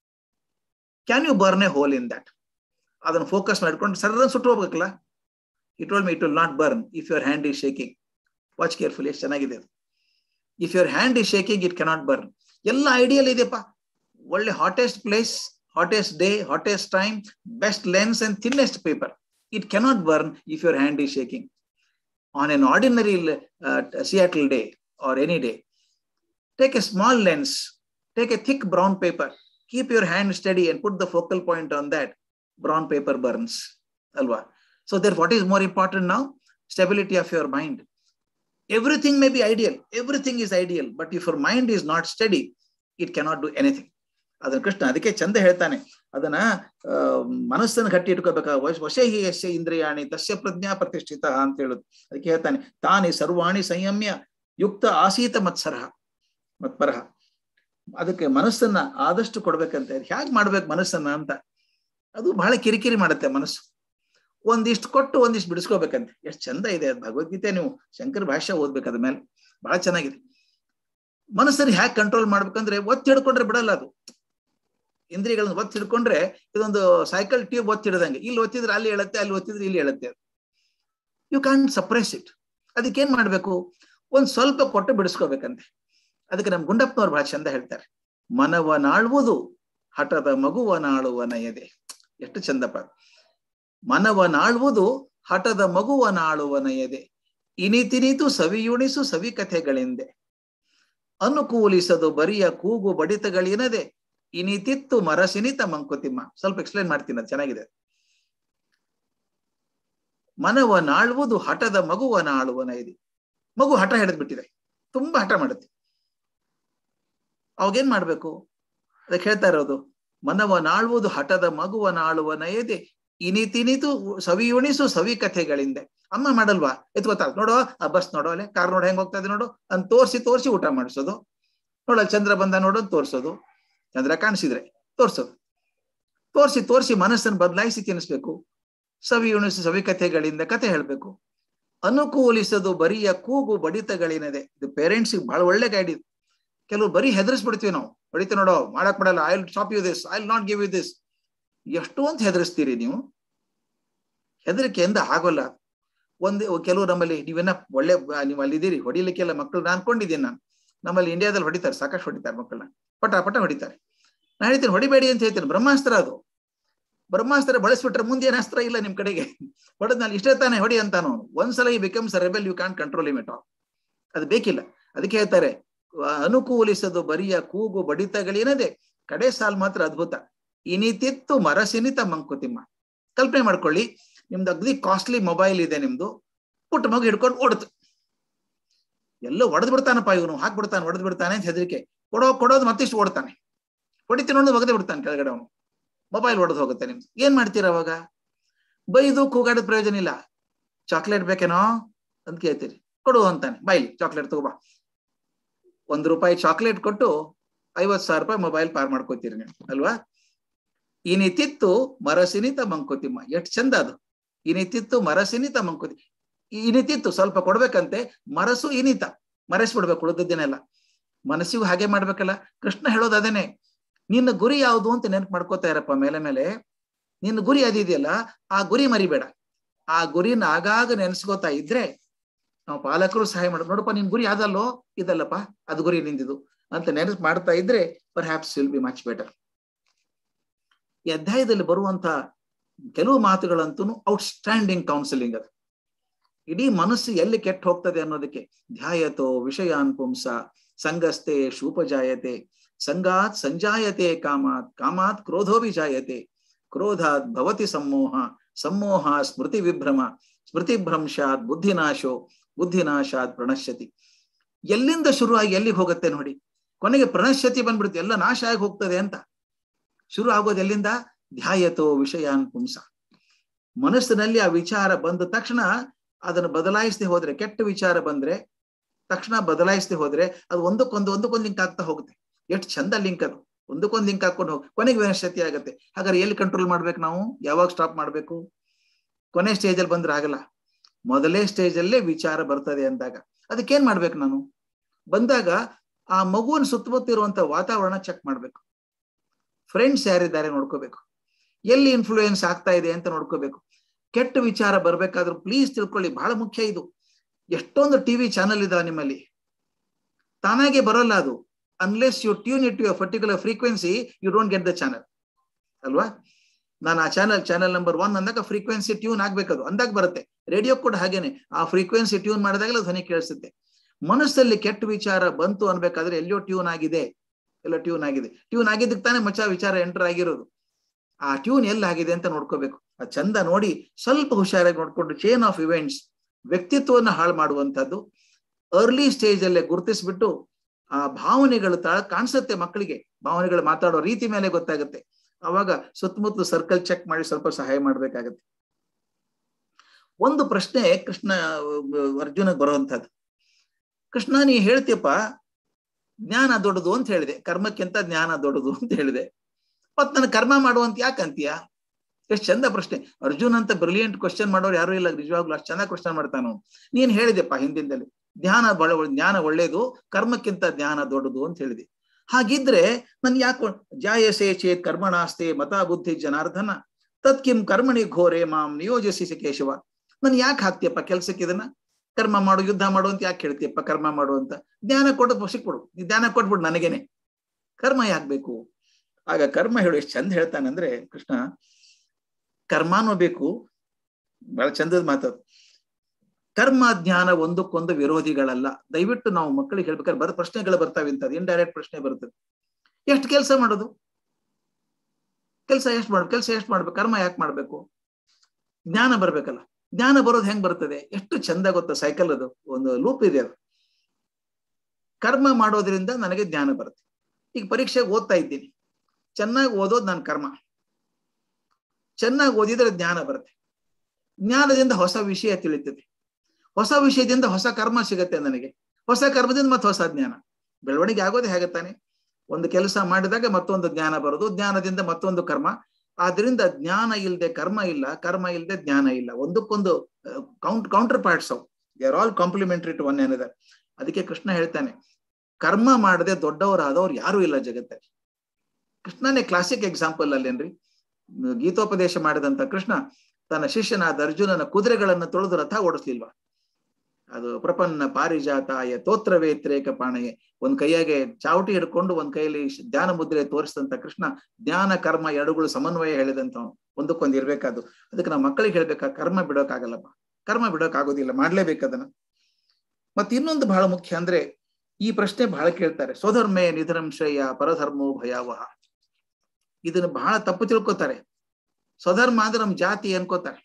Can you burn a hole in that? ಅದನ್ನು focus ಮಾಡ್ಕೊಂಡು ಸರಳ ಸುಟ್ಟು ಹೋಗ್ಬೇಕಲ್ಲ it told me it will not burn if your hand is shaking watch careful ಎಷ್ಟು ಚೆನ್ನಾಗಿದೆ ಅದು if your hand is shaking it cannot burn ಎಲ್ಲ ideal ಇದೆಯಪ್ಪ ಒಳ್ಳೆ hottest place hottest day hottest time best lens and thinnest paper it cannot burn if your hand is shaking. On an ordinary uh, Seattle day or any day, take a small lens, take a thick brown paper, keep your hand steady and put the focal point on that. Brown paper burns. Alva. So, there, what is more important now? Stability of your mind. Everything may be ideal. Everything is ideal. But if your mind is not steady, it cannot do anything. ಅದನ್ನ ಕೃಷ್ಣ ಅದಕ್ಕೆ ಚಂದ ಹೇಳ್ತಾನೆ ಅದನ್ನ ಮನಸ್ಸನ್ನು ಕಟ್ಟಿ ಇಟ್ಕೋಬೇಕ ವಶ ಹಿ ಯಶ್ಯ ಇಂದ್ರಿಯಾಣಿ ತಸ್ಯ ಪ್ರಜ್ಞಾ ಪ್ರತಿಷ್ಠಿತ ಅಂತ ಹೇಳುದು ಅದಕ್ಕೆ ಹೇಳ್ತಾನೆ ತಾನಿ ಸರ್ವಾಣಿ ಸಂಯಮ್ಯ ಯುಕ್ತ ಆಸೀತ ಮತ್ಸರ ಮತ್ಪರಹ ಅದಕ್ಕೆ ಮನಸ್ಸನ್ನ ಆದಷ್ಟು ಕೊಡ್ಬೇಕಂತ ಹೇಗೆ ಮಾಡ್ಬೇಕು ಮನಸ್ಸನ್ನ ಅಂತ ಅದು ಬಹಳ ಕಿರಿಕಿರಿ ಮಾಡುತ್ತೆ ಮನಸ್ಸು ಒಂದಿಷ್ಟು ಕೊಟ್ಟು ಒಂದಿಷ್ಟು ಬಿಡಿಸ್ಕೋಬೇಕಂತೆ ಎಷ್ಟು ಚಂದ ಇದೆ ಅದು ಭಗವದ್ಗೀತೆ ನೀವು ಶಂಕರ ಭಾಷ್ಯ ಓದ್ಬೇಕು ಅದ ಮೇಲೆ ಬಹಳ ಚೆನ್ನಾಗಿದೆ ಮನಸ್ಸನ್ನು ಹ್ಯಾಕ್ ಕಂಟ್ರೋಲ್ ಮಾಡ್ಬೇಕಂದ್ರೆ ಒತ್ತಿ ಹಿಡ್ಕೊಂಡ್ರೆ ಬಿಡಲ್ಲ ಅದು ಇಂದ್ರಿಯಗಳನ್ನ ಒತ್ತಿ ಹಿಡ್ಕೊಂಡ್ರೆ ಇದೊಂದು ಸೈಕಲ್ ಟ್ಯೂಬ್ ಒತ್ತಿ ಹಿಡ್ದಂಗೆ ಇಲ್ಲಿ ಒತ್ತಿದ್ರೆ ಅಲ್ಲಿ ಹೇಳುತ್ತೆ ಅಲ್ಲಿ ಒತ್ತಿದ್ರೆ ಇಲ್ಲಿ ಹೇಳುತ್ತೆ ಯು ಕ್ಯಾನ್ ಸಪ್ರೆಸ್ ಇಟ್ ಅದಕ್ಕೆ ಏನ್ ಮಾಡ್ಬೇಕು ಒಂದ್ ಸ್ವಲ್ಪ ಕೊಟ್ಟು ಬಿಡಿಸ್ಕೋಬೇಕಂತೆ ಅದಕ್ಕೆ ನಮ್ ಗುಂಡಪ್ಪನವ್ರು ಬಹಳ ಚಂದ ಹೇಳ್ತಾರೆ ಮನವನಾಳುವುದು ಹಠದ ಮಗುವನಾಳುವ ನಯದೆ ಎಷ್ಟು ಚಂದಪ್ಪ ಮನವನಾಳುವುದು ಹಠದ ಮಗುವನಾಳುವ ನಯದೆ ಇನಿತಿನಿತು ಸವಿಯುಣಿಸು ಸವಿ ಕಥೆಗಳಿಂದೆ ಅನುಕೂಲಿಸದು ಬರಿಯ ಕೂಗು ಬಡಿತಗಳೇನದೆ ಇನಿತಿತ್ತು ಮರಸಿನಿತ ಮಂಕುತಿಮ್ಮ ಸ್ವಲ್ಪ ಎಕ್ಸ್ಪ್ಲೈನ್ ಮಾಡ್ತೀನಿ ಅದು ಚೆನ್ನಾಗಿದೆ ಮನವ ನಾಳುವುದು ಹಠದ ಮಗುವ ನಾಳುವನ ಇದೆ ಮಗು ಹಠ ಹಿಡಿದು ಬಿಟ್ಟಿದೆ ತುಂಬಾ ಹಠ ಮಾಡುತ್ತೆ ಅವಾಗೇನ್ ಮಾಡ್ಬೇಕು ಅದಕ್ಕೆ ಹೇಳ್ತಾ ಇರೋದು ಮನವ ನಾಳುವುದು ಹಠದ ಮಗುವ ನಾಳುವನ ಎದೆ ಇನಿತಿನಿತು ಸವಿಯುಣಿಸು ಸವಿ ಕಥೆಗಳಿಂದ ಅಮ್ಮ ಮಾಡಲ್ವಾ ಎತ್ ಗೊತ್ತಾಗ ನೋಡೋ ಆ ಬಸ್ ನೋಡೋ ಅಲ್ಲೇ ಕಾರ್ ನೋಡೋ ಹೆಂಗ್ ಹೋಗ್ತಾ ಇದೆ ನೋಡು ಅಂತ ತೋರಿಸಿ ತೋರಿಸಿ ಊಟ ಮಾಡಿಸೋದು ನೋಡಲ್ಲ ಚಂದ್ರ ಬಂದ ನೋಡೋದು ತೋರಿಸೋದು ಚಂದ್ರ ಕಾಣಿಸಿದ್ರೆ ತೋರ್ಸೋದು ತೋರಿಸಿ ತೋರಿಸಿ ಮನಸ್ಸನ್ನು ಬದಲಾಯಿಸಿ ತಿನ್ನಿಸ್ಬೇಕು ಸವಿ ಉಣಿಸಿ ಸವಿ ಕಥೆಗಳಿಂದ ಕತೆ ಹೇಳ್ಬೇಕು ಅನುಕೂಲಿಸದು ಬರಿಯ ಕೂಗು ಬಡಿತಗಳಿನದೆ ಇದು ಪೇರೆಂಟ್ಸ್ ಬಹಳ ಒಳ್ಳೆ ಗೈಡ್ ಇದು ಕೆಲವು ಬರೀ ಹೆದರ್ಸ್ಬಿಡ್ತೀವಿ ನಾವು ಬಡಿತ ನೋಡೋ ಮಾಡಕ್ ಬಿಡಲ್ಲ I will stop you this I will not give you this ಎಷ್ಟು ಅಂತ ಹೆದರ್ಸ್ತೀರಿ ನೀವು ಹೆದರಿಕೆಯಿಂದ ಆಗೋಲ್ಲ ಒಂದು ಕೆಲವು ನಮ್ಮಲ್ಲಿ ನೀವೇನ ಒಳ್ಳೆ ನೀವು ಅಲ್ಲಿದ್ದೀರಿ ಹೊಡಿಲಿಕ್ಕೆಲ್ಲ ಮಕ್ಕಳು ನಾನು ಅನ್ಕೊಂಡಿದ್ದೀನಿ ನಾನು ನಮ್ಮಲ್ಲಿ ಇಂಡಿಯಾದಲ್ಲಿ ಹೊಡಿತಾರೆ ಸಾಕಷ್ಟು ಹೊಡಿತಾರೆ ಮಕ್ಕಳನ್ನ ಪಟ ಪಟ ಹೊಡಿತಾರೆ ನಾನು ಹೇಳ್ತೀನಿ ಹೊಡಿಬೇಡಿ ಅಂತ ಹೇಳ್ತೀನಿ ಬ್ರಹ್ಮಾಸ್ತ್ರ ಅದು ಬ್ರಹ್ಮಾಸ್ತ್ರ ಬಳಸ್ಬಿಟ್ರೆ ಮುಂದೆ ಏನು ಅಸ್ತ್ರ ಇಲ್ಲ ನಿಮ್ ಕಡೆಗೆ ಹೊಡೆದ್ ನಾನು ಇಷ್ಟೇ ತಾನೇ ಹೊಡಿ ಅಂತಾನು ಒಂದ್ಸಲ he becomes rebel you can control him it all ಅದು ಬೇಕಿಲ್ಲ ಅದಕ್ಕೆ ಹೇಳ್ತಾರೆ ಅನುಕೂಲಿಸದು ಬರಿಯ ಕೂಗು ಬಡಿತಗಳೇನದೆ ಕಡೆ ಸಾಲ್ ಮಾತ್ರ ಅದ್ಭುತ ಇನಿತಿತ್ತು ಮರಸಿನಿತ ಮಂಕುತಿಮ್ಮ ಕಲ್ಪನೆ ಮಾಡ್ಕೊಳ್ಳಿ ನಿಮ್ದು ಅಗ್ದಿ ಕಾಸ್ಟ್ಲಿ ಮೊಬೈಲ್ ಇದೆ ನಿಮ್ದು ಪುಟ್ಟ ಮಗು ಹಿಡ್ಕೊಂಡು ಓಡ್ತು ಎಲ್ಲೋ ಹೊಡೆದ್ ಬಿಡ್ತಾನಪ್ಪ ಇವನು ಹಾಕ್ಬಿಡ್ತಾನೆ ಹೊಡೆದ್ ಬಿಡ್ತಾನೆ ಅಂತ ಹೆದರಿಕೆ ಕೊಡೋ ಕೊಡೋದು ಮತ್ತಿಷ್ಟು ಓಡ್ತಾನೆ ಹೊಡಿತೀನಿ ನೋಡೋದು ಒಗದೆ ಬಿಡ್ತಾನೆ ಕೆಳಗಡೆ ಅವನು ಮೊಬೈಲ್ ಹೊಡೆದು ಹೋಗುತ್ತೆ ನಿಮ್ದು ಏನ್ ಮಾಡ್ತೀರ ಅವಾಗ ಬೈದು ಕೂಗಾಡೋದ್ ಪ್ರಯೋಜನ ಇಲ್ಲ ಚಾಕ್ಲೇಟ್ ಬೇಕೇನೋ ಅಂತ ಕೇಳ್ತೀರಿ ಕೊಡು ಅಂತಾನೆ ಬೈಲಿ ಚಾಕ್ಲೇಟ್ ತಗೋಬಾ ಒಂದ್ ರೂಪಾಯಿ ಚಾಕ್ಲೇಟ್ ಕೊಟ್ಟು ಐವತ್ ಸಾವಿರ ರೂಪಾಯಿ ಮೊಬೈಲ್ ಪಾರ್ ಮಾಡ್ಕೋತೀರಿ ನೀವು ಅಲ್ವಾ ಇನಿತಿತ್ತು ಮರಸಿನಿತ ಮಂಕುತಿಮ್ಮ ಎಷ್ಟ್ ಚಂದ ಅದು ಇನಿತಿತ್ತು ಮರಸಿನಿತ ಮಂಕುತಿ ಇನಿತಿತ್ತು ಸ್ವಲ್ಪ ಕೊಡ್ಬೇಕಂತೆ ಮರಸು ಇನಿತ ಮರೆಸ್ಬಿಡ್ಬೇಕು ಉಳಿದದ್ದೇನೆಲ್ಲ ಮನಸ್ಸಿಗೂ ಹಾಗೆ ಮಾಡ್ಬೇಕಲ್ಲ ಕೃಷ್ಣ ಹೇಳೋದು ಅದೇನೆ ನಿನ್ನ ಗುರಿ ಯಾವುದು ಅಂತ ನೆನಪು ಮಾಡ್ಕೋತಾ ಇರಪ್ಪ ಮೇಲೆ ಮೇಲೆ ನಿನ್ನ ಗುರಿ ಅದಿದೆಯಲ್ಲ ಆ ಗುರಿ ಮರಿಬೇಡ ಆ ಗುರಿನ ಆಗಾಗ ನೆನೆಸ್ಕೋತಾ ಇದ್ರೆ ನಾವು ಪಾಲಕರು ಸಹಾಯ ಮಾಡ ನೋಡಪ್ಪ ನಿನ್ ಗುರಿ ಅದಲ್ಲೋ ಇದಲ್ಲಪ್ಪ ಅದು ಗುರಿ ನಿಂದಿದು ಅಂತ ನೆನಪು ಮಾಡ್ತಾ ಇದ್ರೆ perhaps will be much better ಈ ಅಧ್ಯಾಯದಲ್ಲಿ ಬರುವಂತ ಕೆಲವು ಮಾತುಗಳಂತೂ ಔಟ್ಸ್ಟ್ಯಾಂಡಿಂಗ್ ಕೌನ್ಸಿಲಿಂಗ್ ಅದು ಇಡೀ ಮನಸ್ಸು ಎಲ್ಲಿ ಕೆಟ್ಟ ಹೋಗ್ತದೆ ಅನ್ನೋದಕ್ಕೆ ಧ್ಯಾಯತೋ ವಿಷಯಾನ್ ಪುಂಸ ಸಂಗಸ್ತೆ ಶೂಪಜಾಯತೆ ಸಂಗಾತ್ ಸಂಜಾಯತೆ ಕಾಮಾತ್ ಕಾಮಾತ್ ಕ್ರೋಧೋ ವಿಜಾಯತೆ ಕ್ರೋಧಾತ್ ಭವತಿ ಸಮ್ಮೋಹ ಸಮ್ಮೋಹ ಸ್ಮೃತಿ ವಿಭ್ರಮ ಸ್ಮೃತಿ ಭ್ರಂಶಾತ್ ಬುದ್ಧಿನಾಶೋ ಬುದ್ಧಿನಾಶಾತ್ ಪ್ರಣಶ್ಯತಿ ಎಲ್ಲಿಂದ ಶುರುವಾಗಿ ಎಲ್ಲಿಗೆ ಹೋಗುತ್ತೆ ನೋಡಿ ಕೊನೆಗೆ ಪ್ರಣಶ್ಯತಿ ಬಂದ್ಬಿಡುತ್ತೆ ಎಲ್ಲ ನಾಶ ಆಗಿ ಹೋಗ್ತದೆ ಅಂತ ಶುರು ಆಗೋದು ಎಲ್ಲಿಂದ ಧ್ಯಾಯತೋ ವಿಷಯಾನ್ ಪುಂಸ ಮನಸ್ಸಿನಲ್ಲಿ ಆ ವಿಚಾರ ಬಂದ ತಕ್ಷಣ ಅದನ್ನು ಬದಲಾಯಿಸದೆ ಹೋದ್ರೆ ಕೆಟ್ಟ ವಿಚಾರ ಬಂದ್ರೆ ತಕ್ಷಣ ಬದಲಾಯಿಸದೆ ಹೋದ್ರೆ ಅದು ಒಂದಕ್ಕೊಂದು ಒಂದಕ್ಕೊಂದು ಲಿಂಕ್ ಆಗ್ತಾ ಹೋಗುತ್ತೆ ಎಷ್ಟು ಚಂದ ಲಿಂಕ್ ಅದು ಒಂದಕ್ಕೊಂದು ಲಿಂಕ್ ಹಾಕೊಂಡು ಹೋಗಿ ಕೊನೆಗೆ ವಿನಶ್ಯತಿ ಆಗುತ್ತೆ ಹಾಗಾದ್ರೆ ಎಲ್ಲಿ ಕಂಟ್ರೋಲ್ ಮಾಡ್ಬೇಕು ನಾವು ಯಾವಾಗ ಸ್ಟಾಪ್ ಮಾಡ್ಬೇಕು ಕೊನೆ ಸ್ಟೇಜಲ್ಲಿ ಬಂದ್ರೆ ಆಗಲ್ಲ ಮೊದಲೇ ಸ್ಟೇಜ್ ಅಲ್ಲೇ ವಿಚಾರ ಬರ್ತದೆ ಅಂದಾಗ ಅದಕ್ಕೇನ್ ಮಾಡ್ಬೇಕು ನಾನು ಬಂದಾಗ ಆ ಮಗುವಿನ ಸುತ್ತಮುತ್ತ ಇರುವಂತ ವಾತಾವರಣ ಚೆಕ್ ಮಾಡ್ಬೇಕು ಫ್ರೆಂಡ್ಸ್ ಯಾರಿದ್ದಾರೆ ನೋಡ್ಕೋಬೇಕು ಎಲ್ಲಿ ಇನ್ಫ್ಲೂಯೆನ್ಸ್ ಆಗ್ತಾ ಇದೆ ಅಂತ ನೋಡ್ಕೋಬೇಕು ಕೆಟ್ಟ ವಿಚಾರ ಬರ್ಬೇಕಾದ್ರೂ ಪ್ಲೀಸ್ ತಿಳ್ಕೊಳ್ಳಿ ಬಹಳ ಮುಖ್ಯ ಇದು ಎಷ್ಟೊಂದು ಟಿವಿ ಚಾನಲ್ ಇದಾವೆ ನಿಮ್ಮಲ್ಲಿ ತಾನಾಗೆ ಬರೋಲ್ಲ ಅದು unless you tune it you particular frequency you don't get the channel ಅಲ್ವಾ ನಾನು ಆ ಚಾನಲ್ ಚಾನಲ್ ನಂಬರ್ ಒನ್ ಅಂದಾಗ ಫ್ರೀಕ್ವೆನ್ಸಿ ಟ್ಯೂನ್ ಆಗ್ಬೇಕದು ಅಂದಾಗ ಬರುತ್ತೆ ರೇಡಿಯೋ ಕೂಡ ಹಾಗೇನೆ ಆ ಫ್ರೀಕ್ವೆನ್ಸಿ ಟ್ಯೂನ್ ಮಾಡಿದಾಗಲೇ ಧ್ವನಿ ಕೇಳಿಸುತ್ತೆ ಮನಸ್ಸಲ್ಲಿ ಕೆಟ್ಟ ವಿಚಾರ ಬಂತು ಅನ್ಬೇಕಾದ್ರೆ ಎಲ್ಲೋ ಟ್ಯೂನ್ ಆಗಿದೆ ಎಲ್ಲ ಟ್ಯೂನ್ ಆಗಿದೆ ಟ್ಯೂನ್ ಆಗಿದ್ದಕ್ಕೆ ತಾನೇ ಮಚ್ಚ ವಿಚಾರ ಎಂಟರ್ ಆಗಿರೋದು ಆ ಟ್ಯೂನ್ ಎಲ್ಲಾಗಿದೆ ಅಂತ ನೋಡ್ಕೋಬೇಕು ಆ ಚಂದ ನೋಡಿ ಸ್ವಲ್ಪ ಹುಷಾರಾಗಿ ನೋಡ್ಕೊಂಡು ಚೇನ್ ಆಫ್ ಇವೆಂಟ್ಸ್ ವ್ಯಕ್ತಿತ್ವವನ್ನು ಹಾಳು ಮಾಡುವಂತದ್ದು ಅರ್ಲಿ ಸ್ಟೇಜ್ ಅಲ್ಲೇ ಗುರುತಿಸ್ಬಿಟ್ಟು ಆ ಭಾವನೆಗಳು ತ ಕಾಣಿಸುತ್ತೆ ಮಕ್ಕಳಿಗೆ ಭಾವನೆಗಳು ಮಾತಾಡೋ ರೀತಿ ಮೇಲೆ ಗೊತ್ತಾಗುತ್ತೆ ಅವಾಗ ಸುತ್ತಮುತ್ತಲು ಸರ್ಕಲ್ ಚೆಕ್ ಮಾಡಿ ಸ್ವಲ್ಪ ಸಹಾಯ ಮಾಡ್ಬೇಕಾಗತ್ತೆ ಒಂದು ಪ್ರಶ್ನೆ ಕೃಷ್ಣ ಅರ್ಜುನಗ್ ಬರುವಂತದ್ದು ಕೃಷ್ಣ ನೀ ಹೇಳ್ತೀಯಪ್ಪ ಜ್ಞಾನ ದೊಡ್ಡದು ಅಂತ ಹೇಳಿದೆ ಕರ್ಮಕ್ಕಿಂತ ಜ್ಞಾನ ದೊಡ್ಡದು ಅಂತ ಹೇಳಿದೆ ಮತ್ ನನ್ನ ಕರ್ಮ ಮಾಡುವಂತ ಯಾಕೆ ಅಂತೀಯ ಎಷ್ಟು ಚಂದ ಪ್ರಶ್ನೆ ಅರ್ಜುನ್ ಅಂತ ಬ್ರಿಲಿಯಂಟ್ ಕ್ವಶನ್ ಮಾಡೋರು ಯಾರು ಇಲ್ಲ ನಿಜವಾಗ್ಲೂ ಅಷ್ಟು ಚೆನ್ನಾಗಿ ಕ್ವಶನ್ ಮಾಡ್ತಾನು ನೀನ್ ಹೇಳಿದೆಪ್ಪ ಹಿಂದಿಂದಲ್ಲಿ ಜ್ಞಾನ ಬಳ ಜ್ಞಾನ ಒಳ್ಳೇದು ಕರ್ಮಕ್ಕಿಂತ ಜ್ಞಾನ ದೊಡ್ಡದು ಅಂತ ಹೇಳಿದೆ ಹಾಗಿದ್ರೆ ನನ್ ಯಾಕೆ ಜಾಯಸೆ ಚೇತ್ ಕರ್ಮಣಾಸ್ತೆ ಮತ ಬುದ್ಧಿ ಜನಾರ್ದನ ತತ್ ಕಿಂ ಕರ್ಮಣಿ ಘೋರೆ ಮಾಂ ನಿಯೋಜಿಸಿ ಕೇಶವ ನನ್ ಯಾಕೆ ಹಾಕ್ತಿಯಪ್ಪ ಕೆಲ್ಸಕ್ಕೆ ಇದನ್ನ ಕರ್ಮ ಮಾಡು ಯುದ್ಧ ಮಾಡು ಅಂತ ಯಾಕೆ ಹೇಳ್ತೀಯಪ್ಪ ಕರ್ಮ ಮಾಡು ಅಂತ ಜ್ಞಾನ ಕೊಟ್ಟು ಸಿಕ್ಬಿಡು ಜ್ಞಾನ ಕೊಟ್ಬಿಡು ನನಗೇನೆ ಕರ್ಮ ಯಾಕೆ ಆಗ ಕರ್ಮ ಹೇಳು ಎಷ್ಟು ಚಂದ ಹೇಳ್ತಾನಂದ್ರೆ ಕೃಷ್ಣ ಕರ್ಮಾನು ಬೇಕು ಬಹಳ ಚಂದದ ಮಾತದು ಕರ್ಮ ಜ್ಞಾನ ಒಂದಕ್ಕೊಂದು ವಿರೋಧಿಗಳಲ್ಲ ದಯವಿಟ್ಟು ನಾವು ಮಕ್ಕಳಿಗೆ ಹೇಳ್ಬೇಕಾದ್ರೆ ಬರ ಪ್ರಶ್ನೆಗಳು ಬರ್ತಾವೆ ಇಂಥದ್ದು ಇಂಡೈರೆಕ್ಟ್ ಪ್ರಶ್ನೆ ಬರ್ತದೆ ಎಷ್ಟು ಕೆಲಸ ಮಾಡೋದು ಕೆಲಸ ಎಷ್ಟು ಮಾಡ್ಬೇಕು ಕೆಲಸ ಎಷ್ಟು ಮಾಡ್ಬೇಕು ಕರ್ಮ ಯಾಕೆ ಮಾಡ್ಬೇಕು ಜ್ಞಾನ ಬರ್ಬೇಕಲ್ಲ ಜ್ಞಾನ ಬರೋದು ಹೆಂಗ್ ಬರ್ತದೆ ಎಷ್ಟು ಚಂದ ಗೊತ್ತಾ ಸೈಕಲ್ ಅದು ಒಂದು ಲೂಪ್ ಇದೆ ಅದು ಕರ್ಮ ಮಾಡೋದ್ರಿಂದ ನನಗೆ ಜ್ಞಾನ ಬರುತ್ತೆ ಈಗ ಪರೀಕ್ಷೆಗೆ ಓದ್ತಾ ಇದ್ದೀನಿ ಚೆನ್ನಾಗಿ ಓದೋದು ನನ್ನ ಕರ್ಮ ಚೆನ್ನಾಗಿ ಓದಿದ್ರೆ ಜ್ಞಾನ ಬರುತ್ತೆ ಜ್ಞಾನದಿಂದ ಹೊಸ ವಿಷಯ ತಿಳಿತದೆ ಹೊಸ ವಿಷಯದಿಂದ ಹೊಸ ಕರ್ಮ ಸಿಗತ್ತೆ ನನಗೆ ಹೊಸ ಕರ್ಮದಿಂದ ಮತ್ತೆ ಹೊಸ ಜ್ಞಾನ ಬೆಳವಣಿಗೆ ಆಗೋದೇ ಹೇಗತ್ತಾನೆ ಒಂದು ಕೆಲಸ ಮಾಡಿದಾಗ ಮತ್ತೊಂದು ಜ್ಞಾನ ಬರೋದು ಜ್ಞಾನದಿಂದ ಮತ್ತೊಂದು ಕರ್ಮ ಆದ್ರಿಂದ ಜ್ಞಾನ ಇಲ್ಲದೆ ಕರ್ಮ ಇಲ್ಲ ಕರ್ಮ ಇಲ್ಲದೆ ಜ್ಞಾನ ಇಲ್ಲ ಒಂದಕ್ಕೊಂದು ಕೌಂಟ್ ಕೌಂಟರ್ ಪಾರ್ಟ್ಸ್ ಅವು they are all complementary to one ಏನದ ಅದಕ್ಕೆ ಕೃಷ್ಣ ಹೇಳ್ತಾನೆ ಕರ್ಮ ಮಾಡದೆ ದೊಡ್ಡವರಾದವ್ರು ಯಾರು ಇಲ್ಲ ಜಗತ್ತಲ್ಲಿ ಕೃಷ್ಣನೇ ಕ್ಲಾಸಿಕ್ ಎಕ್ಸಾಂಪಲ್ ಅಲ್ಲೇನ್ರಿ ಗೀತೋಪದೇಶ ಮಾಡಿದಂತ ಕೃಷ್ಣ ತನ್ನ ಶಿಷ್ಯನಾದ ಅರ್ಜುನನ ಕುದುರೆಗಳನ್ನು ತೊಳೆದು ರಥ ಓಡಿಸ್ಲಿಲ್ವಾ ಅದು ಪ್ರಪನ್ನ ಪಾರಿಜಾತಾಯ ತೋತ್ರವೇತ್ರೇಕ ಪಾಣೆಗೆ ಒಂದ್ ಕೈಯಾಗೆ ಚಾವಟಿ ಹಿಡ್ಕೊಂಡು ಒಂದ್ ಕೈಯಲ್ಲಿ ಧ್ಯಾನ ಮುದ್ರೆ ತೋರಿಸಿದಂತ ಕೃಷ್ಣ ಜ್ಞಾನ ಕರ್ಮ ಎರಡುಗಳು ಸಮನ್ವಯ ಹೇಳಿದಂತವನು ಒಂದಕ್ಕೊಂದು ಇರ್ಬೇಕಾದ್ದು ಅದಕ್ಕೆ ನಾವು ಮಕ್ಕಳಿಗೆ ಹೇಳ್ಬೇಕಾ ಕರ್ಮ ಬಿಡೋಕಾಗಲ್ಲಪ್ಪ ಕರ್ಮ ಬಿಡೋಕಾಗೋದಿಲ್ಲ ಮಾಡ್ಲೇಬೇಕು ಅದನ್ನ ಮತ್ತೆ ಇನ್ನೊಂದು ಬಹಳ ಮುಖ್ಯ ಅಂದ್ರೆ ಈ ಪ್ರಶ್ನೆ ಬಹಳ ಕೇಳ್ತಾರೆ ಸ್ವಧರ್ಮೇ ನಿಧನಂ ಶ್ರೇಯ ಪರಧರ್ಮೋ ಭಯಾವಹ ಇದನ್ನ ಬಹಳ ತಪ್ಪು ತಿಳ್ಕೊತಾರೆ ಸ್ವಧರ್ಮ ಅಂದ್ರೆ ನಮ್ ಜಾತಿ ಅನ್ಕೋತಾರೆ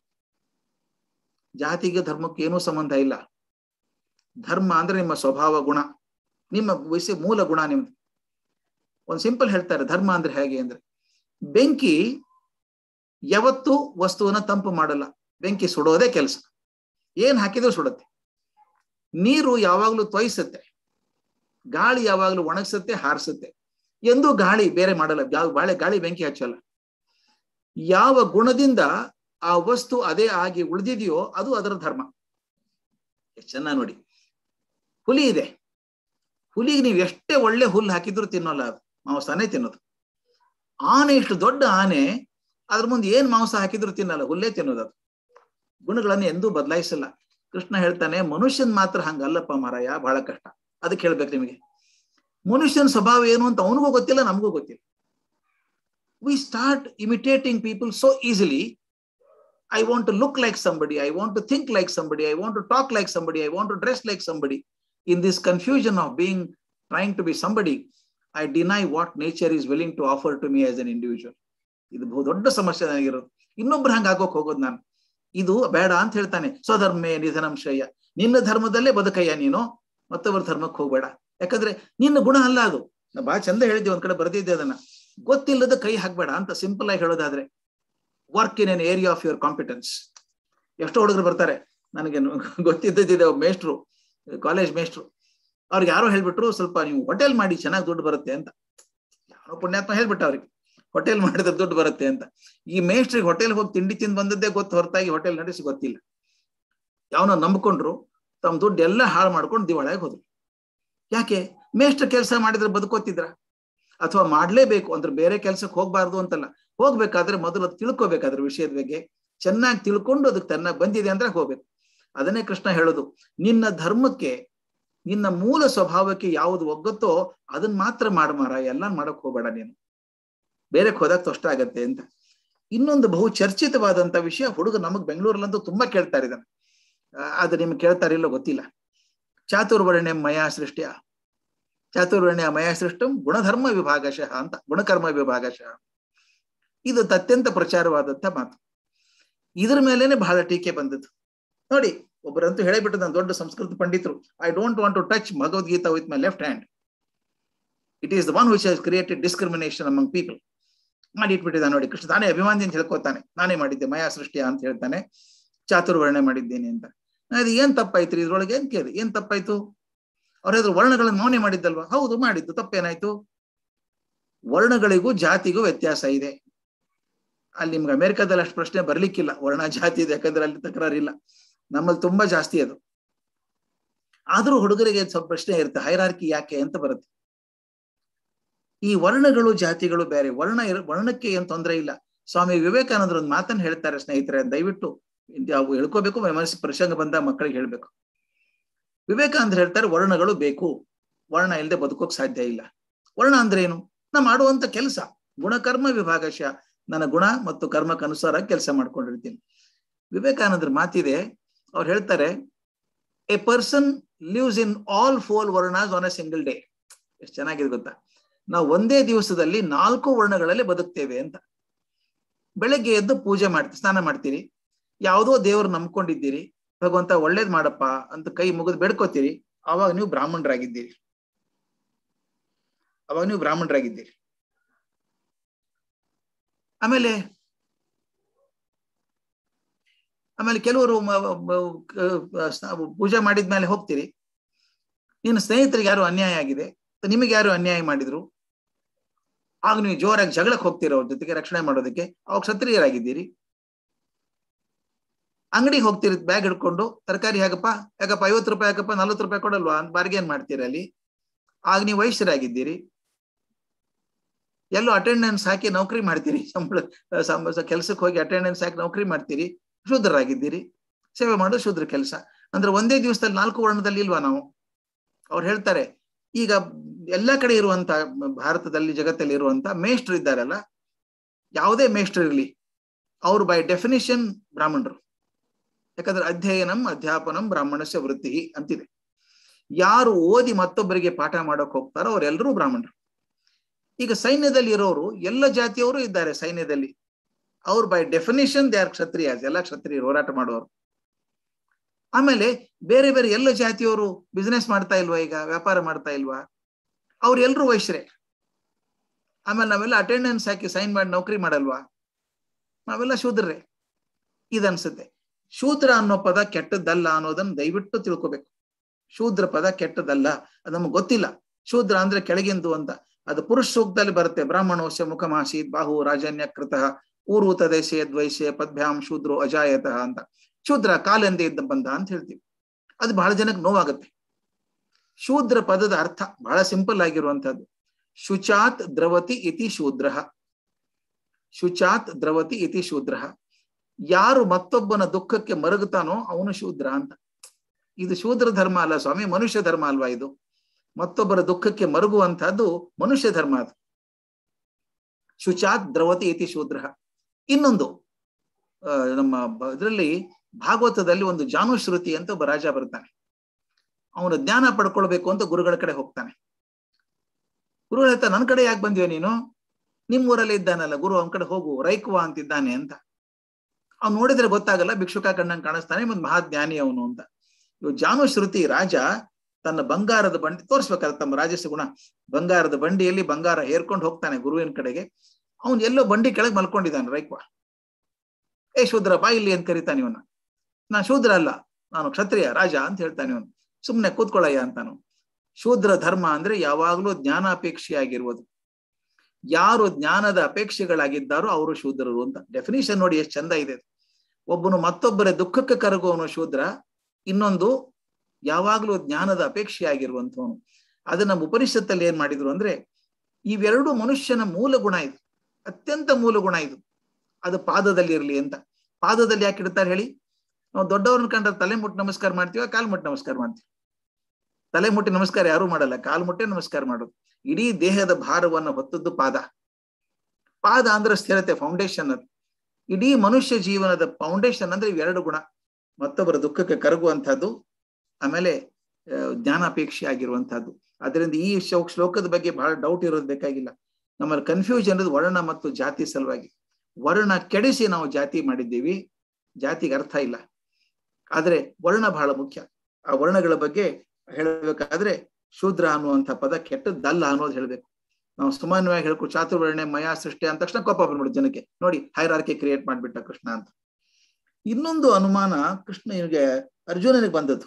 ಜಾತಿಗೆ ಧರ್ಮಕ್ಕೆ ಏನೂ ಸಂಬಂಧ ಇಲ್ಲ ಧರ್ಮ ಅಂದ್ರೆ ನಿಮ್ಮ ಸ್ವಭಾವ ಗುಣ ನಿಮ್ಮ ವಯಸ್ಸಿ ಮೂಲ ಗುಣ ನಿಮ್ದು ಒಂದ್ ಸಿಂಪಲ್ ಹೇಳ್ತಾರೆ ಧರ್ಮ ಅಂದ್ರೆ ಹೇಗೆ ಅಂದ್ರೆ ಬೆಂಕಿ ಯಾವತ್ತೂ ವಸ್ತುವನ್ನ ತಂಪು ಮಾಡಲ್ಲ ಬೆಂಕಿ ಸುಡೋದೇ ಕೆಲಸ ಏನ್ ಹಾಕಿದ್ರು ಸುಡುತ್ತೆ ನೀರು ಯಾವಾಗ್ಲೂ ತೊಯ್ಸುತ್ತೆ ಗಾಳಿ ಯಾವಾಗ್ಲೂ ಒಣಗಿಸುತ್ತೆ ಹಾರಿಸುತ್ತೆ ಎಂದು ಗಾಳಿ ಬೇರೆ ಮಾಡಲ್ಲ ಯಾವ ಬಾಳೆ ಗಾಳಿ ಬೆಂಕಿ ಹಚ್ಚಲ್ಲ ಯಾವ ಗುಣದಿಂದ ಆ ವಸ್ತು ಅದೇ ಆಗಿ ಉಳಿದಿದೆಯೋ ಅದು ಅದರ ಧರ್ಮ ಎಷ್ಟು ಚೆನ್ನಾಗಿ ನೋಡಿ ಹುಲಿ ಇದೆ ಹುಲಿಗೆ ನೀವು ಎಷ್ಟೇ ಒಳ್ಳೆ ಹುಲ್ಲು ಹಾಕಿದ್ರು ತಿನ್ನೋಲ್ಲ ಅದು ಮಾಂಸನೇ ತಿನ್ನೋದು ಆನೆ ಇಷ್ಟು ದೊಡ್ಡ ಆನೆ ಅದ್ರ ಮುಂದೆ ಏನ್ ಮಾಂಸ ಹಾಕಿದ್ರು ತಿನ್ನಲ್ಲ ಹುಲ್ಲೇ ತಿನ್ನೋದು ಅದು ಗುಣಗಳನ್ನು ಎಂದೂ ಬದಲಾಯಿಸಲ್ಲ ಕೃಷ್ಣ ಹೇಳ್ತಾನೆ ಮನುಷ್ಯನ್ ಮಾತ್ರ ಹಂಗಲ್ಲಪ್ಪ ಮಾರಾಯ ಬಹಳ ಕಷ್ಟ ಅದಕ್ಕೆ ಹೇಳ್ಬೇಕು ನಿಮಗೆ ಮನುಷ್ಯನ ಸ್ವಭಾವ ಏನು ಅಂತ ಅವನಿಗೂ ಗೊತ್ತಿಲ್ಲ ನಮಗೂ ಗೊತ್ತಿಲ್ಲ we start imitating people so easily I want to look like somebody. I want to think like somebody. I want to talk like somebody. I want to dress like somebody. In this confusion of being, trying to be somebody, I deny what nature is willing to offer to me as an individual. ಇದು ಬಹು ದೊಡ್ಡ ಸಮಸ್ಯೆ ನನಗಿರೋದು ಇನ್ನೊಬ್ರು ಹಂಗ ಆಗೋಕ್ ಹೋಗೋದು ನಾನು ಇದು ಬೇಡ ಅಂತ ಹೇಳ್ತಾನೆ ಸ್ವಧರ್ಮೇ ನಿಧನಂ ಶ್ರೇಯ ನಿನ್ನ ಧರ್ಮದಲ್ಲೇ ಬದುಕಯ್ಯ ನೀನು ಮತ್ತೊಬ್ಬರ ಧರ್ಮಕ್ಕೆ ಹೋಗ್ಬೇಡ ಯಾಕಂದ್ರೆ ನಿನ್ನ ಗುಣ ಅಲ್ಲ ಅದು ನಾ ಬಹಳ ಚಂದ ಹೇಳಿದ್ದೆ ಒಂದ್ ಕಡೆ ಬರೆದಿದ್ದೆ ಅದನ್ನ ಗೊತ್ತಿಲ್ಲದ ಕೈ ಹಾಕ್ಬೇಡ ಅಂತ ಸಿಂಪಲ್ ಆಗಿ ಹೇಳೋದಾದ್ರೆ work in an area of your competence ಎಷ್ಟೋ ಹುಡುಗರು ಬರ್ತಾರೆ ನನಗೆ ಗೊತ್ತಿದ್ದಿದೆ ಮೇಷ್ಟ್ರು ಕಾಲೇಜ್ ಮೇಷ್ಟ್ರು ಅವ್ರಿಗೆ ಯಾರೋ ಹೇಳ್ಬಿಟ್ರು ಸ್ವಲ್ಪ ನೀವು ಹೋಟೆಲ್ ಮಾಡಿ ಚೆನ್ನಾಗಿ ದುಡ್ಡು ಬರುತ್ತೆ ಅಂತ ಯಾರೋ ಪುಣ್ಯಾತ್ಮ ಹೇಳ್ಬಿಟ್ಟ ಅವ್ರಿಗೆ ಹೋಟೆಲ್ ಮಾಡಿದ್ರೆ ದುಡ್ಡು ಬರುತ್ತೆ ಅಂತ ಈ ಮೇಷ್ಟ್ರಿಗೆ ಹೋಟೆಲ್ ಹೋಗಿ ತಿಂಡಿ ತಿಂದು ಬಂದದ್ದೇ ಗೊತ್ತು ಹೊರತಾಗಿ ಹೋಟೆಲ್ ನಡೆಸಿ ಗೊತ್ತಿಲ್ಲ ಯಾವನೋ ನಂಬ್ಕೊಂಡ್ರು ತಮ್ಮ ದುಡ್ಡು ಎಲ್ಲ ಹಾಳು ಮಾಡ್ಕೊಂಡು ದಿವಾಳಿಯಾಗಿ ಹೋದ್ರು ಯಾಕೆ ಮೇಷ್ಟ್ರ ಕೆಲಸ ಮಾಡಿದ್ರೆ ಬದುಕೋತಿದ್ರ ಅಥವಾ ಮಾಡ್ಲೇಬೇಕು ಅಂದ್ರೆ ಬೇರೆ ಕೆಲ್ಸಕ್ಕೆ ಹೋಗ್ಬಾರ್ದು ಅಂತಲ್ಲ ಹೋಗ್ಬೇಕಾದ್ರೆ ಮೊದಲು ಅದು ತಿಳ್ಕೊಬೇಕಾದ್ರ ವಿಷಯದ ಬಗ್ಗೆ ಚೆನ್ನಾಗಿ ತಿಳ್ಕೊಂಡು ಅದಕ್ಕೆ ತನ್ನ ಬಂದಿದೆ ಅಂದ್ರೆ ಹೋಗ್ಬೇಕು ಅದನ್ನೇ ಕೃಷ್ಣ ಹೇಳೋದು ನಿನ್ನ ಧರ್ಮಕ್ಕೆ ನಿನ್ನ ಮೂಲ ಸ್ವಭಾವಕ್ಕೆ ಯಾವುದು ಒಗ್ಗತ್ತೋ ಅದನ್ನ ಮಾತ್ರ ಮಾಡ ಮಾರ ಎಲ್ಲ ಮಾಡಕ್ ಹೋಗ್ಬೇಡ ನೀನು ಬೇರೆ ಹೋದಾಗ ಕಷ್ಟ ಆಗತ್ತೆ ಅಂತ ಇನ್ನೊಂದು ಬಹು ಚರ್ಚಿತವಾದಂತ ವಿಷಯ ಹುಡುಗ ನಮಗ್ ಬೆಂಗಳೂರಲ್ಲಂತೂ ತುಂಬಾ ಕೇಳ್ತಾರೆ ಇದನ್ನ ಅದು ನಿಮ್ಗೆ ಕೇಳ್ತಾರಿಲ್ಲ ಗೊತ್ತಿಲ್ಲ ಚಾತುರ್ವರ್ಣ್ಯ ಮಯಾ ಸೃಷ್ಟಿಯ ಚಾತುರ್ವರ್ಣ್ಯ ಮಯಾ ಸೃಷ್ಟಂ ಗುಣಧರ್ಮ ವಿಭಾಗಶಃ ಅಂತ ಗುಣಕರ್ಮ ವಿಭಾಗಶಃ ಇದು ಅತ್ಯಂತ ಪ್ರಚಾರವಾದಂತ ಮಾತು ಇದ್ರ ಮೇಲೇನೆ ಬಹಳ ಟೀಕೆ ಬಂದದ್ದು ನೋಡಿ ಒಬ್ಬರಂತೂ ಹೇಳಿಬಿಟ್ಟು ನಾನು ದೊಡ್ಡ ಸಂಸ್ಕೃತ ಪಂಡಿತರು I don't want to touch Bhagavad Gita with my left hand it is the one which has created discrimination among people ಮಾಡಿ ಇಟ್ಬಿಟ್ಟಿದ್ದಾನೆ ನೋಡಿ ಕೃಷ್ಣ ತಾನೇ ಅಭಿಮಾನಿ ಅಂತ ಹೇಳ್ಕೊತಾನೆ ನಾನೇ ಮಾಡಿದ್ದೆ ಮಯಾ ಸೃಷ್ಟಿಯ ಅಂತ ಹೇಳ್ತಾನೆ ಚಾತುರ್ವರ್ಣೆ ಮಾಡಿದ್ದೇನೆ ಅಂತ ಅದು ಏನ್ ತಪ್ಪಾಯ್ತು ಇದ್ರೊಳಗೆ ಏನ್ ಕೇಳಿ ಏನ್ ತಪ್ಪಾಯ್ತು ಅವ್ರ ವರ್ಣಗಳನ್ನು ಮೌನೆ ಮಾಡಿದ್ದಲ್ವಾ ಹೌದು ಮಾಡಿದ್ದು ತಪ್ಪೇನಾಯ್ತು ವರ್ಣಗಳಿಗೂ ಜಾತಿಗೂ ವ್ಯತ್ಯಾಸ ಇದೆ ಅಲ್ಲಿ ನಿಮ್ಗೆ ಅಮೆರಿಕದಲ್ಲಿ ಅಷ್ಟು ಪ್ರಶ್ನೆ ಬರ್ಲಿಕ್ಕಿಲ್ಲ ವರ್ಣ ಜಾತಿ ಇದೆ ಯಾಕಂದ್ರೆ ಅಲ್ಲಿ ತಕರಾರಿಲ್ಲ ನಮ್ಮಲ್ಲಿ ತುಂಬಾ ಜಾಸ್ತಿ ಅದು ಆದ್ರೂ ಹುಡುಗರಿಗೆ ಸ್ವಲ್ಪ ಪ್ರಶ್ನೆ ಇರುತ್ತೆ ಹೈರಾರ್ಕಿ ಯಾಕೆ ಅಂತ ಬರುತ್ತೆ ಈ ವರ್ಣಗಳು ಜಾತಿಗಳು ಬೇರೆ ವರ್ಣ ವರ್ಣಕ್ಕೆ ಏನ್ ತೊಂದರೆ ಇಲ್ಲ ಸ್ವಾಮಿ ವಿವೇಕಾನಂದ್ರ ಒಂದು ಮಾತನ್ನ ಹೇಳ್ತಾರೆ ಸ್ನೇಹಿತರೆ ದಯವಿಟ್ಟು ಅವು ಹೇಳ್ಕೋಬೇಕು ಮನಸ್ಸು ಪ್ರಸಂಗ ಬಂದ ಮಕ್ಕಳಿಗೆ ಹೇಳ್ಬೇಕು ವಿವೇಕಾನಂದ್ರ ಹೇಳ್ತಾರೆ ವರ್ಣಗಳು ಬೇಕು ವರ್ಣ ಇಲ್ಲದೆ ಬದುಕೋಕ್ ಸಾಧ್ಯ ಇಲ್ಲ ವರ್ಣ ಅಂದ್ರೆ ಏನು ನಾ ಮಾಡುವಂತ ಕೆಲಸ ಗುಣಕರ್ಮ ವಿಭಾಗಶಃ ನನ್ನ ಗುಣ ಮತ್ತು ಕರ್ಮಕ್ಕನುಸಾರ ಕೆಲಸ ಮಾಡ್ಕೊಂಡಿರ್ತೀನಿ ವಿವೇಕಾನಂದ್ರ ಮಾತಿದೆ ಅವ್ರು ಹೇಳ್ತಾರೆ a person lives in all four varnas on a single day ಎಷ್ಟು ಚೆನ್ನಾಗಿದೆ ಗೊತ್ತಾ ನಾವು ಒಂದೇ ದಿವಸದಲ್ಲಿ ನಾಲ್ಕು ವರ್ಣಗಳಲ್ಲಿ ಬದುಕ್ತೇವೆ ಅಂತ ಬೆಳಗ್ಗೆ ಎದ್ದು ಪೂಜೆ ಮಾಡ್ತೀವಿ ಸ್ನಾನ ಮಾಡ್ತೀರಿ ಯಾವುದೋ ದೇವರು ನಂಬ್ಕೊಂಡಿದ್ದೀರಿ ಭಗವಂತ ಒಳ್ಳೇದ್ ಮಾಡಪ್ಪ ಅಂತ ಕೈ ಮುಗಿದು ಬೇಡ್ಕೋತೀರಿ ಅವಾಗ ನೀವು ಬ್ರಾಹ್ಮಣರಾಗಿದ್ದೀರಿ ಅವಾಗ ನೀವು ಬ್ರಾಹ್ಮಣರಾಗಿದ್ದೀರಿ ಆಮೇಲೆ ಆಮೇಲೆ ಕೆಲವರು ಪೂಜೆ ಮಾಡಿದ್ಮೇಲೆ ಹೋಗ್ತೀರಿ ನಿನ್ನ ಸ್ನೇಹಿತರಿಗೆ ಯಾರು ಅನ್ಯಾಯ ಆಗಿದೆ ನಿಮಗೆ ಯಾರು ಅನ್ಯಾಯ ಮಾಡಿದ್ರು ಆಗ ನೀವು ಜೋರಾಗಿ ಜಗಳಕ್ಕೆ ಹೋಗ್ತೀರ ಅವ್ರ ಜೊತೆಗೆ ರಕ್ಷಣೆ ಮಾಡೋದಕ್ಕೆ ಅವಾಗ ಕ್ಷತ್ರಿಯರಾಗಿದ್ದೀರಿ ಅಂಗಡಿಗೆ ಹೋಗ್ತೀರಿ ಬ್ಯಾಗ್ ಹಿಡ್ಕೊಂಡು ತರಕಾರಿ ಹೇಗಪ್ಪ ಯಾಕಪ್ಪ ಐವತ್ತು ರೂಪಾಯಿ ಯಾಕಪ್ಪ ನಲ್ವತ್ತು ರೂಪಾಯಿ ಕೊಡಲ್ವಾ ಅಂತ ಬಾರ್ಗೇನ್ ಮಾಡ್ತೀರ ಅಲ್ಲಿ ಆಗ ನೀವು ವಯಸ್ಸರಾಗಿದ್ದೀರಿ ಎಲ್ಲೋ ಅಟೆಂಡೆನ್ಸ್ ಹಾಕಿ ನೌಕರಿ ಮಾಡ್ತೀರಿ ಸಂಬಳ ಕೆಲ್ಸಕ್ಕೆ ಹೋಗಿ ಅಟೆಂಡೆನ್ಸ್ ಹಾಕಿ ನೌಕರಿ ಮಾಡ್ತೀರಿ ಶೂದ್ರರಾಗಿದ್ದೀರಿ ಸೇವೆ ಮಾಡೋದು ಶೂದ್ರ ಕೆಲಸ ಅಂದ್ರೆ ಒಂದೇ ದಿವಸದಲ್ಲಿ ನಾಲ್ಕು ವರ್ಣದಲ್ಲಿ ಇಲ್ವಾ ನಾವು ಅವ್ರು ಹೇಳ್ತಾರೆ ಈಗ ಎಲ್ಲ ಕಡೆ ಇರುವಂತ ಭಾರತದಲ್ಲಿ ಜಗತ್ತಲ್ಲಿ ಇರುವಂತ ಮೇಷ್ಟ್ರು ಇದ್ದಾರಲ್ಲ ಯಾವುದೇ ಮೇಷ್ಟ್ರು ಇರಲಿ ಅವ್ರು ಬೈ ಡೆಫಿನಿಷನ್ ಬ್ರಾಹ್ಮಣರು ಯಾಕಂದ್ರೆ ಅಧ್ಯಯನಂ ಅಧ್ಯಾಪನಂ ಬ್ರಾಹ್ಮಣಸ್ಯ ವೃತ್ತಿ ಅಂತಿದೆ ಯಾರು ಓದಿ ಮತ್ತೊಬ್ಬರಿಗೆ ಪಾಠ ಮಾಡಕ್ ಹೋಗ್ತಾರೋ ಅವರೆಲ್ಲರೂ ಬ್ರಾಹ್ಮಣರು ಈಗ ಸೈನ್ಯದಲ್ಲಿ ಇರೋರು ಎಲ್ಲ ಜಾತಿಯವರು ಇದ್ದಾರೆ ಸೈನ್ಯದಲ್ಲಿ ಅವ್ರು by definition they are Kshatriyas ಎಲ್ಲ ಕ್ಷತ್ರಿಯರು ಹೋರಾಟ ಮಾಡುವವರು ಆಮೇಲೆ ಬೇರೆ ಬೇರೆ ಎಲ್ಲ ಜಾತಿಯವರು ಬಿಸ್ನೆಸ್ ಮಾಡ್ತಾ ಇಲ್ವಾ ಈಗ ವ್ಯಾಪಾರ ಮಾಡ್ತಾ ಇಲ್ವಾ ಅವ್ರು ಎಲ್ರು ವೈಶ್ಯರೇ ಆಮೇಲೆ ನಾವೆಲ್ಲ ಅಟೆಂಡೆನ್ಸ್ ಹಾಕಿ ಸೈನ್ ಮಾಡಿ ನೌಕರಿ ಮಾಡಲ್ವಾ ನಾವೆಲ್ಲ ಶೂದ್ರರೇ ಇದನ್ಸುತ್ತೆ ಶೂದ್ರ ಅನ್ನೋ ಪದ ಕೆಟ್ಟದ್ದಲ್ಲ ಅನ್ನೋದನ್ನ ದಯವಿಟ್ಟು ತಿಳ್ಕೊಬೇಕು ಶೂದ್ರ ಪದ ಕೆಟ್ಟದಲ್ಲ ಅದು ನಮ್ಗೆ ಗೊತ್ತಿಲ್ಲ ಶೂದ್ರ ಅಂದ್ರೆ ಕೆಳಗಿಂದು ಅಂತ ಅದು ಪುರುಷ ಸೂಕ್ತದಲ್ಲಿ ಬರುತ್ತೆ ಬ್ರಾಹ್ಮಣೋಶ ಮುಖಮಾಸೀತ್ ಬಾಹು ರಾಜನ್ಯ ಕೃತಃ ಊರೂತ ದೇಶೇ ದ್ವೈಶೆ ಪದ್ಭ್ಯಾಂ ಶೂದ್ರೋ ಅಜಾಯತಃ ಅಂತ ಶೂದ್ರ ಕಾಲೆಂದೇ ಇದ್ದ ಬಂದ ಅಂತ ಹೇಳ್ತೀವಿ ಅದು ಬಹಳ ಜನಕ್ಕೆ ನೋವಾಗುತ್ತೆ ಶೂದ್ರ ಪದದ ಅರ್ಥ ಬಹಳ ಸಿಂಪಲ್ ಆಗಿರುವಂತಹದ್ದು ಶುಚಾತ್ ದ್ರವತಿ ಇತಿ ಶೂದ್ರ ಶುಚಾತ್ ದ್ರವತಿ ಇತಿ ಶೂದ್ರ ಯಾರು ಮತ್ತೊಬ್ಬನ ದುಃಖಕ್ಕೆ ಮರಗುತ್ತಾನೋ ಅವನು ಶೂದ್ರ ಅಂತ ಇದು ಶೂದ್ರ ಧರ್ಮ ಅಲ್ಲ ಸ್ವಾಮಿ ಮನುಷ್ಯ ಧರ್ಮ ಅಲ್ವಾ ಇದು ಮತ್ತೊಬ್ಬರ ದುಃಖಕ್ಕೆ ಮರುಗುವಂತಹದ್ದು ಮನುಷ್ಯ ಧರ್ಮ ಅದು ಶುಚಾತ್ ದ್ರವತಿ ಇತಿ ಶೂದ್ರ ಇನ್ನೊಂದು ನಮ್ಮ ಇದರಲ್ಲಿ ಭಾಗವತದಲ್ಲಿ ಒಂದು ಜಾನುಶ್ರುತಿ ಅಂತ ಒಬ್ಬ ರಾಜ ಬರ್ತಾನೆ ಅವನು ಜ್ಞಾನ ಪಡ್ಕೊಳ್ಬೇಕು ಅಂತ ಗುರುಗಳ ಕಡೆ ಹೋಗ್ತಾನೆ ಗುರುಗಳ ಹೇಳ್ತಾ ನನ್ನ ಕಡೆ ಯಾಕೆ ಬಂದಿವೆ ನೀನು ನಿಮ್ ಊರಲ್ಲಿ ಇದ್ದಾನಲ್ಲ ಗುರು ಅವನ ಕಡೆ ಹೋಗು ರೈಕುವ ಅಂತಿದ್ದಾನೆ ಅಂತ ಅವ್ನು ನೋಡಿದ್ರೆ ಗೊತ್ತಾಗಲ್ಲ ಭಿಕ್ಷುಕ ಕಣ್ಣಂಗೆ ಕಾಣಿಸ್ತಾನೆ ಒಂದು ಮಹಾಜ್ಞಾನಿ ಅವನು ಅಂತ ಇವ್ ಜಾನುಶ್ರುತಿ ರಾಜ ತನ್ನ ಬಂಗಾರದ ಬಂಡಿ ತೋರಿಸ್ಬೇಕಾದ್ರೆ ತಮ್ಮ ರಾಜಸ ಗುಣ ಬಂಗಾರದ ಬಂಡಿಯಲ್ಲಿ ಬಂಗಾರ ಹೇರ್ಕೊಂಡು ಹೋಗ್ತಾನೆ ಗುರುವಿನ ಕಡೆಗೆ ಅವನ್ ಎಲ್ಲೋ ಬಂಡಿ ಕೆಳಗೆ ಮಲ್ಕೊಂಡಿದ್ದಾನೆ ರೈಕ್ವ ಏ ಶೂದ್ರ ಬಾ ಇಲ್ಲಿ ಅಂತ ಕರಿತಾನೆ ಇವನ ನಾನು ಶೂದ್ರ ಅಲ್ಲ ನಾನು ಕ್ಷತ್ರಿಯ ರಾಜ ಅಂತ ಹೇಳ್ತಾನೆ ಇವನು ಸುಮ್ನೆ ಕೂತ್ಕೊಳ್ಳಯ್ಯ ಅಂತಾನು ಶೂದ್ರ ಧರ್ಮ ಅಂದ್ರೆ ಯಾವಾಗ್ಲೂ ಜ್ಞಾನಾಪೇಕ್ಷೆಯಾಗಿರುವುದು ಯಾರು ಜ್ಞಾನದ ಅಪೇಕ್ಷೆಗಳಾಗಿದ್ದಾರೋ ಅವರು ಶೂದ್ರರು ಅಂತ ಡೆಫಿನಿಷನ್ ನೋಡಿ ಎಷ್ಟು ಚಂದ ಇದೆ ಒಬ್ಬನು ಮತ್ತೊಬ್ಬರ ದುಃಖಕ್ಕೆ ಕರಗುವವನು ಶೂದ್ರ ಇನ್ನೊಂದು ಯಾವಾಗ್ಲೂ ಜ್ಞಾನದ ಅಪೇಕ್ಷೆಯಾಗಿರುವಂತವನು ಅದು ನಮ್ಮ ಉಪನಿಷತ್ತಲ್ಲಿ ಏನ್ ಮಾಡಿದ್ರು ಅಂದ್ರೆ ಇವೆರಡು ಮನುಷ್ಯನ ಮೂಲ ಗುಣ ಇದು ಅತ್ಯಂತ ಮೂಲ ಗುಣ ಇದು ಅದು ಪಾದದಲ್ಲಿ ಇರಲಿ ಅಂತ ಪಾದದಲ್ಲಿ ಯಾಕೆ ಇಡ್ತಾರೆ ಹೇಳಿ ನಾವು ದೊಡ್ಡವ್ರನ್ನ ಕಂಡ್ರೆ ತಲೆ ಮುಟ್ಟಿ ನಮಸ್ಕಾರ ಮಾಡ್ತೀವ ಕಾಲ್ ಮುಟ್ಟಿ ನಮಸ್ಕಾರ ಮಾಡ್ತೀವಿ ತಲೆ ಮುಟ್ಟಿ ನಮಸ್ಕಾರ ಯಾರು ಮಾಡಲ್ಲ ಕಾಲ್ ಮುಟ್ಟೆ ನಮಸ್ಕಾರ ಮಾಡೋದು ಇಡೀ ದೇಹದ ಭಾರವನ್ನು ಹೊತ್ತದ್ದು ಪಾದ ಪಾದ ಅಂದ್ರೆ ಸ್ಥಿರತೆ ಫೌಂಡೇಶನ್ ಅದು ಇಡೀ ಮನುಷ್ಯ ಜೀವನದ ಫೌಂಡೇಶನ್ ಅಂದ್ರೆ ಇವೆರಡು ಗುಣ ಮತ್ತೊಬ್ಬರ ದುಃಖಕ್ಕೆ ಕರಗುವಂತಹದ್ದು ಆಮೇಲೆ ಜ್ಞಾನಾಪೇಕ್ಷೆ ಆಗಿರುವಂತಹದ್ದು ಅದರಿಂದ ಈ ಶ್ಲೋಕದ ಬಗ್ಗೆ ಬಹಳ ಡೌಟ್ ಇರೋದು ಬೇಕಾಗಿಲ್ಲ ನಮ್ಮಲ್ಲಿ ಕನ್ಫ್ಯೂಷನ್ ಇರೋದು ವರ್ಣ ಮತ್ತು ಜಾತಿ ಸಲುವಾಗಿ ವರ್ಣ ಕೆಡಿಸಿ ನಾವು ಜಾತಿ ಮಾಡಿದ್ದೀವಿ ಜಾತಿಗೆ ಅರ್ಥ ಇಲ್ಲ ಆದ್ರೆ ವರ್ಣ ಬಹಳ ಮುಖ್ಯ ಆ ವರ್ಣಗಳ ಬಗ್ಗೆ ಹೇಳಬೇಕಾದ್ರೆ ಶೂದ್ರ ಅನ್ನುವಂಥ ಪದ ಕೆಟ್ಟದ್ದಲ್ಲ ಅನ್ನೋದು ಹೇಳ್ಬೇಕು ನಾವು ಸಾಮಾನ್ಯವಾಗಿ ಹೇಳ್ಕೊ ಚಾತುರ್ವರ್ಣೆ ಮಯ ಸೃಷ್ಟಿ ಅಂದ ತಕ್ಷಣ ಕೋಪ ಬಂದ್ಬಿಡು ಜನಕ್ಕೆ ನೋಡಿ ಹೈರಾರ್ಕಿ ಕ್ರಿಯೇಟ್ ಮಾಡ್ಬಿಟ್ಟ ಕೃಷ್ಣ ಅಂತ ಇನ್ನೊಂದು ಅನುಮಾನ ಕೃಷ್ಣನಿಗೆ ಅರ್ಜುನನಿಗೆ ಬಂದದ್ದು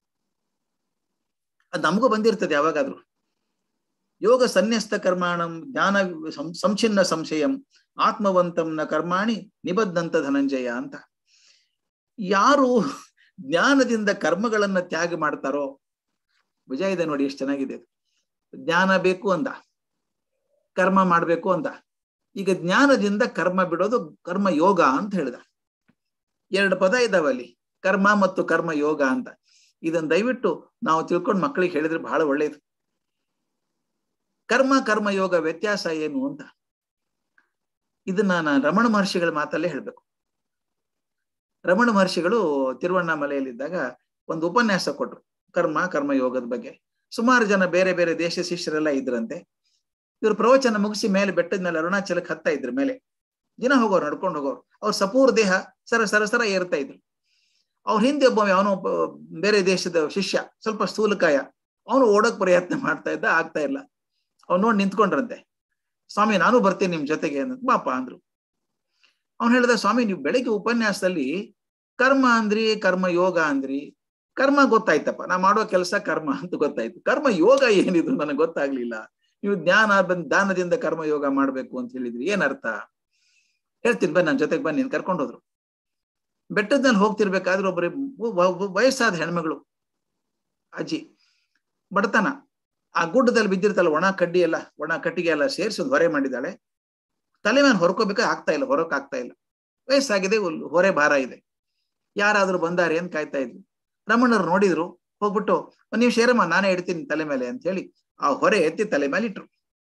ಅದು ನಮಗೂ ಬಂದಿರ್ತದೆ ಯಾವಾಗಾದ್ರೂ ಯೋಗ ಸನ್ಯಸ್ತ ಕರ್ಮಾಣಂ ಜ್ಞಾನ ಸಂಚಿನ್ನ ಸಂಶಯಂ ಆತ್ಮವಂತಂ ನ ಕರ್ಮಾಣಿ ನಿಬದ್ಧಂತ ಧನಂಜಯ ಅಂತ ಯಾರು ಜ್ಞಾನದಿಂದ ಕರ್ಮಗಳನ್ನ ತ್ಯಾಗ ಮಾಡ್ತಾರೋ ಭುಜ ಇದೆ ನೋಡಿ ಎಷ್ಟು ಚೆನ್ನಾಗಿದೆ ಜ್ಞಾನ ಬೇಕು ಅಂದ ಕರ್ಮ ಮಾಡ್ಬೇಕು ಅಂದ ಈಗ ಜ್ಞಾನದಿಂದ ಕರ್ಮ ಬಿಡೋದು ಕರ್ಮ ಯೋಗ ಅಂತ ಹೇಳಿದ ಎರಡು ಪದ ಇದಾವೆ ಅಲ್ಲಿ ಕರ್ಮ ಮತ್ತು ಕರ್ಮ ಯೋಗ ಅಂತ ಇದನ್ನ ದಯವಿಟ್ಟು ನಾವು ತಿಳ್ಕೊಂಡು ಮಕ್ಕಳಿಗೆ ಹೇಳಿದ್ರೆ ಬಹಳ ಒಳ್ಳೇದು ಕರ್ಮ ಕರ್ಮ ಯೋಗ ವ್ಯತ್ಯಾಸ ಏನು ಅಂತ ಇದನ್ನ ನಾನು ರಮಣ ಮಹರ್ಷಿಗಳ ಮಾತಲ್ಲೇ ಹೇಳ್ಬೇಕು ರಮಣ ಮಹರ್ಷಿಗಳು ತಿರುವಣ್ಣಾಮಲೆಯಲ್ಲಿದ್ದಾಗ ಒಂದು ಉಪನ್ಯಾಸ ಕೊಟ್ರು ಕರ್ಮ ಕರ್ಮ ಯೋಗದ ಬಗ್ಗೆ ಸುಮಾರು ಜನ ಬೇರೆ ಬೇರೆ ದೇಶ ಶಿಷ್ಯರೆಲ್ಲ ಇದ್ರಂತೆ ಇವ್ರು ಪ್ರವಚನ ಮುಗಿಸಿ ಮೇಲೆ ಬೆಟ್ಟದ ಮೇಲೆ ಅರುಣಾಚಲಕ್ಕೆ ಹತ್ತಾ ಇದ್ರು ಮೇಲೆ ದಿನ ಹೋಗೋರು ನಡ್ಕೊಂಡು ಹೋಗೋರು ಅವ್ರ ಸಪೂರ್ ದೇಹ ಸರ ಸರ ಸರ ಏರ್ತಾ ಇದ್ರು ಅವ್ರ ಹಿಂದೆ ಒಬ್ಬ ಅವನು ಬೇರೆ ದೇಶದ ಶಿಷ್ಯ ಸ್ವಲ್ಪ ಸ್ಥೂಲಕಾಯ ಅವನು ಓಡೋಕ್ ಪ್ರಯತ್ನ ಮಾಡ್ತಾ ಇದ್ದ ಆಗ್ತಾ ಇಲ್ಲ ಅವ್ನು ನೋಡಿ ನಿಂತ್ಕೊಂಡ್ರಂತೆ ಸ್ವಾಮಿ ನಾನು ಬರ್ತೀನಿ ನಿಮ್ ಜೊತೆಗೆ ಅಂತ ಬಾಪ ಅಂದ್ರು ಅವ್ನು ಹೇಳಿದ ಸ್ವಾಮಿ ನೀವು ಬೆಳಿಗ್ಗೆ ಉಪನ್ಯಾಸದಲ್ಲಿ ಕರ್ಮ ಅಂದ್ರಿ ಕರ್ಮ ಯೋಗ ಅಂದ್ರಿ ಕರ್ಮ ಗೊತ್ತಾಯ್ತಪ್ಪ ನಾ ಮಾಡೋ ಕೆಲಸ ಕರ್ಮ ಅಂತ ಗೊತ್ತಾಯ್ತು ಕರ್ಮ ಯೋಗ ಏನಿದು ನನಗೆ ಗೊತ್ತಾಗ್ಲಿಲ್ಲ ನೀವು ಜ್ಞಾನ ಬಂದ್ ದಾನದಿಂದ ಕರ್ಮ ಯೋಗ ಮಾಡ್ಬೇಕು ಅಂತ ಹೇಳಿದ್ರಿ ಏನ್ ಅರ್ಥ ಹೇಳ್ತೀನಿ ಬನ್ನಿ ನನ್ನ ಜೊತೆಗೆ ಬನ್ನಿ ಕರ್ಕೊಂಡು ಹೋದ್ರು ಬೆಟ್ಟದ ಮೇಲೆ ಹೋಗ್ತಿರ್ಬೇಕಾದ್ರೆ ಒಬ್ಬರು ವಯಸ್ಸಾದ ಹೆಣ್ಮಗಳು ಅಜ್ಜಿ ಬಡತನ ಆ ಗುಡ್ಡದಲ್ಲಿ ಬಿದ್ದಿರ್ತಲ್ಲ ಒಣ ಕಡ್ಡಿ ಎಲ್ಲ ಒಣ ಕಟ್ಟಿಗೆ ಎಲ್ಲ ಸೇರಿಸಿ ಒಂದು ಹೊರೆ ಮಾಡಿದ್ದಾಳೆ ತಲೆ ಮೇಲೆ ಹೊರ್ಕೋಬೇಕಾ ಆಗ್ತಾ ಇಲ್ಲ ಹೊರಕ್ ಆಗ್ತಾ ಇಲ್ಲ ವಯಸ್ಸಾಗಿದೆ ಹೊರೆ ಭಾರ ಇದೆ ಯಾರಾದ್ರೂ ಬಂದಾರೆ ಅಂತ ಕಾಯ್ತಾ ಇದ್ವಿ ರಮಣರು ನೋಡಿದ್ರು ಹೋಗ್ಬಿಟ್ಟು ನೀವು ಶೇರಮ್ಮ ನಾನೇ ಇಡ್ತೀನಿ ತಲೆ ಮೇಲೆ ಅಂತ ಹೇಳಿ ಆ ಹೊರೆ ಎತ್ತಿ ತಲೆ ಮೇಲೆ ಇಟ್ರು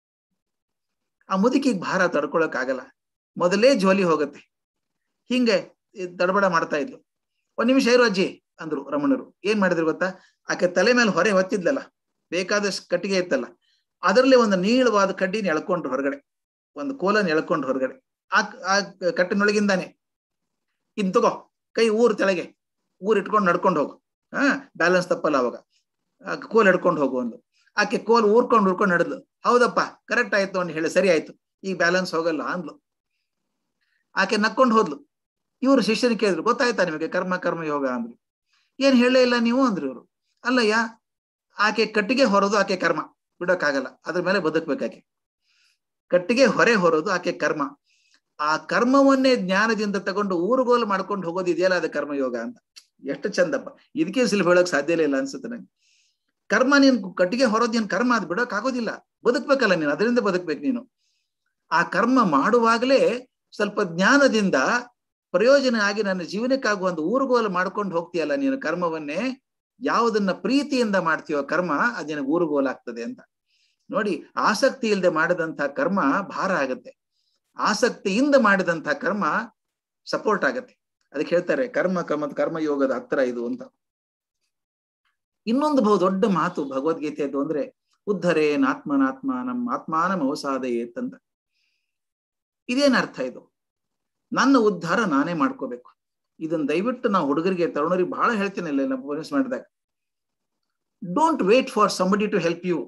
ಆ ಮುದುಕಿಗೆ ಭಾರ ತಡ್ಕೊಳಕ್ ಆಗಲ್ಲ ಮೊದಲೇ ಜೋಲಿ ಹೋಗುತ್ತೆ ಹಿಂಗೆ ತಡಬಡ ಮಾಡ್ತಾ ಇದ್ಲು ಒಂದ್ ನಿಮಿಷ ಇರು ಅಜ್ಜಿ ಅಂದ್ರು ರಮಣರು ಏನ್ ಮಾಡಿದ್ರು ಗೊತ್ತಾ ಆಕೆ ತಲೆ ಮೇಲೆ ಹೊರೆ ಹೊತ್ತಿದ್ಲಲ್ಲ ಬೇಕಾದಷ್ಟು ಕಟ್ಟಿಗೆ ಇತ್ತಲ್ಲ ಅದರಲ್ಲಿ ಒಂದು ನೀಳವಾದ ಕಡ್ಡಿನ ಎಳ್ಕೊಂಡ್ರು ಹೊರಗಡೆ ಒಂದು ಕೋಲನ್ ಎಳ್ಕೊಂಡ್ರು ಹೊರಗಡೆ ಆ ಆ ಕಟ್ಟಿನೊಳಗಿಂದಾನೆ ಇನ್ ತಗೋ ಕೈ ಊರ್ ತೆಳಗೆ ಊರ್ ಇಟ್ಕೊಂಡು ನಡ್ಕೊಂಡು ಹೋಗು ಹಾ ಬ್ಯಾಲೆನ್ಸ್ ತಪ್ಪಲ್ಲ ಅವಾಗ ಕೋಲ್ ಹಿಡ್ಕೊಂಡು ಹೋಗು ಒಂದು ಆಕೆ ಕೋಲ್ ಊರ್ಕೊಂಡು ಉರ್ಕೊಂಡು ನಡೆದ್ಲು ಹೌದಪ್ಪ ಕರೆಕ್ಟ್ ಆಯ್ತು ಅಂತ ಹೇಳಿ ಸರಿ ಆಯ್ತು ಈಗ ಬ್ಯಾಲೆನ್ಸ್ ಹೋಗಲ್ಲ ಅಂದ್ಲು ಆಕೆ ನಕ್ಕೊಂಡು ಹೋದ್ಲು ಇವ್ರು ಶಿಷ್ಯನಿಗೆ ಕೇಳಿದ್ರು ಗೊತ್ತಾಯ್ತಾ ನಿಮಗೆ ಕರ್ಮ ಕರ್ಮ ಯೋಗ ಅಂದ್ರು ಏನ್ ಹೇಳೇ ಇಲ್ಲ ನೀವು ಅಂದ್ರು ಇವರು ಅಲ್ಲಯ್ಯ ಆಕೆ ಕಟ್ಟಿಗೆ ಹೊರೋದು ಆಕೆ ಕರ್ಮ ಬಿಡೋಕ್ಕಾಗಲ್ಲ ಅದ್ರ ಮೇಲೆ ಬದುಕ್ಬೇಕಾಕೆ ಕಟ್ಟಿಗೆ ಹೊರೆ ಹೊರೋದು ಆಕೆ ಕರ್ಮ ಆ ಕರ್ಮವನ್ನೇ ಜ್ಞಾನದಿಂದ ತಗೊಂಡು ಊರುಗೋಲು ಮಾಡ್ಕೊಂಡು ಹೋಗೋದು ಇದೆಯಲ್ಲ ಅದು ಕರ್ಮಯೋಗ ಅಂತ ಎಷ್ಟು ಚಂದಪ್ಪ ಇದಕ್ಕೆ ಸಿಲ್ ಹೇಳಕ್ ಸಾಧ್ಯ ಇಲ್ಲ ಅನ್ಸುತ್ತೆ ನಂಗೆ ಕರ್ಮ ನೀನ್ ಕಟ್ಟಿಗೆ ಹೊರೋದು ಏನ್ ಕರ್ಮ ಅದು ಬಿಡೋಕ್ ಆಗೋದಿಲ್ಲ ಬದುಕ್ಬೇಕಲ್ಲ ನೀನು ಅದರಿಂದ ಬದುಕ್ಬೇಕು ನೀನು ಆ ಕರ್ಮ ಮಾಡುವಾಗಲೇ ಸ್ವಲ್ಪ ಜ್ಞಾನದಿಂದ ಪ್ರಯೋಜನ ಆಗಿ ನನ್ನ ಜೀವನಕ್ಕಾಗುವ ಒಂದು ಊರುಗೋಲು ಮಾಡ್ಕೊಂಡು ಹೋಗ್ತೀಯಲ್ಲ ನೀನು ಕರ್ಮವನ್ನೇ ಯಾವುದನ್ನ ಪ್ರೀತಿಯಿಂದ ಮಾಡ್ತೀಯೋ ಕರ್ಮ ಅದೇನ ಊರುಗೋಲಾಗ್ತದೆ ಅಂತ ನೋಡಿ ಆಸಕ್ತಿ ಇಲ್ಲದೆ ಮಾಡಿದಂತ ಕರ್ಮ ಭಾರ ಆಗತ್ತೆ ಆಸಕ್ತಿಯಿಂದ ಮಾಡಿದಂತ ಕರ್ಮ ಸಪೋರ್ಟ್ ಆಗತ್ತೆ ಅದಕ್ಕೆ ಹೇಳ್ತಾರೆ ಕರ್ಮ ಕರ್ಮ ಕರ್ಮಯೋಗದ ಹತ್ರ ಇದು ಅಂತ ಇನ್ನೊಂದು ಬಹು ದೊಡ್ಡ ಮಾತು ಭಗವದ್ಗೀತೆಯದು ಅಂದ್ರೆ ಉದ್ಧರೇನ್ ಆತ್ಮನಾತ್ಮ ನಮ್ಮ ಆತ್ಮಾನ ಮೋಸಾದಯೇತ್ ಅಂತ ಇದೇನ್ ಅರ್ಥ ಇದು ನನ್ನ ಉದ್ಧಾರ ನಾನೇ ಮಾಡ್ಕೋಬೇಕು ಇದನ್ನ ದಯವಿಟ್ಟು ನಾವು ಹುಡುಗರಿಗೆ ತರುಣರಿಗೆ ಬಹಳ ಹೇಳ್ತೀನಿ ಇಲ್ಲ ನಾವು ಮಾಡಿದಾಗ don't wait for somebody to help you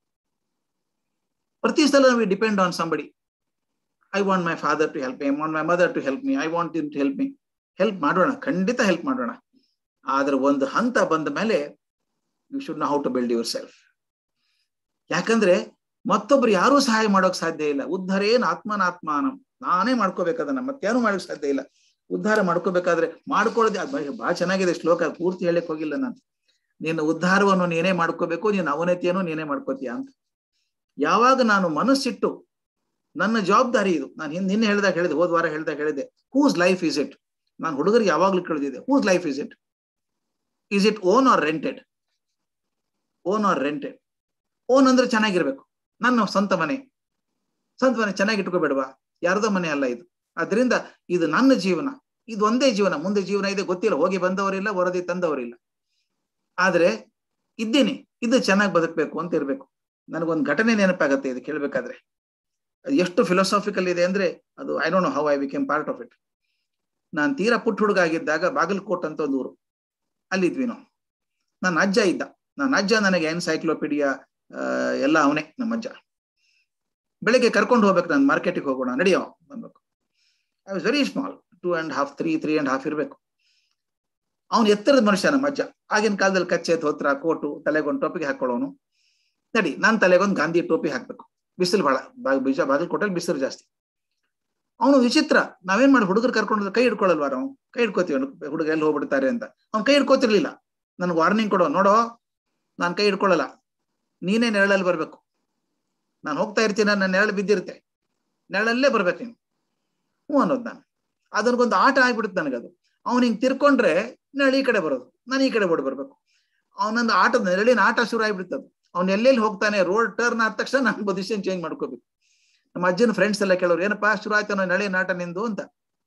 ಪ್ರತಿ ಸಲ we depend on somebody I want my father to help me I want my mother to help me I want to help me help ಮಾಡೋಣ ಖಂಡಿತ help ಮಾಡೋಣ ಆದ್ರೆ ಒಂದು ಹಂತ ಬಂದ ಮೇಲೆ you should know how to build yourself ಯಾಕಂದ್ರೆ ಮತ್ತೊಬ್ರು ಯಾರೂ ಸಹಾಯ ಮಾಡೋಕ್ ಸಾಧ್ಯ ಇಲ್ಲ ಉದ್ಧಾರೇನ್ ಆತ್ಮನಾತ್ಮಾನಂ ನಾನೇ ಮಾಡ್ಕೋಬೇಕದನ್ನ ಮತ್ತೇನು ಮಾಡೋಕ್ ಸಾಧ್ಯ ಇಲ್ಲ ಉದ್ಧಾರ ಮಾಡ್ಕೋಬೇಕಾದ್ರೆ ಮಾಡ್ಕೊಳ್ಳೋದು ಅದು ಬಹಳ ಚೆನ್ನಾಗಿದೆ ಶ್ಲೋಕ ಅದು ಪೂರ್ತಿ ಹೇಳಕ್ ಹೋಗಿಲ್ಲ ನಾನು ನಿನ್ನ ಉದ್ಧಾರವನ್ನು ನೀನೇ ಮಾಡ್ಕೋಬೇಕು ನಿನ್ನ ಅವನತಿಯನ್ನು ನೀನೇ ಮಾಡ್ಕೋತೀಯ ಅಂತ ಯಾವಾಗ ನಾನು ಮನಸ್ಸಿಟ್ಟು ನನ್ನ ಜವಾಬ್ದಾರಿ ಇದು ನಾನು ಹಿಂದೆ ನಿನ್ನೆ ಹೇಳಿದಾಗ ಹೇಳಿದೆ ಹೋದ ವಾರ ಹೇಳಿದಾಗ ಹೇಳಿದೆ ಹೂಸ್ ಲೈಫ್ ಇಸ್ ಇಟ್ ನಾನು ಹುಡುಗರಿಗೆ ಯಾವಾಗ್ಲೂ ಕೇಳಿದೆ whose life is it is it own or rented own or rented own ಅಂದ್ರೆ ಚೆನ್ನಾಗಿರ್ಬೇಕು ನನ್ನ ಸ್ವಂತ ಮನೆ ಸ್ವಂತ ಮನೆ ಚೆನ್ನಾಗಿ ಇಟ್ಕೋಬೇಡವಾ ಯಾರ್ದೋ ಮನೆ ಅಲ್ಲ ಇದು ಅದರಿಂದ ಇದು ನನ್ನ ಜೀವನ ಇದು ಒಂದೇ ಜೀವನ ಮುಂದೆ ಜೀವನ ಇದೆ ಗೊತ್ತಿಲ್ಲ ಹೋಗಿ ಬಂದವರಿಲ್ಲ ವರದಿ ತಂದವರಿಲ್ಲ ಆದ್ರೆ ಇದ್ದೀನಿ ಇದು ಚೆನ್ನಾಗಿ ಬದುಕಬೇಕು ಅಂತ ಇರ್ಬೇಕು ನನಗೊಂದು ಘಟನೆ ನೆನಪಾಗತ್ತೆ ಇದು ಕೇಳ್ಬೇಕಾದ್ರೆ ಎಷ್ಟು ಫಿಲಾಸಾಫಿಕಲ್ ಇದೆ ಅಂದ್ರೆ ಅದು I don't know how I became part of it ನಾನು ತೀರಾ ಪುಟ್ಟ ಹುಡುಗ ಆಗಿದ್ದಾಗ ಬಾಗಲಕೋಟ್ ಅಂತ ಒಂದು ಊರು ಅಲ್ಲಿದ್ವಿ ನಾವು ನನ್ನ ಅಜ್ಜ ಇದ್ದ ನನ್ನ ಅಜ್ಜ ನನಗೆ ಎನ್ಸೈಕ್ಲೋಪೀಡಿಯಾ ಎಲ್ಲ ಅವನೇ ನಮ್ಮ ಅಜ್ಜ ಬೆಳಿಗ್ಗೆ ಕರ್ಕೊಂಡು ಹೋಗ್ಬೇಕು ನಾನು ಮಾರ್ಕೆಟಿಗೆ ಹೋಗೋಣ ನಡೆಯೋ ಅನ್ಬೇಕು I was very small two and half three three and half ಇರಬೇಕು ಅವನು ಎತ್ತರದ ಮನುಷ್ಯ ನಮ್ಮ ಅಜ್ಜ ಆಗಿನ ಕಾಲದಲ್ಲಿ ಕಚ್ಚೆ ಧೋತ್ರ ಕೋಟು ತಲೆಗೊಂದು ಟೋಪಿಗೆ ಹಾಕೊಳ್ಳೋನು ನಡಿ ನನ್ನ ತಲೆಗೊಂದು ಗಾಂಧಿ ಟೋಪಿ ಹಾಕ್ಬೇಕು ಬಿಸಿಲು ಬಹಳ ಬೀಜ ಬಾಗಲಕೋಟಲ್ಲಿ ಬಿಸಿಲು ಜಾಸ್ತಿ ಅವನು ವಿಚಿತ್ರ ನಾವೇನ್ ಮಾಡಿ ಹುಡುಗರು ಕರ್ಕೊಂಡು ಕೈ ಹಿಡ್ಕೊಳ್ಳಲ್ವಾ ನಾವು ಕೈ ಹಿಡ್ಕೋತೀವಿ ಹುಡುಗ ಎಲ್ಲಿ ಹೋಗ್ಬಿಡ್ತಾರೆ ಅಂತ ಅವ್ನು ಕೈ ಹಿಡ್ಕೋತಿರ್ಲಿಲ್ಲ ನನಗೆ ವಾರ್ನಿಂಗ್ ಕೊಡೋ ನೋಡೋ ನಾನು ಕೈ ಹಿಡ್ಕೊಳ್ಳಲ್ಲ ನೀನೇ ನೆರಳಲ್ಲಿ ಬರ್ಬೇಕು ನಾನು ಹೋಗ್ತಾ ಇರ್ತೀನಿ ನನ್ನ ನೆರಳು ಬಿದ್ದಿರುತ್ತೆ ನೆರಳಲ್ಲೇ ಬರ್ಬೇಕು ನೀನು ಹ್ಞೂ ಅನ್ನೋದು ನಾನು ಅದನ್ಗೊಂದು ಆಟ ಆಗ್ಬಿಡುತ್ತೆ ನನಗದು ಅವ್ನು ಹಿಂಗೆ ತಿರ್ಕೊಂಡ್ರೆ ನೆರಳು ಈ ಕಡೆ ಬರೋದು ನಾನು ಈ ಕಡೆ ಓಡಿ ಬರ್ಬೇಕು ಅವನೊಂದು ಆಟದ ನೆರಳಿನ ಆಟ ಶುರು ಆಗ್ಬಿಡುತ್ತೆ ಅದು ಅವ್ನು ಎಲ್ಲೆಲ್ಲಿ ಹೋಗ್ತಾನೆ ರೋಡ್ ಟರ್ನ್ ಆದ ತಕ್ಷಣ ನಾನು ಪೊಸಿಷನ್ ಚೇಂಜ್ ಮಾಡ್ಕೋಬೇಕು ನಮ್ಮ ಅಜ್ಜನ ಫ್ರೆಂಡ್ಸ್ ಎಲ್ಲ ಕೇಳೋರು ಏನಪ್ಪಾ ಶುರು ಆಯ್ತು ಅನ್ನೋ ನೆಳೆ ನಾಟ ನಿಂದು ಅಂತ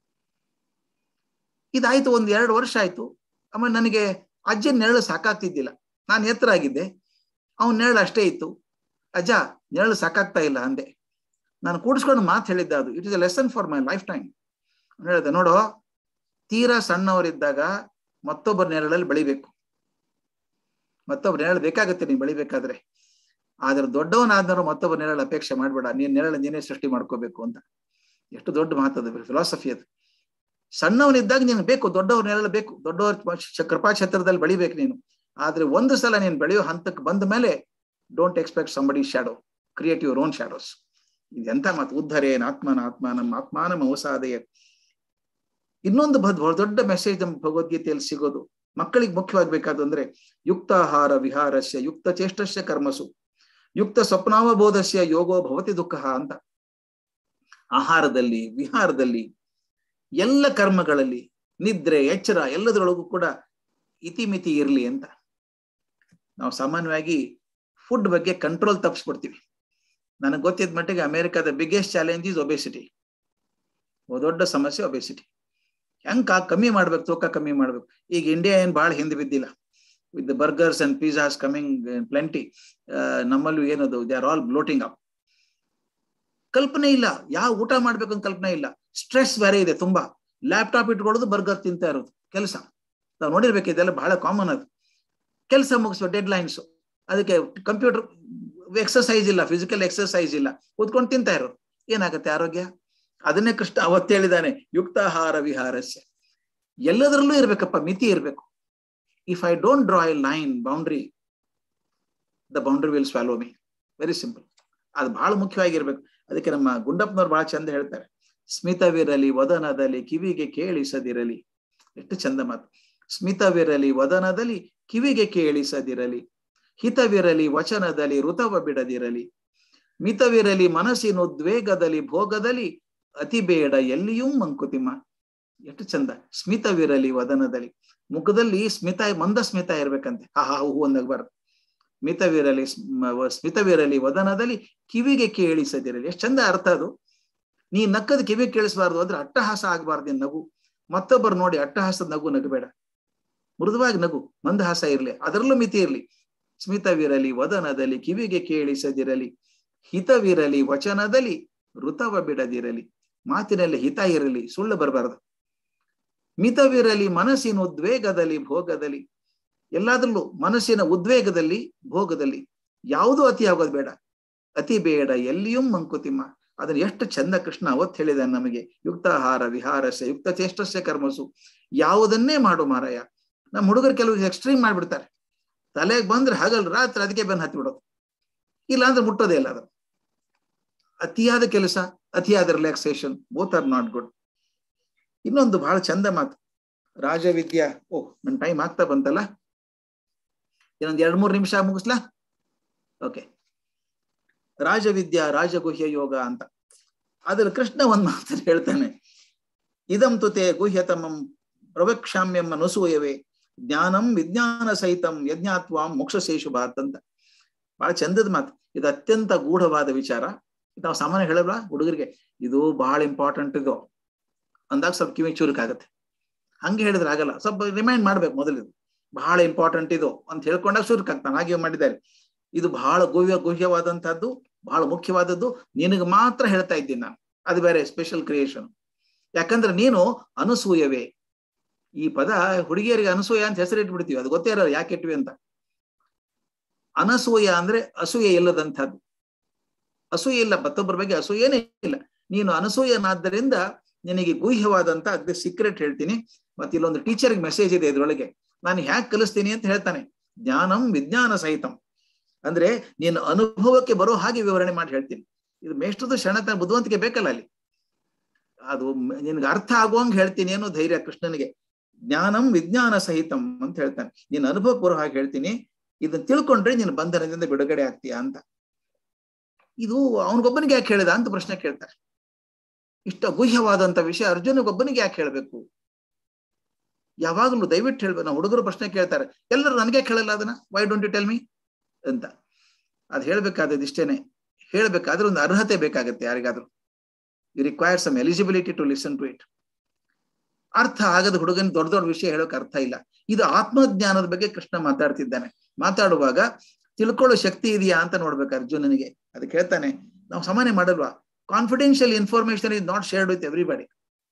ಇದಾಯ್ತು ಒಂದ್ ಎರಡು ವರ್ಷ ಆಯ್ತು ಆಮೇಲೆ ನನಗೆ ಅಜ್ಜನ ನೆರಳು ಸಾಕಾಗ್ತಿದ್ದಿಲ್ಲ ನಾನು ಎತ್ತರ ಆಗಿದ್ದೆ ಅವನ ನೆರಳು ಅಷ್ಟೇ ಇತ್ತು ಅಜ್ಜ ನೆರಳು ಸಾಕಾಗ್ತಾ ಇಲ್ಲ ಅಂದೆ ನಾನು ಕೂಡಿಸ್ಕೊಂಡು ಮಾತು ಹೇಳಿದ್ದ ಅದು it is a lesson for my lifetime ಹೇಳಿದೆ ನೋಡೋ ತೀರಾ ಸಣ್ಣವರಿದ್ದಾಗ ಮತ್ತೊಬ್ಬರ ನೆರಳಲ್ಲಿ ಬೆಳಿಬೇಕು ಮತ್ತೊಬ್ಬರ ನೆರಳು ಬೇಕಾಗುತ್ತೆ ನೀನ್ ಬೆಳಿಬೇಕಾದ್ರೆ ಆದ್ರೆ ದೊಡ್ಡವನಾದ್ರೂ ಮತ್ತೊಬ್ಬರ ನೆರಳು ಅಪೇಕ್ಷೆ ಮಾಡ್ಬೇಡ ನೀನ್ ನೆರಳು ನೀನೇ ಸೃಷ್ಟಿ ಮಾಡ್ಕೋಬೇಕು ಅಂತ ಎಷ್ಟು ದೊಡ್ಡ ಮಾತದು ಫಿಲಾಸಫಿ ಅದು ಸಣ್ಣವನಿದ್ದಾಗ ನೀನು ಬೇಕು ದೊಡ್ಡವ್ರ ನೆರಳು ಬೇಕು ದೊಡ್ಡವ್ರ ಕೃಪಾಕ್ಷೇತ್ರದಲ್ಲಿ ಬೆಳಿಬೇಕು ನೀನು ಆದ್ರೆ ಒಂದು ಸಲ ನೀನು ಬೆಳೆಯೋ ಹಂತಕ್ಕೆ ಬಂದ ಮೇಲೆ don't expect somebody shadow create your own shadows ಇದೆಂತ ಮಾತು ಉದ್ಧರೇನ್ ಆತ್ಮನ ಆತ್ಮ ನಮ್ಮ ಆತ್ಮಾನ ಮೌಸಾದಯ ಇನ್ನೊಂದು ಬದ್ ದೊಡ್ಡ ಮೆಸೇಜ್ ನಮ್ಮ ಭಗವದ್ಗೀತೆಯಲ್ಲಿ ಸಿಗೋದು ಮಕ್ಕಳಿಗೆ ಮುಖ್ಯವಾಗ್ಬೇಕಾದ್ದು ಅಂದ್ರೆ ಯುಕ್ತಾಹಾರ ವಿಹಾರಸ್ಯ ಯುಕ್ತ ಚೇಷ್ಟಸ್ಯ ಕರ್ಮಸು ಯುಕ್ತ ಸ್ವಪ್ನಾವಬೋಧಸ್ಯ ಯೋಗೋ ಭವತಿ ದುಃಖ ಅಂತ ಆಹಾರದಲ್ಲಿ ವಿಹಾರದಲ್ಲಿ ಎಲ್ಲ ಕರ್ಮಗಳಲ್ಲಿ ನಿದ್ರೆ ಎಚ್ಚರ ಎಲ್ಲದರೊಳಗೂ ಕೂಡ ಇತಿಮಿತಿ ಇರ್ಲಿ ಅಂತ ನಾವು ಸಾಮಾನ್ಯವಾಗಿ ಫುಡ್ ಬಗ್ಗೆ ಕಂಟ್ರೋಲ್ ತಪ್ಪಿಸ್ಬಿಡ್ತೀವಿ ನನಗೆ ಗೊತ್ತಿದ್ದ ಮಟ್ಟಿಗೆ ಅಮೆರಿಕದ ಬಿಗ್ಗೆಸ್ಟ್ ಚಾಲೆಂಜ್ ಇಸ್ ಒಬೆಸಿಟಿ ದೊಡ್ಡ ಸಮಸ್ಯೆ ಒಬೆಸಿಟಿ ಹೆಂಗ್ ಕಮ್ಮಿ ಮಾಡ್ಬೇಕು ತೂಕ ಕಮ್ಮಿ ಮಾಡ್ಬೇಕು ಈಗ ಇಂಡಿಯಾ ಏನ್ ಬಹಳ ಹಿಂದೆ ಬಿದ್ದಿಲ್ಲ with the burgers and pizzas coming plenty ನಮ್ಮಲ್ಲೂ ಏನದು they are all bloating up ಕಲ್ಪನೆ ಇಲ್ಲ ಯಾವ ಊಟ ಮಾಡ್ಬೇಕು ಅಂತ ಕಲ್ಪನೆ ಇಲ್ಲ ಸ್ಟ್ರೆಸ್ ಬೇರೆ ಇದೆ ತುಂಬಾ ಲ್ಯಾಪ್ಟಾಪ್ ಇಟ್ಕೊಳ್ಳೋದು ಬರ್ಗರ್ ತಿಂತಾ ಇರೋದು ಕೆಲಸ ನಾವು ನೋಡಿರ್ಬೇಕು ಇದೆಲ್ಲ ಬಹಳ ಕಾಮನ್ ಅದು ಕೆಲಸ ಮುಗಿಸೋ ಡೆಡ್ ಲೈನ್ಸ್ ಅದಕ್ಕೆ ಕಂಪ್ಯೂಟರ್ ಎಕ್ಸರ್ಸೈಸ್ ಇಲ್ಲ ಫಿಸಿಕಲ್ ಎಕ್ಸರ್ಸೈಸ್ ಇಲ್ಲ ಕೂತ್ಕೊಂಡು ತಿಂತಾ ಇರೋದು ಏನಾಗುತ್ತೆ ಆರೋಗ್ಯ ಅದನ್ನೇ ಕೃಷ್ಣ ಅವತ್ತು ಹೇಳಿದಾನೆ ಯುಕ್ತಾಹಾರ ವಿಹಾರಸ್ಯ ಎಲ್ಲದರಲ್ಲೂ ಇರ್ಬೇಕಪ್ಪ ಮಿತಿ ಇರ್ಬೇಕು if I don't draw a line boundary the boundary will swallow me very simple ಅದು ಬಹಳ ಮುಖ್ಯವಾಗಿರ್ಬೇಕು ಅದಕ್ಕೆ ನಮ್ಮ ಗುಂಡಪ್ಪನವ್ರು ಬಹಳ ಚಂದ ಹೇಳ್ತಾರೆ ಸ್ಮಿತವಿರಲಿ ವದನದಲ್ಲಿ ಕಿವಿಗೆ ಕೇಳಿಸದಿರಲಿ ಎಷ್ಟು ಚಂದ ಮಾತು ಸ್ಮಿತವಿರಲಿ ವದನದಲ್ಲಿ ಕಿವಿಗೆ ಕೇಳಿಸದಿರಲಿ ಹಿತವಿರಲಿ ವಚನದಲ್ಲಿ ಋತವ ಬಿಡದಿರಲಿ ಮಿತವಿರಲಿ ಮನಸ್ಸಿನ ಉದ್ವೇಗದಲ್ಲಿ ಭೋಗದಲ್ಲಿ ಅತಿ ಬೇಡ ಎಲ್ಲಿಯೂ ಮಂಕುತಿಮ್ಮ ಎಷ್ಟು ಚಂದ ಸ್ಮಿತವಿರಲಿ ವದನದಲ್ಲಿ ಮುಖದಲ್ಲಿ ಸ್ಮಿತ ಮಂದ ಸ್ಮಿತ ಇರ್ಬೇಕಂತೆ ಹಾ ಹಾ ಹೂ ಅಂದಾಗಬಾರ್ದು ಮಿತವಿರಲಿ ಸ್ಮಿತವಿರಲಿ ವದನದಲ್ಲಿ ಕಿವಿಗೆ ಕೇಳಿಸದಿರಲಿ ಎಷ್ಟು ಚಂದ ಅರ್ಥ ಅದು ನೀ ನಕ್ಕದ ಕಿವಿಗೆ ಕೇಳಿಸಬಾರ್ದು ಅಂದ್ರೆ ಅಟ್ಟಹಾಸ ಆಗ್ಬಾರ್ದು ನಗು ಮತ್ತೊಬ್ಬರು ನೋಡಿ ಅಟ್ಟಹಾಸದ ನಗು ನಗಬೇಡ ಮೃದುವಾಗಿ ನಗು ಮಂದಹಾಸ ಇರ್ಲಿ ಅದರಲ್ಲೂ ಮಿತಿ ಇರ್ಲಿ ಸ್ಮಿತವಿರಲಿ ವದನದಲ್ಲಿ ಕಿವಿಗೆ ಕೇಳಿಸದಿರಲಿ ಹಿತವಿರಲಿ ವಚನದಲ್ಲಿ ಋತವ ಬಿಡದಿರಲಿ ಮಾತಿನಲ್ಲಿ ಹಿತ ಇರಲಿ ಸುಳ್ಳು ಬರಬಾರದು ಮಿತವಿರಲಿ ಮನಸ್ಸಿನ ಉದ್ವೇಗದಲ್ಲಿ ಭೋಗದಲ್ಲಿ ಎಲ್ಲಾದ್ರಲ್ಲೂ ಮನಸ್ಸಿನ ಉದ್ವೇಗದಲ್ಲಿ ಭೋಗದಲ್ಲಿ ಯಾವುದೂ ಅತಿ ಆಗೋದು ಬೇಡ ಅತಿ ಬೇಡ ಎಲ್ಲಿಯೂ ಮಂಕುತಿಮ್ಮ ಅದನ್ನ ಎಷ್ಟು ಚಂದ ಕೃಷ್ಣ ಅವತ್ತು ಹೇಳಿದ ನಮಗೆ ಯುಕ್ತಾಹಾರ ವಿಹಾರಸ್ಯ ಯುಕ್ತ ಚೇಷ್ಟಸ್ಯ ಕರ್ಮಸು ಯಾವುದನ್ನೇ ಮಾಡು ಮಾರಾಯ ನಮ್ಮ ಹುಡುಗರು ಕೆಲವು ಎಕ್ಸ್ಟ್ರೀಮ್ ಮಾಡ್ಬಿಡ್ತಾರೆ ತಲೆಗೆ ಬಂದ್ರೆ ಹಗಲ್ ರಾತ್ರಿ ಅದಕ್ಕೆ ಬೆನ್ ಹತ್ತಿ ಬಿಡೋದು ಇಲ್ಲ ಅಂದ್ರೆ ಮುಟ್ಟೋದೇ ಇಲ್ಲ ಅದು ಅತಿಯಾದ ಕೆಲಸ ಅತಿಯಾದ relaxation both are not good ಇನ್ನೊಂದು ಬಹಳ ಚಂದ ಮಾತು ರಾಜವಿದ್ಯಾ ಓಹ್ ನನ್ನ ಟೈಮ್ ಆಗ್ತಾ ಬಂತಲ್ಲ ಇನ್ನೊಂದು ಎರಡ್ ಮೂರು ನಿಮಿಷ ಮುಗಿಸ್ಲಾ ಓಕೆ ರಾಜವಿದ್ಯಾ ರಾಜಗುಹ್ಯ ಯೋಗ ಅಂತ ಅದ್ರ ಕೃಷ್ಣ ಒಂದ್ ಮಾತನ್ನು ಹೇಳ್ತಾನೆ ಇದಂ ತುತೆ ಗುಹ್ಯತಮಂ ಪ್ರವಕ್ಷಾಮ್ಯಂ ಅನುಸೂಯವೇ ಜ್ಞಾನಂ ವಿಜ್ಞಾನ ಸಹಿತಂ ಯಜ್ಞಾತ್ವಾಂ ಮೋಕ್ಷಶೇಷು ಭಾರತ್ ಅಂತ ಬಹಳ ಚಂದದ ಮಾತು ಇದು ಅತ್ಯಂತ ಗೂಢವಾದ ವಿಚಾರ ನಾವು ಸಾಮಾನ್ಯ ಹೇಳಲ್ವಾ ಹುಡುಗರಿಗೆ ಇದು ಬಹಳ ಇಂಪಾರ್ಟೆಂಟ್ ಇದು ಅಂದಾಗ ಸ್ವಲ್ಪ ಕಿವಿ ಚುರುಕಾಗತ್ತೆ ಹಂಗೆ ಹೇಳಿದ್ರೆ ಆಗಲ್ಲ ಸ್ವಲ್ಪ ರಿಮೈಂಡ್ ಮಾಡ್ಬೇಕು ಮೊದಲಿದು ಬಹಳ ಇಂಪಾರ್ಟೆಂಟ್ ಇದು ಅಂತ ಹೇಳ್ಕೊಂಡಾಗ ಚುರುಕಾಗ್ತಾನೆ ಹಾಗೆ ಮಾಡಿದ್ದಾರೆ ಇದು ಬಹಳ ಗುಹ್ಯ ಗುಹ್ಯವಾದಂತಹದ್ದು ಬಹಳ ಮುಖ್ಯವಾದದ್ದು ನಿನಗೆ ಮಾತ್ರ ಹೇಳ್ತಾ ಇದ್ದೀನಿ ನಾನು ಅದು ಬೇರೆ ಸ್ಪೆಷಲ್ ಕ್ರಿಯೇಷನ್ ಯಾಕಂದ್ರೆ ನೀನು ಅನಸೂಯವೇ ಈ ಪದ ಹುಡುಗಿಯರಿಗೆ ಅನಸೂಯ ಅಂತ ಹೆಸರಿಟ್ಬಿಡ್ತೀವಿ ಅದು ಗೊತ್ತೇ ಇರಲ್ಲ ಯಾಕೆ ಇಟ್ವಿ ಅಂತ ಅನಸೂಯ ಅಂದ್ರೆ ಅಸೂಯೆ ಇಲ್ಲದಂಥದ್ದು ಅಸೂಯೆ ಇಲ್ಲ ಮತ್ತೊಬ್ಬರ ಬಗ್ಗೆ ಅಸೂಯೇನೇ ಇಲ್ಲ ನೀನು ಅನಸೂಯನಾದ್ದರಿಂದ ನಿನಗೆ ಗುಹ್ಯವಾದಂತ ಅದೇ ಸೀಕ್ರೆಟ್ ಹೇಳ್ತೀನಿ ಮತ್ತೆ ಇಲ್ಲೊಂದು ಟೀಚರ್ಗೆ ಮೆಸೇಜ್ ಇದೆ ಇದ್ರೊಳಗೆ ನಾನು ಹ್ಯಾಕ್ ಕಲಿಸ್ತೀನಿ ಅಂತ ಹೇಳ್ತಾನೆ ಜ್ಞಾನಂ ವಿಜ್ಞಾನ ಸಹಿತಂ ಅಂದ್ರೆ ನೀನು ಅನುಭವಕ್ಕೆ ಬರೋ ಹಾಗೆ ವಿವರಣೆ ಮಾಡಿ ಹೇಳ್ತೀನಿ ಇದು ಮೇಷ್ಟ್ರದ್ದು ಕ್ಷಣತ ಬುದ್ಧಿವಂತಿಕೆ ಬೇಕಲ್ಲ ಅಲ್ಲಿ ಅದು ನಿನ್ಗೆ ಅರ್ಥ ಆಗುವಂಗೆ ಹೇಳ್ತೀನಿ ಏನೋ ಧೈರ್ಯ ಕೃಷ್ಣನಿಗೆ ಜ್ಞಾನಂ ವಿಜ್ಞಾನ ಸಹಿತಂ ಅಂತ ಹೇಳ್ತಾನೆ ನೀನು ಅನುಭವಕ್ಕೆ ಬರೋ ಹಾಗೆ ಹೇಳ್ತೀನಿ ಇದನ್ನ ತಿಳ್ಕೊಂಡ್ರೆ ನೀನು ಬಂಧನದಿಂದ ಬಿಡುಗಡೆ ಆಗ್ತೀಯಾ ಅಂತ ಇದು ಅವನಿಗೊಬ್ಬನಿಗೆ ಯಾಕೆ ಹೇಳಿದ ಅಂತ ಪ್ರಶ್ನೆ ಕೇಳ್ತಾರೆ ಇಷ್ಟ ಗುಹ್ಯವಾದಂತ ವಿಷಯ ಅರ್ಜುನಿಗೊಬ್ಬನಿಗೆ ಯಾಕೆ ಹೇಳ್ಬೇಕು ಯಾವಾಗಲೂ ದಯವಿಟ್ಟು ಹೇಳ್ಬೇಕು ನಾವು ಹುಡುಗರು ಪ್ರಶ್ನೆ ಕೇಳ್ತಾರೆ ಎಲ್ಲರೂ ನನಗೆ ಕೇಳಲ್ಲ ಅದನ್ನ why don't you tell me ಅಂತ ಅದು ಹೇಳ್ಬೇಕಾದದ್ದು ಇಷ್ಟೇನೆ ಹೇಳ್ಬೇಕಾದ್ರೆ ಒಂದು ಅರ್ಹತೆ ಬೇಕಾಗುತ್ತೆ ಯಾರಿಗಾದ್ರೂ you require some eligibility to listen to it ಅರ್ಥ ಆಗದ ಹುಡುಗನ ದೊಡ್ಡ ದೊಡ್ಡ ವಿಷಯ ಹೇಳೋಕೆ ಅರ್ಥ ಇಲ್ಲ ಇದು ಆತ್ಮಜ್ಞಾನದ ಬಗ್ಗೆ ಕೃಷ್ಣ ಮಾತಾಡ್ತಿದ್ದಾನೆ ಮಾತಾಡುವಾಗ ತಿಳ್ಕೊಳ್ಳೋ ಶಕ್ತಿ ಇದೆಯಾ ಅಂತ ನೋಡ್ಬೇಕು ಅರ್ಜುನನಿಗೆ ಅದಕ್ಕೆ ಹೇಳ್ತಾನೆ ನಾವು ಸಾಮಾನ್ಯ ಮಾಡಲ್ವಾ confidential information is not shared with everybody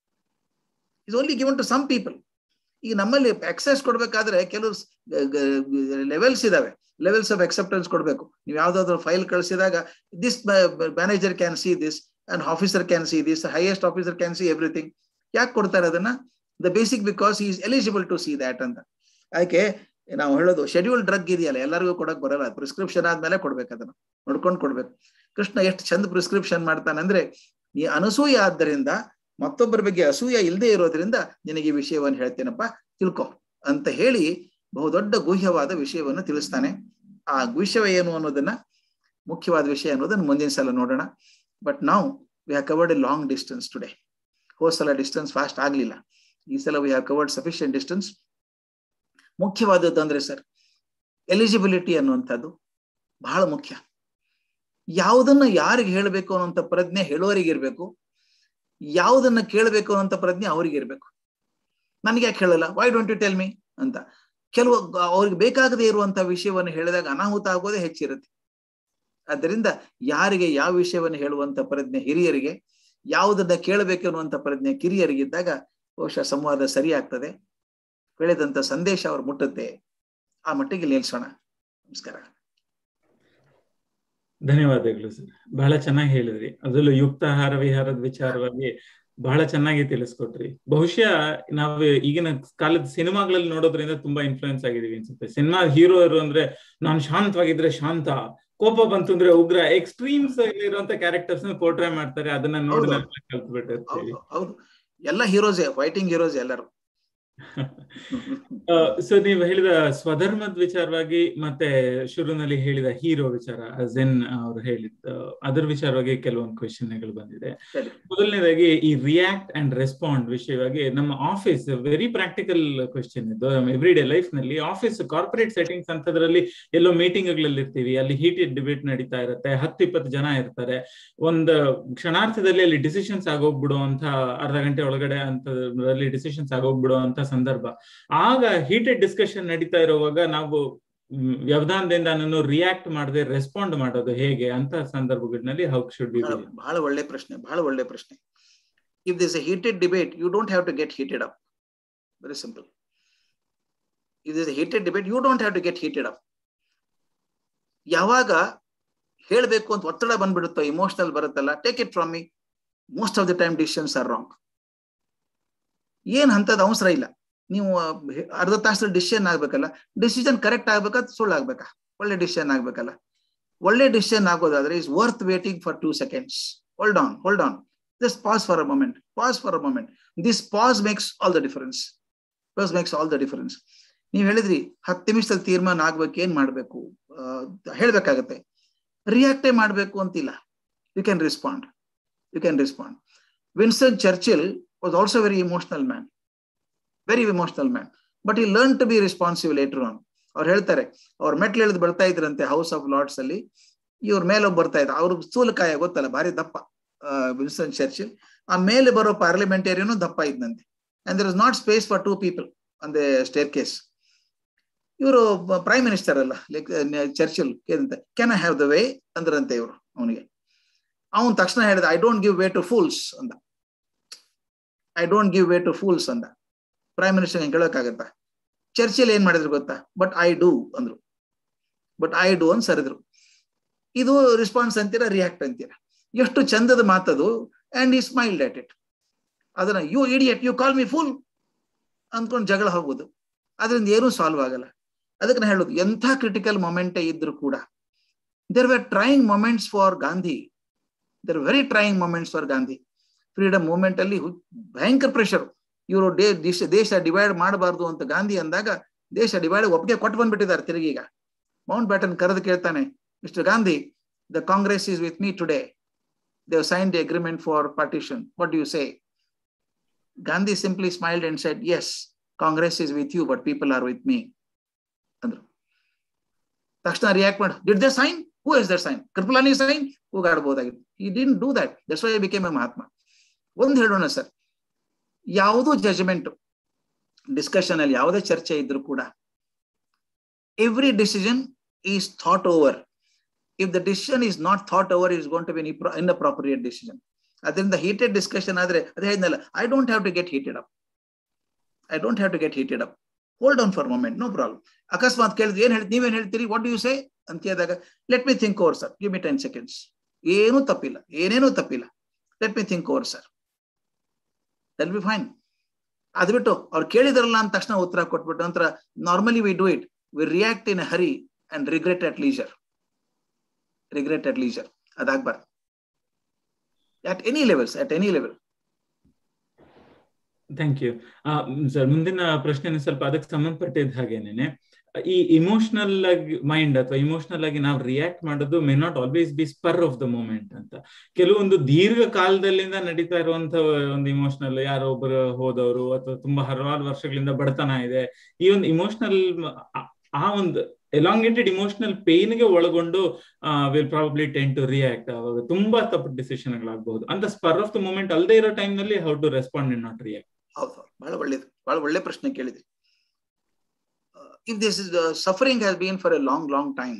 is only given to some people ಈಗ ನಮ್ಮಲ್ಲಿ ಅಕ್ಸೆಸ್ ಕೊಡ್ಬೇಕಾದ್ರೆ ಕೆಲವು ಲೆವೆಲ್ಸ್ ಇದಾವೆ ಲೆವೆಲ್ಸ್ ಆಫ್ ಅಕ್ಸೆಪ್ಟೆನ್ಸ್ ಕೊಡಬೇಕು ನೀವು ಯಾವ್ದಾದ್ರು ಫೈಲ್ ಕಳಿಸಿದಾಗ this manager can see this and officer can see this highest officer can see everything ಯಾಕೆ ಕೊಡ್ತಾರೆ ಅದನ್ನ the basic because is eligible to see that ಅಂತ ಅದಕ್ಕೆ ನಾವು ಹೇಳೋದು ಶೆಡ್ಯೂಲ್ ಡ್ರಗ್ ಇದೆಯಲ್ಲ ಎಲ್ಲರಿಗೂ ಕೊಡಕ್ ಬರಲ್ಲ ಪ್ರಿಸ್ಕ್ರಿಪ್ಷನ್ ಆದ್ಮೇಲೆ ಕೊಡ್ಬೇಕು ಅದನ್ನ ನೋಡ್ಕೊಂಡು ಕೊಡ್ಬೇಕು ಕೃಷ್ಣ ಎಷ್ಟು ಚಂದ ಪ್ರಿಸ್ಕ್ರಿಪ್ಷನ್ ಮಾಡ್ತಾನೆ ಅಂದ್ರೆ ಈ ಅನಸೂಯ ಆದ್ದರಿಂದ ಮತ್ತೊಬ್ಬರ ಬಗ್ಗೆ ಅಸೂಯ ಇಲ್ಲದೆ ಇರೋದ್ರಿಂದ ನಿನಗೆ ಈ ವಿಷಯವನ್ನು ಹೇಳ್ತೇನಪ್ಪ ತಿಳ್ಕೊ ಅಂತ ಹೇಳಿ ಬಹುದೊಡ್ಡ ಗುಹ್ಯವಾದ ವಿಷಯವನ್ನು ತಿಳಿಸ್ತಾನೆ ಆ ವಿಷಯ ಏನು ಅನ್ನೋದನ್ನ ಮುಖ್ಯವಾದ ವಿಷಯ ಅನ್ನೋದನ್ನ ಮುಂದಿನ ಸಲ ನೋಡೋಣ ಬಟ್ ನಾವು we have covered a long distance today ಹೋದ ಸಲ ಡಿಸ್ಟೆನ್ಸ್ ಫಾಸ್ಟ್ ಆಗ್ಲಿಲ್ಲ ಈ ಸಲ we have covered sufficient distance ಮುಖ್ಯವಾದದ್ದು ಅಂದ್ರೆ ಸರ್ ಎಲಿಜಿಬಿಲಿಟಿ ಅನ್ನುವಂಥದ್ದು ಬಹಳ ಮುಖ್ಯ ಯಾವುದನ್ನ ಯಾರಿಗೆ ಹೇಳಬೇಕು ಅನ್ನೋಂಥ ಪ್ರಜ್ಞೆ ಹೇಳೋರಿಗೆ ಇರ್ಬೇಕು ಯಾವುದನ್ನ ಕೇಳಬೇಕು ಅನ್ನೋಂಥ ಪ್ರಜ್ಞೆ ಅವ್ರಿಗೆ ಇರ್ಬೇಕು ನನಗೆ ಯಾಕೆ ಹೇಳಲ್ಲ why don't you tell me ಅಂತ ಕೆಲವು ಅವ್ರಿಗೆ ಬೇಕಾಗದೇ ಇರುವಂತ ವಿಷಯವನ್ನು ಹೇಳಿದಾಗ ಅನಾಹುತ ಆಗೋದೇ ಹೆಚ್ಚಿರುತ್ತೆ ಆದ್ದರಿಂದ ಯಾರಿಗೆ ಯಾವ ವಿಷಯವನ್ನು ಹೇಳುವಂತ ಪ್ರಜ್ಞೆ ಹಿರಿಯರಿಗೆ ಯಾವುದನ್ನ ಕೇಳಬೇಕು ಅನ್ನುವಂಥ ಪ್ರಜ್ಞೆ ಕಿರಿಯರಿಗಿದ್ದಾಗ ಬಹುಶಃ ಸಂವಾದ ಸರಿ ಆಗ್ತದೆ ಬೆಳೆದಂತ ಸಂದೇಶ ಅವ್ರು ಮುಟ್ಟುತ್ತೆ ಆ ಮಟ್ಟಿಗೆ ನಿಲ್ಸೋಣ ನಮಸ್ಕಾರ ಧನ್ಯವಾದಗಳು ಸರ್ ಬಹಳ ಚೆನ್ನಾಗಿ ಹೇಳಿದ್ರಿ ಅದರಲ್ಲೂ ಯುಕ್ತ ಆಹಾರ ವಿಹಾರದ ವಿಚಾರವಾಗಿ ಬಹಳ ಚೆನ್ನಾಗಿ ತಿಳಿಸ್ಕೊಟ್ರಿ ಬಹುಶಃ ನಾವು ಈಗಿನ ಕಾಲದ ಸಿನಿಮಾಗಳಲ್ಲಿ ನೋಡೋದ್ರಿಂದ ತುಂಬಾ ಇನ್ಫ್ಲೂಯೆನ್ಸ್ ಆಗಿದೀವಿ ಅನ್ಸುತ್ತೆ ಸಿನಿಮಾ ಹೀರೋರು ಅಂದ್ರೆ ನಾನು ಶಾಂತವಾಗಿದ್ರೆ ಶಾಂತ ಕೋಪ ಬಂತು ಅಂದ್ರೆ ಉಗ್ರ ಎಕ್ಸ್ಟ್ರೀಮ್ಸ್ ಇರುವಂತ ಕ್ಯಾರೆಕ್ಟರ್ಸ್ ಪೋರ್ಟ್ರೇ ಮಾಡ್ತಾರೆ ಅದನ್ನ ನೋಡಿ ಕಲ್ತ್ಬಿಟ್ಟಿರ್ತೀವಿ ಹೌದು ಎಲ್ಲ ಹೀರೋಸೇ ಫೈಟಿಂಗ್ ಹೀರೋಸ್ ಎಲ್ಲರೂ ಸೊ ನೀವು ಹೇಳಿದ ಸ್ವಧರ್ಮದ ವಿಚಾರವಾಗಿ ಮತ್ತೆ ಶುರುನಲ್ಲಿ ಹೇಳಿದ ಹೀರೋ ವಿಚಾರ ಜೆನ್ ಅವರು ಹೇಳಿದ ಅದರ ವಿಚಾರವಾಗಿ ಕೆಲವೊಂದು ಕ್ವೆಶನ್ಗಳು ಬಂದಿದೆ ಮೊದಲನೇದಾಗಿ ಈ ರಿಯಾಕ್ಟ್ ಅಂಡ್ ರೆಸ್ಪಾಂಡ್ ವಿಷಯವಾಗಿ ನಮ್ಮ ಆಫೀಸ್ ವೆರಿ ಪ್ರಾಕ್ಟಿಕಲ್ ಕ್ವೆಶನ್ ಇದು ಎವ್ರಿ ಡೇ ಲೈಫ್ ನಲ್ಲಿ ಆಫೀಸ್ ಕಾರ್ಪೊರೇಟ್ ಸೆಟ್ಟಿಂಗ್ಸ್ ಅಂತದ್ರಲ್ಲಿ ಎಲ್ಲೋ ಮೀಟಿಂಗ್ ಗಳಲ್ಲಿ ಇರ್ತೀವಿ ಅಲ್ಲಿ ಹೀಟೆಡ್ ಡಿಬೇಟ್ ನಡೀತಾ ಇರುತ್ತೆ ಹತ್ತು ಇಪ್ಪತ್ತು ಜನ ಇರ್ತಾರೆ ಒಂದು ಕ್ಷಣಾರ್ಥದಲ್ಲಿ ಅಲ್ಲಿ ಡಿಸಿಷನ್ಸ್ ಆಗೋಗ್ಬಿಡುವಂತ ಅರ್ಧ ಗಂಟೆ ಒಳಗಡೆ ಅಂತದ್ರಲ್ಲಿ ಡಿಸಿಷನ್ಸ್ ಆಗೋಗ್ಬಿಡುವಂತ ಸಂದರ್ಭ ಆಗ ಹೀಟೆಡ್ ಡಿಸ್ಕಷನ್ ನಡೀತಾ ಇರುವಾಗ ನಾವು ವ್ಯವಧಾನದಿಂದ ನಾನು ರಿಯಾಕ್ಟ್ ಮಾಡದೆ ರೆಸ್ಪಾಂಡ್ ಮಾಡೋದು ಹೇಗೆ ಅಂತ ಸಂದರ್ಭಗಳಲ್ಲಿ ಹೌ ಶುಡ್ ಬಿ ಬಹಳ ಒಳ್ಳೆ ಪ್ರಶ್ನೆ ಬಹಳ ಒಳ್ಳೆ ಪ್ರಶ್ನೆ if this a heated debate you don't have to get heated up very simple it is heated debate you don't have to get heated up ಯಾವಾಗ ಹೇಳಬೇಕು ಅಂತ ಒತ್ತಡ ಬಂದ್ಬಿಡುತ್ತೋ ಇಮೋಷನಲ್ ಬರುತ್ತಲ್ಲ take it from me most of the time decisions are wrong ಏನ್ ಅಂತದ ಅವಸರ ಇಲ್ಲ ನೀವು ಅರ್ಧ ತಾಸಲ್ಲಿ ಡಿಸಿಷನ್ ಆಗ್ಬೇಕಲ್ಲ ಡಿಸಿಷನ್ ಕರೆಕ್ಟ್ ಆಗ್ಬೇಕಾ ಸುಳ್ಳು ಆಗ್ಬೇಕಾ ಒಳ್ಳೆ ಡಿಸಿಷನ್ ಆಗ್ಬೇಕಲ್ಲ ಒಳ್ಳೆ ಡಿಸಿಷನ್ ಆಗೋದಾದ್ರೆ is worth waiting for two seconds hold on hold on just pause for a moment pause for a moment this pause makes all the difference pause makes all the difference ನೀವು ಹೇಳಿದ್ರಿ ಹತ್ತು ನಿಮಿಷದಲ್ಲಿ ತೀರ್ಮಾನ ಆಗ್ಬೇಕು ಏನ್ ಮಾಡ್ಬೇಕು ಹೇಳ್ಬೇಕಾಗತ್ತೆ ರಿಯಾಕ್ಟೇ ಮಾಡ್ಬೇಕು ಅಂತಿಲ್ಲ you can respond you can respond Winston Churchill was also very emotional man very emotional man but he learn to be responsive later on ಅವ್ರು ಹೇಳ್ತಾರೆ ಅವ್ರ ಮೆಟ್ಲು ಇಳಿದು ಬರ್ತಾ ಇದ್ರಂತೆ ಹೌಸ್ ಆಫ್ ಲಾರ್ಡ್ಸ್ ಅಲ್ಲಿ ಇವ್ರ ಮೇಲೆ ಬರ್ತಾ ಇದ್ರು ಅವ್ರ ಸ್ಥೂಲಕಾಯ ಗೊತ್ತಲ್ಲ ಭಾರಿ ದಪ್ಪ ವಿನ್ಸನ್ ಚರ್ಚಿಲ್ ಆ ಮೇಲೆ ಬರೋ ಪಾರ್ಲಿಮೆಂಟೇರಿಯನು ದಪ್ಪ ಇದ್ನಂತೆ and there is not space for two people on the staircase ಇವರು ಪ್ರೈಮ್ ಮಿನಿಸ್ಟರ್ ಅಲ್ಲ ಲೈಕ್ ಚರ್ಚಿಲ್ ಏನಂತೆ can I have the way ಅಂದ್ರಂತೆ ಇವರು ಅವನಿಗೆ ಅವನ್ ತಕ್ಷಣ ಹೇಳಿದ I don't give way to fools ಅಂದ I don't give way to fools ಅಂದ ಪ್ರೈಮ್ ಮಿನಿಸ್ಟರ್ ಹೆಂಗೆ ಹೇಳೋಕ್ಕಾಗತ್ತಾ ಚರ್ಚಿಲ್ ಏನ್ ಮಾಡಿದ್ರು ಗೊತ್ತಾ ಬಟ್ ಐ ಡೂ ಅಂದ್ರು ಬಟ್ ಐ ಡೂ ಅಂತ ಸರಿದ್ರು ಇದು ರೆಸ್ಪಾನ್ಸ್ ಅಂತೀರಾ ರಿಯಾಕ್ಟ್ ಅಂತೀರಾ ಎಷ್ಟು ಚಂದದ ಮಾತದು and he smiled at it ಅದನ್ನ you idiot you call me fool ಅಂದ್ಕೊಂಡು ಜಗಳ ಹೋಗ್ಬೋದು ಅದರಿಂದ ಏನೂ ಸಾಲ್ವ್ ಆಗಲ್ಲ ಅದಕ್ಕೆ ನಾ ಹೇಳೋದು ಎಂಥ ಕ್ರಿಟಿಕಲ್ ಮೊಮೆಂಟೇ ಇದ್ರು ಕೂಡ there were trying moments for Gandhi there very trying moments for Gandhi freedom movement ಅಲ್ಲಿ ಭಯಂಕರ ಪ್ರೆಷರ್ ಇವರು ಡೇ ದೇಶ ದೇಶ ಡಿವೈಡ್ ಮಾಡಬಾರ್ದು ಅಂತ ಗಾಂಧಿ ಅಂದಾಗ ದೇಶ ಡಿವೈಡ್ ಒಪ್ಪಿಗೆ ಕೊಟ್ಟು ಬಂದ್ಬಿಟ್ಟಿದ್ದಾರೆ ತಿರುಗೀಗ ಮೌಂಟ್ ಬ್ಯಾಟನ್ ಕರೆದು ಕೇಳ್ತಾನೆ Mister Gandhi the Congress is with me today they've signed agreement for partition what you say Gandhi simply smiled and said yes Congress is with you but people are with me ಅಂದ್ರು ತಕ್ಷಣ ರಿಯಾಕ್ಟ್ ಮಾಡಿ did the sign who is that sign Kripalani sign ಹೋಗಾಡ್ಬೋದಾಗಿತ್ತು he didn't do that that's why became a Mahatma ಒಂದು ಹೇಳೋಣ sir ಯಾವುದೋ judgement discussion ಅಲ್ಲಿ ಯಾವುದೇ ಚರ್ಚೆ ಇದ್ರೂ ಕೂಡ every decision is thought over if the decision is not thought over is going to be inappropriate decision ಅದರಿಂದ ಹೀಟೆಡ್ ಡಿಸ್ಕಷನ್ ಆದ್ರೆ ಅದೇ ಹೇಳಿದ್ನಲ್ಲ I don't have to get heated up I don't have to get heated up hold on for moment no problem ಅಕಸ್ಮಾತ್ ಕೇಳಿದ್ರೆ ಏನ್ ಹೇಳಿ ನೀವೇನ್ ಹೇಳ್ತೀರಿ ವಾಟ್ ಯು ಸೇ ಅಂತ ಹೇಳಿದಾಗ let me think over sir give me ten seconds ಏನೂ ತಪ್ಪಿಲ್ಲ ಏನೇನೂ ತಪ್ಪಿಲ್ಲ let me think over sir that'll be fine ಅದು ಬಿಟ್ಟು ಅವ್ರು ಕೇಳಿದ್ರಲ್ಲ ಅಂತ ತಕ್ಷಣ ಉತ್ತರ ಕೊಟ್ಬಿಟ್ಟು ನಂತರ normally we do it we react in hurry and regret at leisure regret at leisure ಅದಾಗ್ಬಾರ್ದು at any levels at any level thank you sir ಮುಂದಿನ ಪ್ರಶ್ನೆ ಸ್ವಲ್ಪ ಅದಕ್ಕೆ ಸಂಬಂಧಪಟ್ಟಿದ್ದ ಹಾಗೇನೆ ಈ ಇಮೋಷನಲ್ ಆಗಿ ಮೈಂಡ್ ಅಥವಾ ಇಮೋಷನಲ್ ಆಗಿ ನಾವು ರಿಯಾಕ್ಟ್ ಮಾಡೋದು may not always be spur of the moment ಅಂತ ಕೆಲವೊಂದು ದೀರ್ಘ ಕಾಲದಲ್ಲಿಂದ ನಡೀತಾ ಇರುವಂತ ಒಂದು ಇಮೋಷನಲ್ ಯಾರೋ ಒಬ್ಬರು ಹೋದವರು ಅಥವಾ ತುಂಬಾ ಹಲವಾರು ವರ್ಷಗಳಿಂದ ಬಡತನ ಇದೆ ಈ ಒಂದು ಇಮೋಷನಲ್ ಆ ಒಂದು ಎಲಾಂಗೇಟೆಡ್ ಇಮೋಷನಲ್ ಪೇನ್ಗೆ ಒಳಗೊಂಡು will probably tend to react ಅವಾಗ ತುಂಬಾ ತಪ್ಪು ಡಿಸಿಷನ್ ಗಳಾಗಬಹುದು ಅಂತ ಸ್ಪರ್ ಆಫ್ ದ ಮೂಮೆಂಟ್ ಅಲ್ಲದೆ ಇರೋ ಟೈಮ್ ನಲ್ಲಿ how to respond in not react ಹೌದು ಬಹಳ ಒಳ್ಳೇದು ಬಹಳ ಒಳ್ಳೆ ಪ್ರಶ್ನೆ ಕೇಳಿದ್ರಿ if this is suffering has been for a long long time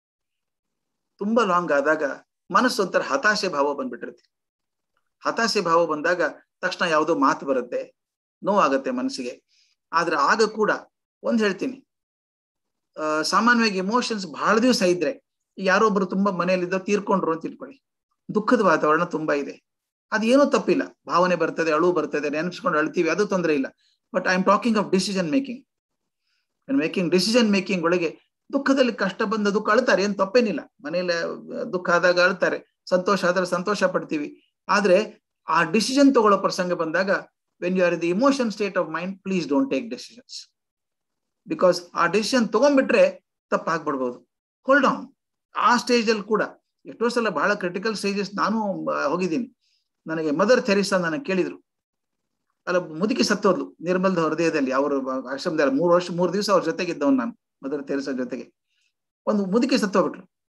ತುಂಬಾ ಲಾಂಗ್ ಆದಾಗ ಮನಸ್ಸು ಒಂಥರ ಹತಾಶೆ ಭಾವ ಬಂದ್ಬಿಟ್ಟಿರುತ್ತೆ ಹತಾಶೆ ಭಾವ ಬಂದಾಗ ತಕ್ಷಣ ಯಾವುದೋ ಮಾತು ಬರುತ್ತೆ ನೋವಾಗತ್ತೆ ಮನಸ್ಸಿಗೆ ಆದ್ರೆ ಆಗ ಕೂಡ ಒಂದ್ ಹೇಳ್ತೀನಿ ಸಾಮಾನ್ಯವಾಗಿ ಇಮೋಷನ್ಸ್ ಬಹಳ ದಿವಸ ಇದ್ರೆ ಯಾರೊಬ್ರು ತುಂಬಾ ಮನೆಯಲ್ಲಿದ್ದ ತೀರ್ಕೊಂಡ್ರು ಅಂತ ಇಟ್ಕೊಳ್ಳಿ ದುಃಖದ ವಾತಾವರಣ ತುಂಬಾ ಇದೆ ಅದೇನೂ ತಪ್ಪಿಲ್ಲ ಭಾವನೆ ಬರ್ತದೆ ಅಳು ಬರ್ತದೆ ನೆನಪಿಸ್ಕೊಂಡು ಅಳ್ತೀವಿ ಅದು ತೊಂದರೆ ಇಲ್ಲ but I am talking of decision making making decision making ಒಳಗೆ ದುಃಖದಲ್ಲಿ ಕಷ್ಟ ಬಂದ ದುಃಖ ಅಳ್ತಾರೆ ಏನ್ ತಪ್ಪೇನಿಲ್ಲ ಮನೇಲಿ ದುಃಖ ಆದಾಗ ಅಳ್ತಾರೆ ಸಂತೋಷ ಆದ್ರೆ ಸಂತೋಷ ಪಡ್ತೀವಿ ಆದ್ರೆ ಆ ಡಿಸಿಷನ್ ತಗೊಳ್ಳೋ ಪ್ರಸಂಗ ಬಂದಾಗ when you are in the emotion state of mind please don't take decisions because ಆ ಡಿಸಿಷನ್ ತಗೊಂಡ್ಬಿಟ್ರೆ ತಪ್ಪಾಗ್ಬಿಡ್ಬೋದು ಹೋಲ್ಡ್ ಆನ್ ಆ ಸ್ಟೇಜ್ ಅಲ್ಲಿ ಕೂಡ ಎಷ್ಟೋ ಸಲ ಬಹಳ ಕ್ರಿಟಿಕಲ್ ಸ್ಟೇಜಸ್ ನಾನು ಹೋಗಿದ್ದೀನಿ ನನಗೆ ಮದರ್ ಥೆರಿಸಾ ನನಗೆ ಕೇಳಿದ್ರು ಅಲ್ಲ ಮುದುಕಿ ಸತ್ತೋದ್ಲು ನಿರ್ಮಲ್ದ ಹೃದಯದಲ್ಲಿ ಅವರು ಆಶ್ರಮದಲ್ಲಿ ಮೂರು ವರ್ಷ ಮೂರು ದಿವಸ ಅವ್ರ ಜೊತೆಗಿದ್ದವನು ನಾನು ಮದರ್ ಥೆರಿಸಾ ಜೊತೆಗೆ ಒಂದು ಮುದುಕಿ ಸತ್ತೋಗ್ಬಿಟ್ರು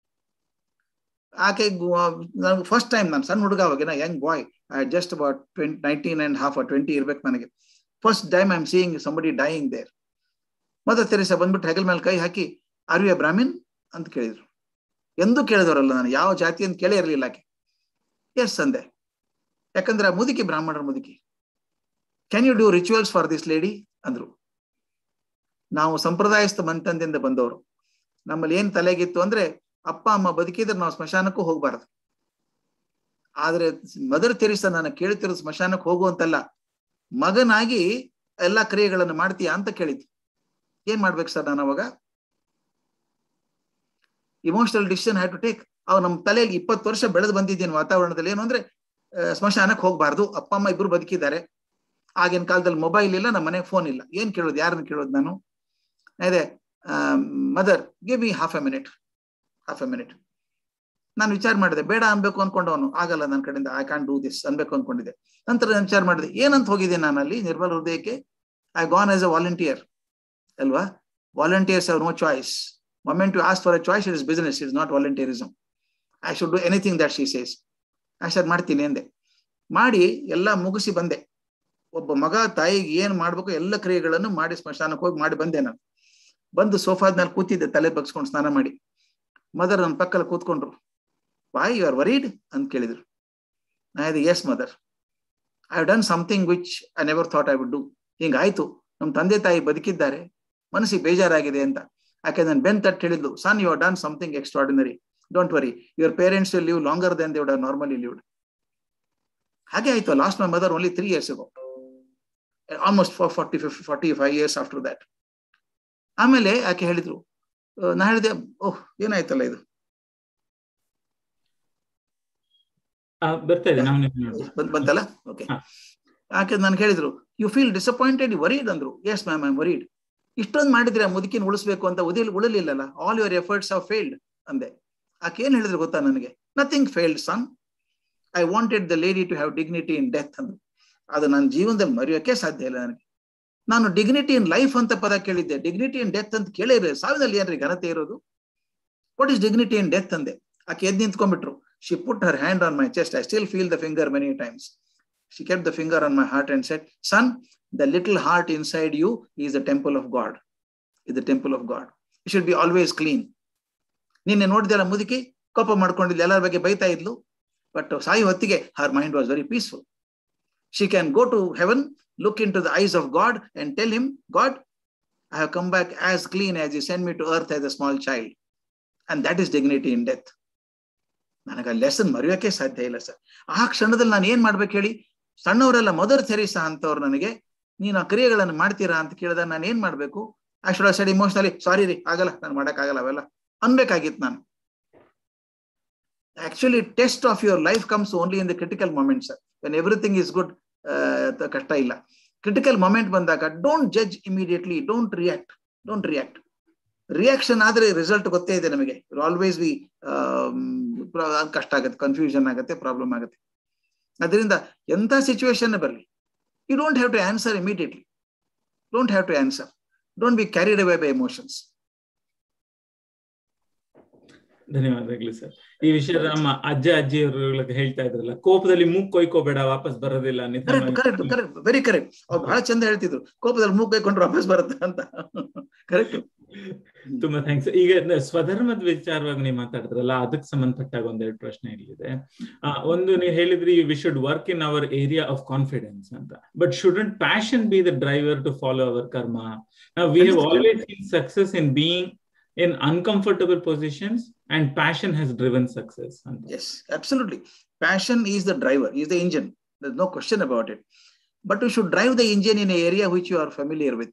ಆಕೆ ನನಗೆ ಫಸ್ಟ್ ಟೈಮ್ ನಾನು ಸಣ್ಣ ಹುಡುಗ ಅವಾಗಿನ young boy I just about twenty nineteen and half twenty ಇರ್ಬೇಕು ನನಗೆ first time I am seeing somebody dying there mother Teresa ಬಂದ್ಬಿಟ್ಟು ಹೆಗಲ್ ಮೇಲೆ ಕೈ ಹಾಕಿ ಆರ್ ಯು ಎ ಬ್ರಾಹ್ಮಿನ್ ಅಂತ ಕೇಳಿದ್ರು ಎಂದೂ ಕೇಳಿದವರಲ್ಲ ನಾನು ಯಾವ ಜಾತಿ ಅಂತ ಕೇಳೇ ಇರಲಿಲ್ಲ ಆಕೆ ಎಸ್ ಅಂದೆ ಯಾಕಂದ್ರೆ ಆ ಮುದುಕಿ ಬ್ರಾಹ್ಮಣರ ಮುದುಕಿ can you do rituals for this lady ಅಂದ್ರು ನಾವು ಸಂಪ್ರದಾಯಸ್ಥ ಮಂತಂದಿಂದ ಬಂದವರು ನಮ್ಮಲ್ಲಿ ಏನ್ ತಲೆಗಿತ್ತು ಅಂದ್ರೆ ಅಪ್ಪ ಅಮ್ಮ ಬದುಕಿದ್ರೆ ನಾವು ಸ್ಮಶಾನಕ್ಕೂ ಹೋಗ್ಬಾರ್ದು ಆದ್ರೆ ಮದರ್ ತೆರಿಸ ನಾನು ಕೇಳ್ತಿರೋ ಸ್ಮಶಾನಕ್ಕೆ ಹೋಗುವಂತಲ್ಲ ಮಗನಾಗಿ ಎಲ್ಲಾ ಕ್ರಿಯೆಗಳನ್ನು ಮಾಡ್ತೀಯಾ ಅಂತ ಕೇಳಿದ್ದು ಏನ್ ಮಾಡ್ಬೇಕು ಸರ್ ನಾನು ಅವಾಗ emotional decision have to take ಅವ್ ನಮ್ಮ ತಲೆಯಲ್ಲಿ ಇಪ್ಪತ್ತು ವರ್ಷ ಬೆಳೆದು ಬಂದಿದ್ದೀನಿ ವಾತಾವರಣದಲ್ಲಿ ಏನು ಅಂದ್ರೆ ಸ್ಮಶಾನಕ್ಕೆ ಹೋಗ್ಬಾರ್ದು ಅಪ್ಪ ಅಮ್ಮ ಇಬ್ರು ಬದುಕಿದ್ದಾರೆ ಆಗಿನ ಕಾಲದಲ್ಲಿ ಮೊಬೈಲ್ ಇಲ್ಲ ನಮ್ಮ ಮನೆಗೆ ಫೋನ್ ಇಲ್ಲ ಏನ್ ಕೇಳೋದು ಯಾರನ್ನ ಕೇಳೋದು ನಾನು ಅದೇ mother give me half a minute half a minute ನಾನು ವಿಚಾರ ಮಾಡಿದೆ ಬೇಡ ಅನ್ಬೇಕು ಅನ್ಕೊಂಡವನು ಆಗಲ್ಲ ನನ್ನ ಕಡೆಯಿಂದ ಐ ಕಾನ್ ಡೂ ದಿಸ್ ಅನ್ಬೇಕು ಅನ್ಕೊಂಡಿದ್ದೆ ನಂತರ ನಾನು ವಿಚಾರ ಮಾಡಿದೆ ಏನಂತ ಹೋಗಿದ್ದೆ ನಾನು ಅಲ್ಲಿ ನಿರ್ಮಲ ಹೃದಯಕ್ಕೆ I gone as a volunteer ಅಲ್ವಾ volunteers have no choice moment to ask for a choice it is business is not volunteerism I should do anything that she says I sir ಮಾಡ್ತೀನಿ ಎಂದೆ ಮಾಡಿ ಎಲ್ಲ ಮುಗಿಸಿ ಬಂದೆ ಒಬ್ಬ ಮಗ ತಾಯಿಗೆ ಏನ್ ಮಾಡ್ಬೇಕು ಎಲ್ಲ ಕ್ರಿಯೆಗಳನ್ನು ಮಾಡಿ ಸ್ಮಶಾನಕ್ಕೆ ಹೋಗಿ ಮಾಡಿ ಬಂದೆ ನಾನು ಬಂದು ಸೋಫಾದ ಮೇಲೆ ಕೂತಿದ್ದೆ ತಲೆ ಬಗ್ಸ್ಕೊಂಡು ಸ್ನಾನ ಮಾಡಿ ಮದರ್ ನನ್ನ ಪಕ್ಕದಲ್ಲಿ ಕೂತ್ಕೊಂಡ್ರು ವಾಯ್ ಯು ಆರ್ ವರೀಡ್ ಅಂತ ಕೇಳಿದ್ರು ನಾ ಇದು yes mother I have done something which I never thought I would do ಹಿಂಗಾಯ್ತು ನಮ್ಮ ತಂದೆ ತಾಯಿ ಬದುಕಿದ್ದಾರೆ ಮನಸ್ಸಿಗೆ ಬೇಜಾರಾಗಿದೆ ಅಂತ ಯಾಕೆ ನಾನು ಬೆನ್ ತಟ್ಟು ಹೇಳಿದ್ಲು son you are done something extraordinary don't worry your parents live longer then they would normally lived ಹಾಗೆ ಆಯ್ತು last my mother only three years ago almost for forty fifty forty five years after that ಆಮೇಲೆ ಆಕೆ ಹೇಳಿದ್ರು ನಾ ಹೇಳಿದೆ ಓಹ್ ಏನಾಯ್ತಲ್ಲ ಇದು ಬರ್ತಾ ಇದೆ ನಾವು ಬಂತಲ್ಲ ಓಕೆ ಯಾಕೆ ನನ್ಗೆ ಹೇಳಿದ್ರು ಯು ಫೀಲ್ ಡಿಸಪಾಯಿಂಟೆಡ್ ವರೀಡ್ ಅಂದ್ರು ಎಸ್ ಮ್ಯಾಮ್ ಐ ವರೀಡ್ ಇಷ್ಟೊಂದು ಮಾಡಿದ್ರೆ ಆ ಮುದುಕಿನ ಉಳಿಸ್ಬೇಕು ಅಂತ ಉದಿಲ್ ಉಳಲಿಲ್ಲಲ್ಲ all your efforts of failed ಅಂದೆ ಆಕೆ ಏನ್ ಹೇಳಿದ್ರು ಗೊತ್ತಾ ನನಗೆ nothing failed son I wanted the lady to have dignity in death ಅಂದ್ರು ಅದು ನನ್ನ ಜೀವನದಲ್ಲಿ ಮರೆಯೋಕೆ ಸಾಧ್ಯ ಇಲ್ಲ ನನಗೆ ನಾನು ಡಿಗ್ನಿಟಿ ಇನ್ ಲೈಫ್ ಅಂತ ಪದ ಕೇಳಿದ್ದೆ ಡಿಗ್ನಿಟಿ ಇನ್ ಡೆತ್ ಅಂತ ಕೇಳಿದ್ರೆ ಸಾವಿನಲ್ಲಿ ಏನ್ರಿ ಘನತೆ ಇರೋದು what is dignity in death ಅಂದೆ ಆಕೆ ಎದ್ದು ನಿಂತ್ಕೊಂಡ್ಬಿಟ್ರು she put her hand on my chest I still feel the finger many times she kept the finger on my heart and said son the little heart inside you is the temple of God is the temple of God it should be always clean ನಿನ್ನೆ ನೋಡಿದೆಲ್ಲ ಮುದುಕಿ ಕೋಪ ಮಾಡ್ಕೊಂಡಿದ್ಲು ಎಲ್ಲರ ಬಗ್ಗೆ ಬೈತಾ ಇದ್ಲು but ಸಾಯಿ ಹೊತ್ತಿಗೆ her mind was very peaceful she can go to heaven look into the eyes of God and tell him, God, I have come back as clean as you sent me to earth as a small child. And that is dignity in death. ನನಗೆ ಆ lesson ಮರೆಯೋಕೆ ಸಾಧ್ಯ ಇಲ್ಲ sir ಆ ಕ್ಷಣದಲ್ಲಿ ನಾನು ಏನ್ ಮಾಡ್ಬೇಕು ಹೇಳಿ ಸಣ್ಣವರೆಲ್ಲ ಮದರ್ ಥೆರಿಸಾ ಅಂತವ್ರು ನನಗೆ ನೀನು ಆ ಕ್ರಿಯೆಗಳನ್ನು ಮಾಡ್ತೀರಾ ಅಂತ ಕೇಳಿದಾಗ ನಾನು ಏನ್ ಮಾಡ್ಬೇಕು I should side emotionally sorry ರೀ ಆಗಲ್ಲ ನಾನು ಆಗಲ್ಲ ಅವೆಲ್ಲ ಅನ್ಬೇಕಾಗಿತ್ತು ನಾನು actually test of your life comes only in the critical moment sir when everything is good ಕಷ್ಟ ಇಲ್ಲ ಕ್ರಿಟಿಕಲ್ ಮೊಮೆಂಟ್ ಬಂದಾಗ don't judge immediately don't react don't react reaction ಆದ್ರೆ ರಿಸಲ್ಟ್ ಗೊತ್ತೇ ಇದೆ ನಮಗೆ ಆಲ್ವೇಸ್ ಬಿ ಕಷ್ಟ ಆಗುತ್ತೆ ಕನ್ಫ್ಯೂಷನ್ ಆಗುತ್ತೆ ಪ್ರಾಬ್ಲಮ್ ಆಗುತ್ತೆ ಅದರಿಂದ ಎಂಥ ಸಿಚುವೇಶನ್ ಬರಲಿ you don't have to answer immediately don't have to answer don't be carried away by emotions ಧನ್ಯವಾದಗಳು ಸರ್ ಈ ವಿಷಯ ನಮ್ಮ ಅಜ್ಜ ಅಜ್ಜಿಯವರು ಹೇಳ್ತಾ ಇದ್ರಲ್ಲ ಕೋಪದಲ್ಲಿ ಮೂಗ್ ಕೊಯ್ಕೋಬೇಡ ವಾಪಸ್ ಬರೋದಿಲ್ಲ ಕರೆಕ್ಟ್ ಕರೆಕ್ಟ್ ವೆರಿ ಕರೆಕ್ಟ್ ಅವ್ರು ಬಹಳ ಚಂದ ಹೇಳ್ತಿದ್ರು ಕೋಪದಲ್ಲಿ ಮೂಗ್ ಕೊಯ್ಕೊಂಡ್ರೆ ವಾಪಸ್ ಬರುತ್ತೆ ಅಂತ ಕರೆಕ್ಟ್ ತುಂಬಾ ಥ್ಯಾಂಕ್ಸ್ ಈಗ ಸ್ವಧರ್ಮದ ವಿಚಾರವಾಗಿ ನೀವು ಮಾತಾಡಿದ್ರಲ್ಲ ಅದಕ್ಕೆ ಸಂಬಂಧಪಟ್ಟಾಗ ಒಂದೆರಡು ಪ್ರಶ್ನೆ ಇಲ್ಲಿದೆ ಒಂದು ನೀವು ಹೇಳಿದ್ರಿ we should work in our area of confidence ಅಂತ but shouldn't passion be the driver to follow our karma ನಾವು we have always seen success in being in uncomfortable positions and passion has driven success yes absolutely passion is the driver is the engine there's no question about it but you should drive the engine in an area which you are familiar with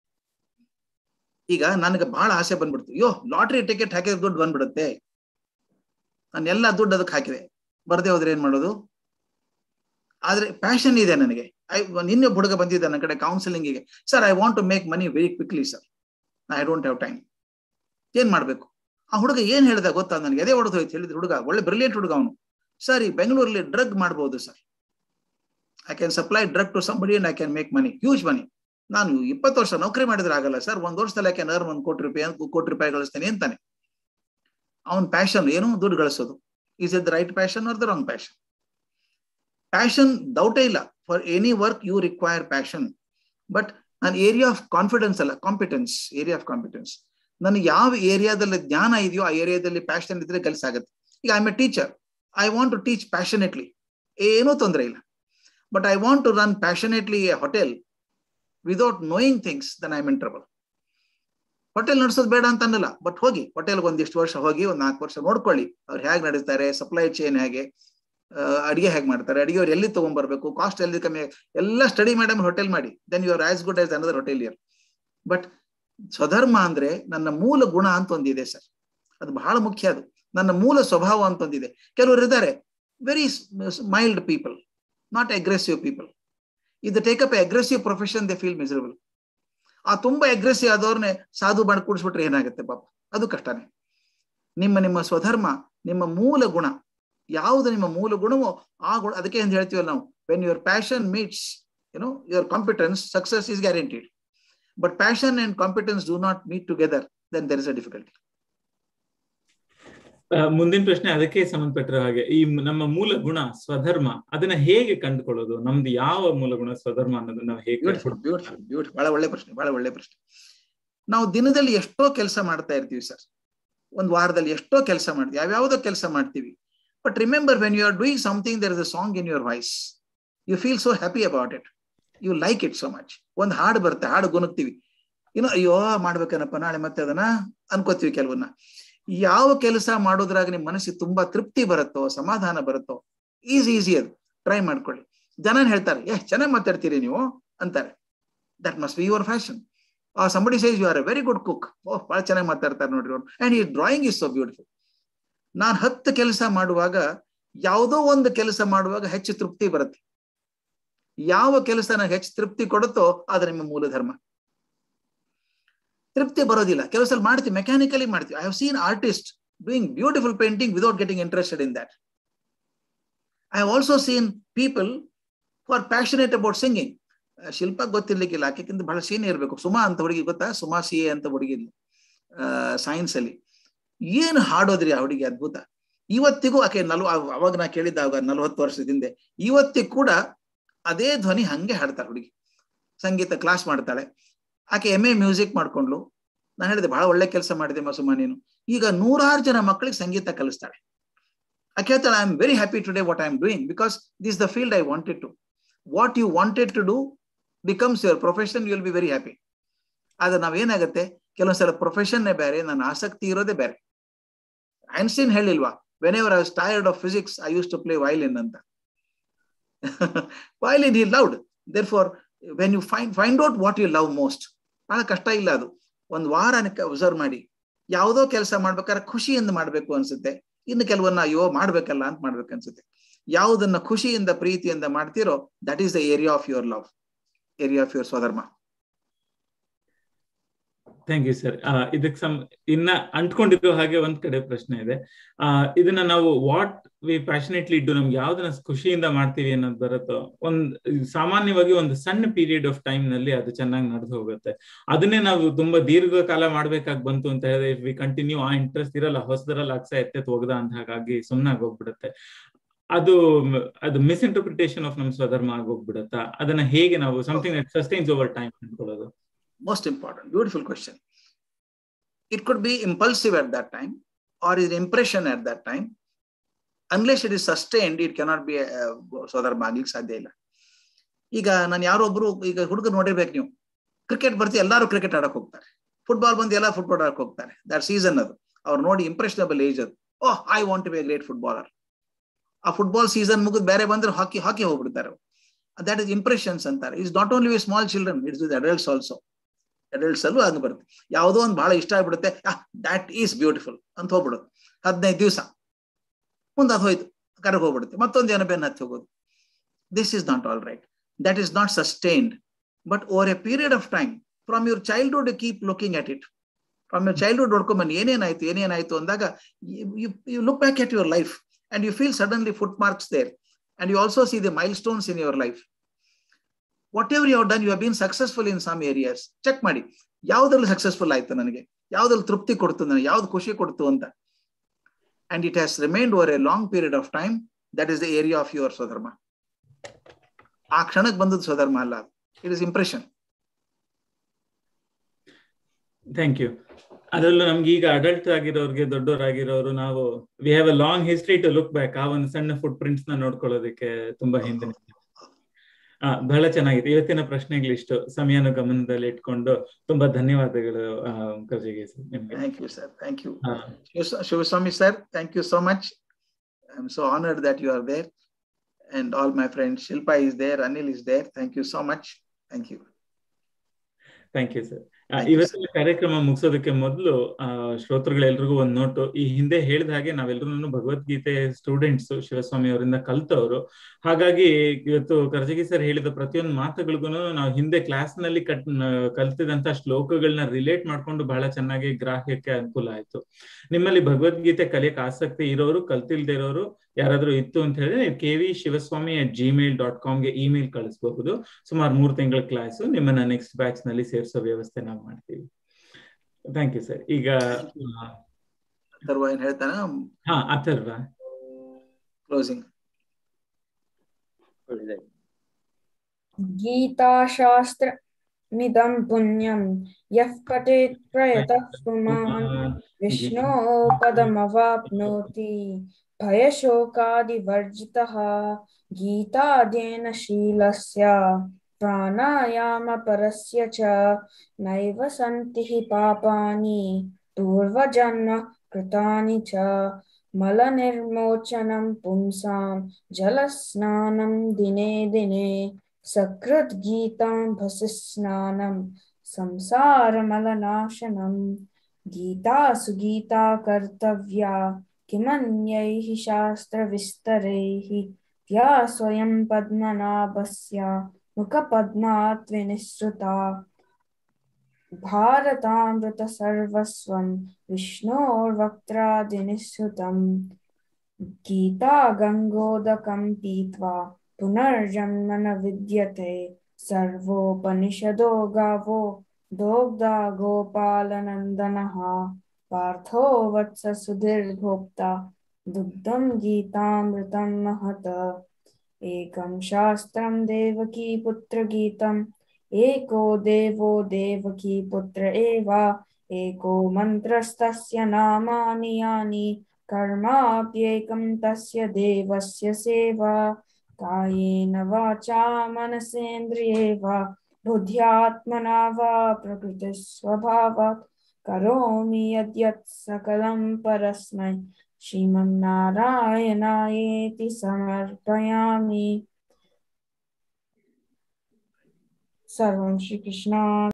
ಈಗ ನನಗೆ ಬಹಳ ಆಸೆ ಬಂದ್ಬಿಡ್ತು ಅಯ್ಯೋ lottery ticket ಹಾಕಿದ್ರೆ ದುಡ್ಡು ಬಂದ್ಬಿಡುತ್ತೆ ನಾನು ಎಲ್ಲ ದುಡ್ಡು ಅದಕ್ಕೆ ಹಾಕಿದೆ ಬರ್ದೇ ಹೋದ್ರೆ ಏನ್ ಮಾಡೋದು ಆದ್ರೆ ಪ್ಯಾಷನ್ ಇದೆ ನನಗೆ ಐ ನಿನ್ನೆ ಹುಡುಗ ಬಂದಿದ್ದೆ ನನ್ನ ಕಡೆ ಕೌನ್ಸಿಲಿಂಗಿಗೆ sir I want to make money very quickly sir I don't have time ಏನ್ ಮಾಡ್ಬೇಕು ಆ ಹುಡುಗ ಏನ್ ಹೇಳ್ದ ಗೊತ್ತಾ ನನಗೆ ಅದೇ ಹೊಡೆದು ಹೋಯ್ತು ಹೇಳಿದ್ರು ಹುಡುಗ ಒಳ್ಳೆ ಬ್ರಿಲಿಯಂಟ್ ಹುಡುಗ ಅವನು ಸರ್ ಈ ಬೆಂಗಳೂರಲ್ಲಿ ಡ್ರಗ್ ಮಾಡ್ಬೋದು sir I can supply drug to somebody and I can make money huge money ನಾನು ಇಪ್ಪತ್ತು ವರ್ಷ ನೌಕರಿ ಮಾಡಿದ್ರೆ ಆಗಲ್ಲ ಸರ್ ಒಂದ್ ವರ್ಷದಲ್ಲಿ ಐ ಕ್ಯಾನ್ ಅರ್ನ್ ಒಂದು ಕೋಟಿ ರೂಪಾಯಿ ಕೋಟಿ ರೂಪಾಯಿ ಗಳಿಸ್ತೇನೆ ಅಂತಾನೆ ಅವನ್ ಪ್ಯಾಷನ್ ಏನು ದುಡ್ಡು ಗಳಿಸೋದು is it the right passion or the wrong passion passion ಡೌಟೇ ಇಲ್ಲ for any work you require passion but ನಾನು ಏರಿಯಾ ಆಫ್ ಕಾನ್ಫಿಡೆನ್ಸ್ ಅಲ್ಲ ಕಾಂಪಿಟೆನ್ಸ್ ಏರಿಯಾ ಆಫ್ ಕಾಂಪಿಟೆನ್ಸ್ ನನಗೆ ಯಾವ ಏರಿಯಾದಲ್ಲಿ ಜ್ಞಾನ ಇದೆಯೋ ಆ ಏರಿಯಾದಲ್ಲಿ ಪ್ಯಾಷನ್ ಇದ್ರೆ ಕೆಲಸಾಗುತ್ತೆ ಈಗ I am a teacher I want to teach passionately ಏನೂ ತೊಂದರೆ ಇಲ್ಲ but I want to run passionately a hotel without knowing things then I am in trouble hotel ನಡೆಸೋದು ಬೇಡ ಅಂತ ಅನ್ನಲ್ಲ ಬಟ್ ಹೋಗಿ ಹೋಟೆಲ್ಗೆ ಒಂದಿಷ್ಟು ವರ್ಷ ಹೋಗಿ ಒಂದ್ ನಾಲ್ಕು ವರ್ಷ ನೋಡ್ಕೊಳ್ಳಿ ಅವ್ರು ಹೇಗೆ ನಡೆಸ್ತಾರೆ ಸಪ್ಲೈ ಚೈನ್ ಹೇಗೆ ಅಡಿಗೆ ಹೇಗೆ ಮಾಡ್ತಾರೆ ಅಡಿಗೆ ಅವ್ರು ಎಲ್ಲಿ ತಗೊಂಡ್ಬರ್ಬೇಕು ಕಾಸ್ಟ್ ಎಲ್ಲಿ ಕಮ್ಮಿ ಎಲ್ಲ ಸ್ಟಡಿ ಮೇಡಮ್ ಹೋಟೆಲ್ ಮಾಡಿ then you are as good as another hotel here but ಸ್ವಧರ್ಮ ಅಂದ್ರೆ ನನ್ನ ಮೂಲ ಗುಣ ಅಂತ ಒಂದಿದೆ ಸರ್ ಅದು ಬಹಳ ಮುಖ್ಯ ಅದು ನನ್ನ ಮೂಲ ಸ್ವಭಾವ ಅಂತ ಒಂದಿದೆ ಕೆಲವರು ಇದ್ದಾರೆ very mild people not aggressive people ಇದು take up aggressive profession they feel miserable ಆ ತುಂಬಾ ಅಗ್ರೆಸಿವ್ ಆದವ್ರನ್ನೇ ಸಾಧು ಮಾಡಿ ಕೂಡಿಸ್ಬಿಟ್ರೆ ಏನಾಗುತ್ತೆ ಪಾಪ ಅದು ಕಷ್ಟನೇ ನಿಮ್ಮ ನಿಮ್ಮ ಸ್ವಧರ್ಮ ನಿಮ್ಮ ಮೂಲ ಗುಣ ಯಾವುದು ನಿಮ್ಮ ಮೂಲ ಗುಣವೋ ಆ ಗುಣ ಅದಕ್ಕೆ ಅಂತ ಹೇಳ್ತೀವಲ್ಲ ನಾವು when your passion meets you know your competence success is guaranteed but passion and competence do not meet together then there is a difficulty ಮುಂದಿನ ಪ್ರಶ್ನೆ ಅದಕ್ಕೆ ಸಂಬಂಧಪಟ್ಟಿರೋ ಹಾಗೆ ಈ ನಮ್ಮ ಮೂಲ ಗುಣ ಸ್ವಧರ್ಮ ಅದನ್ನ ಹೇಗೆ ಕಂಡುಕೊಳ್ಳೋದು ನಮ್ದು ಯಾವ ಮೂಲ ಗುಣ ಸ್ವಧರ್ಮ ಅನ್ನೋದನ್ನ ನಾವು ಹೇಗೆ ಬ್ಯೂಟಿಫುಲ್ ಬ್ಯೂಟಿಫುಲ್ ಬ್ಯೂಟಿಫುಲ್ ಬಹಳ ಒಳ್ಳೆ ಪ್ರಶ್ನೆ ಬಹಳ ಒಳ್ಳೆ ಪ್ರಶ್ನೆ ನಾವು ದಿನದಲ್ಲಿ ಎಷ್ಟೋ ಕೆಲಸ ಮಾಡ್ತಾ ಇರ್ತೀವಿ ಸರ್ ಒಂದು ವಾರದಲ್ಲಿ ಎಷ್ಟೋ ಕೆಲಸ ಮಾಡ್ತೀವಿ ಯಾವ್ಯಾವುದೋ ಕೆಲಸ ಮಾಡ್ತೀವಿ but remember when you are doing something there is a song in your voice you feel so happy about it you like it so much ಒಂದು ಹಾಡು ಬರುತ್ತೆ ಹಾಡು ಗುಣಗ್ತೀವಿ ಇನ್ನು ಅಯ್ಯೋ ಮಾಡ್ಬೇಕನಪ್ಪ ನಾಳೆ ಮತ್ತೆ ಅದನ್ನ ಅನ್ಕೋತೀವಿ ಕೆಲವನ್ನ ಯಾವ ಕೆಲಸ ಮಾಡೋದ್ರಾಗ ನಿಮ್ ಮನಸ್ಸಿಗೆ ತುಂಬಾ ತೃಪ್ತಿ ಬರುತ್ತೋ ಸಮಾಧಾನ ಬರುತ್ತೋ ಈಸಿ ಈಸಿ ಅದು ಟ್ರೈ ಮಾಡ್ಕೊಳ್ಳಿ ಜನ ಹೇಳ್ತಾರೆ ಏ ಚೆನ್ನಾಗಿ ಮಾತಾಡ್ತೀರಿ ನೀವು ಅಂತಾರೆ that must be your passion ಆ somebody says you are a very good cook ಓಹ್ ಬಹಳ ಚೆನ್ನಾಗಿ ಮಾತಾಡ್ತಾರೆ ನೋಡ್ರಿ ಅವ್ರು ಅಂಡ್ ಈ ಡ್ರಾಯಿಂಗ್ ಇಸ್ ಸೊ ಬ್ಯೂಟಿಫುಲ್ ನಾನು ಹತ್ತು ಕೆಲಸ ಮಾಡುವಾಗ ಯಾವುದೋ ಒಂದು ಕೆಲಸ ಮಾಡುವಾಗ ಹೆಚ್ಚು ತೃಪ್ತಿ ಬರುತ್ತೆ ಯಾವ ಕೆಲಸ ನನಗೆ ಹೆಚ್ಚು ತೃಪ್ತಿ ಕೊಡುತ್ತೋ ಅದು ನಿಮ್ಮ ಮೂಲ ಧರ್ಮ ತೃಪ್ತಿ ಬರೋದಿಲ್ಲ ಕೆಲವು ಸಲ ಮಾಡ್ತೀವಿ ಮೆಕ್ಯಾನಿಕಲಿ ಮಾಡ್ತೀವಿ I have seen artist doing beautiful painting without getting interested in that I have also seen people who are passionate about singing Shilpa ಗೊತ್ತಿರ್ಲಿಕ್ಕಿಲ್ಲ ಆಕೆಕ್ಕಿಂತ ಬಹಳ ಸೀನಿಯರ್ ಇರಬೇಕು ಸುಮಾ ಅಂತ ಹುಡುಗಿ ಗೊತ್ತಾ ಸುಮಾ ಸಿ ಎ ಅಂತ ಹುಡುಗಿ ಸೈನ್ಸ್ ಅಲ್ಲಿ ಏನು ಹಾಡೋದ್ರಿ ಆ ಹುಡುಗಿ ಅದ್ಭುತ ಇವತ್ತಿಗೂ ಆಕೆ ನಲ್ವ ಅವಾಗ ನಾ ಕೇಳಿದ್ದಾಗ ನಲ್ವತ್ತು ವರ್ಷದ ಹಿಂದೆ ಇವತ್ತಿಗೂ ಕೂಡ ಅದೇ ಧ್ವನಿ ಹಂಗೆ ಹಾಡ್ತಾಳೆ ಹುಡುಗಿ ಸಂಗೀತ ಕ್ಲಾಸ್ ಮಾಡ್ತಾಳೆ ಆಕೆ ಎಮ್ ಎ ಮ್ಯೂಸಿಕ್ ಮಾಡ್ಕೊಂಡ್ಲು ನಾನು ಹೇಳಿದೆ ಬಹಳ ಒಳ್ಳೆ ಕೆಲಸ ಮಾಡಿದೆ ಮಸುಮಾ ನೀನು ಈಗ ನೂರಾರು ಜನ ಮಕ್ಕಳಿಗೆ ಸಂಗೀತ ಕಲಿಸ್ತಾಳೆ ಆಕೆ ಹೇಳ್ತಾಳೆ I am very happy today what I am doing because this the field I wanted to what you wanted to do becomes your profession you will be very happy ಆದ್ರೆ ನಾವೇನಾಗುತ್ತೆ ಕೆಲವೊಂದ್ಸಲ ಪ್ರೊಫೆಷನ್ನೇ ಬೇರೆ ನನ್ನ ಆಸಕ್ತಿ ಇರೋದೇ ಬೇರೆ ಐನ್ಸ್ಟೈನ್ ಹೇಳಿಲ್ವಾ whenever I was tired of physics I use to play violin ಅಂತ violin he loved therefore when you find find out what you love most ಬಹಳ ಕಷ್ಟ ಇಲ್ಲ ಅದು ಒಂದು ವಾರ ಅಬ್ಸರ್ವ್ ಮಾಡಿ ಯಾವುದೋ ಕೆಲಸ ಮಾಡ್ಬೇಕಾದ್ರೆ ಖುಷಿಯಿಂದ ಮಾಡ್ಬೇಕು ಅನ್ಸುತ್ತೆ ಇನ್ನು ಕೆಲವನ್ನ ಅಯ್ಯೋ ಮಾಡ್ಬೇಕಲ್ಲ ಅಂತ ಮಾಡ್ಬೇಕು ಅನ್ಸುತ್ತೆ ಯಾವುದನ್ನ ಖುಷಿಯಿಂದ ಪ್ರೀತಿಯಿಂದ ಮಾಡ್ತೀರೋ that is the area of your love area of your swadharma thank you sir ಇದಕ್ಕೆ ಸಮ್ ಇನ್ನ ಅಂಟ್ಕೊಂಡಿರೋ ಹಾಗೆ ಒಂದ್ ಕಡೆ ಪ್ರಶ್ನೆ ಇದೆ ಆ ಇದನ್ನ ನಾವು ವಾಟ್ ವಿ ಪ್ಯಾಷನೇಟ್ಲಿ ಇದ್ದು ನಮ್ಗೆ ಯಾವ್ದನ್ನ ಖುಷಿಯಿಂದ ಮಾಡ್ತೀವಿ ಅನ್ನೋದು ಬರುತ್ತೋ ಒಂದ್ ಸಾಮಾನ್ಯವಾಗಿ ಒಂದು ಸಣ್ಣ ಪೀರಿಯಡ್ ಆಫ್ ಟೈಮ್ ನಲ್ಲಿ ಅದು ಚೆನ್ನಾಗಿ ನಡೆದು ಹೋಗುತ್ತೆ ಅದನ್ನೇ ನಾವು ತುಂಬಾ ದೀರ್ಘಕಾಲ ಮಾಡ್ಬೇಕಾಗಿ ಬಂತು ಅಂತ ಹೇಳಿದ್ರೆ ವಿ ಕಂಟಿನ್ಯೂ ಆ ಇಂಟ್ರೆಸ್ಟ್ ಇರಲ್ಲ ಹೊಸದರಲ್ಲಿ ಅಕ್ಸ ಎತ್ತೆತ್ ಹೋಗದ ಅಂತ ಹಾಗಾಗಿ ಸುಮ್ಮನಾಗಿ ಹೋಗ್ಬಿಡುತ್ತೆ ಅದು ಅದು ಮಿಸ್ಇಂಟರ್ಪ್ರಿಟೇಷನ್ ಆಫ್ ನಮ್ ಸ್ವಧರ್ಮ ಆಗೋಗ್ಬಿಡುತ್ತಾ ಅದನ್ನ ಹೇಗೆ ನಾವು something that sustains over time ಅನ್ಕೊಳ್ಳೋದು most important beautiful question it could be impulsive at that time or is impression at that time unless it is sustained it cannot be swadharma ಆಗ್ಲಿಕ್ಕೆ ಸಾಧ್ಯ ಇಲ್ಲ ಈಗ ನಾನು ಯಾರೊಬ್ರು ಈಗ ಹುಡುಗ ನೋಡಿರ್ಬೇಕು ನೀವು ಕ್ರಿಕೆಟ್ ಬರ್ತಿ ಎಲ್ಲರೂ ಕ್ರಿಕೆಟ್ ಆಡಕ್ ಹೋಗ್ತಾರೆ ಫುಟ್ಬಾಲ್ ಬಂದು ಎಲ್ಲ ಫುಟ್ಬಾಲ್ ಆಡಕ್ ಹೋಗ್ತಾರೆ ದಟ್ ಸೀಸನ್ ಅದು ಅವ್ರು ನೋಡಿ ಇಂಪ್ರೆಷನಬಲ್ ಏಜ್ ಅದು oh I want to be great footballer ಆ ಫುಟ್ಬಾಲ್ ಸೀಸನ್ ಮುಗಿದ್ ಬೇರೆ ಬಂದ್ರೆ ಹಾಕಿ ಹಾಕಿ ಹೋಗ್ಬಿಡ್ತಾರೆ ದಟ್ ಇಸ್ ಇಂಪ್ರೆಷನ್ಸ್ ಅಂತಾರೆ is not only we small children it's with adults also adults ಅಲ್ಲೂ ಅದು ಬರುತ್ತೆ ಯಾವುದೋ ಒಂದು ಬಹಳ ಇಷ್ಟ ಆಗ್ಬಿಡುತ್ತೆ ದ್ಯಾಟ್ ಈಸ್ ಬ್ಯೂಟಿಫುಲ್ ಅಂತ ಹೋಗ್ಬಿಡುತ್ತೆ ಹದಿನೈದು ದಿವಸ ಮುಂದೆ ಅದು ಹೋಯ್ತು ಕರಗ್ ಹೋಗ್ಬಿಡುತ್ತೆ ಮತ್ತೊಂದು ಜನ ಬೆನ್ನ ಹತ್ತಿ ಹೋಗೋದು this is not all right that is not sustained but over a period of time from your childhood keep looking at it from your childhood ನೋಡ್ಕೊಂಬನ್ನಿ ಏನೇನಾಯ್ತು ಏನೇನಾಯ್ತು ಅಂದಾಗ you look back at your life and you feel suddenly foot marks there and you also see the milestones in your life whatever you done you been successful in some areas check ಮಾಡಿ ಯಾವ್ದ್ರಲ್ಲಿ successful ಆಯ್ತು ನನಗೆ ಯಾವ್ದ್ರಲ್ಲಿ ತೃಪ್ತಿ ಕೊಡ್ತು ನನಗೆ ಯಾವ್ದು ಖುಷಿ ಕೊಡ್ತು ಅಂತ and it has remained over a long period of time that is the area of your swadharma ಆ ಕ್ಷಣಕ್ಕೆ ಬಂದದ್ದು ಸ್ವಧರ್ಮ ಅಲ್ಲ it is impression thank you ಅದರಲ್ಲೂ ನಮ್ಗೆ ಈಗ ಅಡಲ್ಟ್ ಆಗಿರೋರ್ಗೆ ದೊಡ್ಡವರಾಗಿರೋರು ನಾವು we have a long history to look back ಆ ಒಂದು ಸಣ್ಣ ಫುಟ್ ಪ್ರಿಂಟ್ಸ್ ನ ನೋಡ್ಕೊಳ್ಳೋದಕ್ಕೆ ತುಂಬಾ ಹಿಂದೆ ಆ, ಬಹಳ ಚೆನ್ನಾಗಿದೆ ಇವತ್ತಿನ ಪ್ರಶ್ನೆಗಳಿಷ್ಟು ಸಮಯನ ಗಮನದಲ್ಲಿ ಇಟ್ಕೊಂಡು ತುಂಬಾ ಧನ್ಯವಾದಗಳು ಆ, ಕರ್ಜಿಗೆ ಸರ್ ನಿಮ್ಗೆ thank you sir thank you ಆ, Shivaswamy sir thank you so much I am so honoured that you are there and all my friend Shilpa is there Anil is there thank you so much thank you thank you sir Thank you, ಇವತ್ತಿನ ಕಾರ್ಯಕ್ರಮ ಮುಗಿಸೋದಕ್ಕೆ ಮೊದಲು ಆ ಶ್ರೋತೃಗಳೆಲ್ರಿಗೂ ಒಂದ್ note ಈ ಹಿಂದೆ ಹೇಳಿದ ಹಾಗೆ ನಾವೆಲ್ಲರೂ ಭಗವದ್ಗೀತೆ ಸ್ಟೂಡೆಂಟ್ಸ್ ಶಿವಸ್ವಾಮಿ ಅವರಿಂದ ಕಲ್ತವರು ಹಾಗಾಗಿ ಇವತ್ತು ಕರ್ಜಗಿ ಸರ್ ಹೇಳಿದ ಪ್ರತಿಯೊಂದು ಮಾತುಗಳಿಗೂ ನಾವು ಹಿಂದೆ ಕ್ಲಾಸ್ ನಲ್ಲಿ ಕಟ್ ಕಲ್ತಿದಂತ ಶ್ಲೋಕಗಳನ್ನ ರಿಲೇಟ್ ಮಾಡ್ಕೊಂಡು ಬಹಳ ಚೆನ್ನಾಗಿ ಗ್ರಾಹ್ಯಕ್ಕೆ ಅನುಕೂಲ ಆಯ್ತು ನಿಮ್ಮಲ್ಲಿ ಭಗವದ್ಗೀತೆ ಕಲಿಯಕ್ಕೆ ಆಸಕ್ತಿ ಇರೋರು ಕಲ್ತಿಲ್ದೇ ಇರೋರು ಯಾರಾದ್ರೂ ಇತ್ತು ಅಂತ ಹೇಳಿದ್ರೆ ನೀವು K V Shivaswamy at Gmail dot ಕಾಮ್ಗೆ ಇಮೇಲ್ ಕಳಿಸಬಹುದು ಸುಮಾರು ಮೂರು ತಿಂಗಳ ಕ್ಲಾಸ್ ನಿಮ್ಮನ್ನ ನೆಕ್ಸ್ಟ್ ಬ್ಯಾಚ್ ನಲ್ಲಿ ಸೇರಿಸೋ ವ್ಯವಸ್ಥೆ ನಾವು ಮಾಡ್ತೀವಿ ಥ್ಯಾಂಕ್ ಯು ಸರ್ ಈಗ ಆ, ತರುವ ಏನ್ ಹೇಳ್ತಾನ ಹಾ ಅಥರ್ವ ಕ್ಲೋಸಿಂಗ್ गीताशास्त्रमिदं पुण्यं यः पठेत् प्रयतः पुमान् विष्णो पदमवाप्नोति भयशोकादिवर्जितः गीताध्ययन शीलस्य प्राणायामपरस्य च नैव सन्ति हि पापानि पूर्वजन्म कृतानि च मलनिर्मोचनं पुंसां जलस्नानं दिने दिने सकृद्गीतां भसिस्नानं संसारमलनाशनम् गीता सुगीता कर्तव्या किमन्यैः शास्त्रविस्तरैः या स्वयं पद्मनाभस्य मुखपद्मात् विनिसृता भारतामृतसर्वस्वं विष्णोर्वक्त्रादिनिःसृतम् गीता गङ्गोदकं पीत्वा पुनर्जन्म न विद्यते सर्वोपनिषदो गावो दोग्धा गोपालनन्दनः पार्थो वत्स सुधीर्भोक्ता दुग्धं गीतामृतं महत एकं शास्त्रं देवकी पुत्रगीतम् एको देवो देवकी पुत्र एव एको मन्त्रस्तस्य नामानि यानि कर्माप्येकं तस्य देवस्य सेवा कायेन वाचा मनसेन्द्रिये वा बुद्ध्यात्मना वा प्रकृतिस्वभावात् करोमि यद्यत् सकलं परस्मै श्रीमन्नारायणायेति समर्पयामि सर्वं श्रीकृष्ण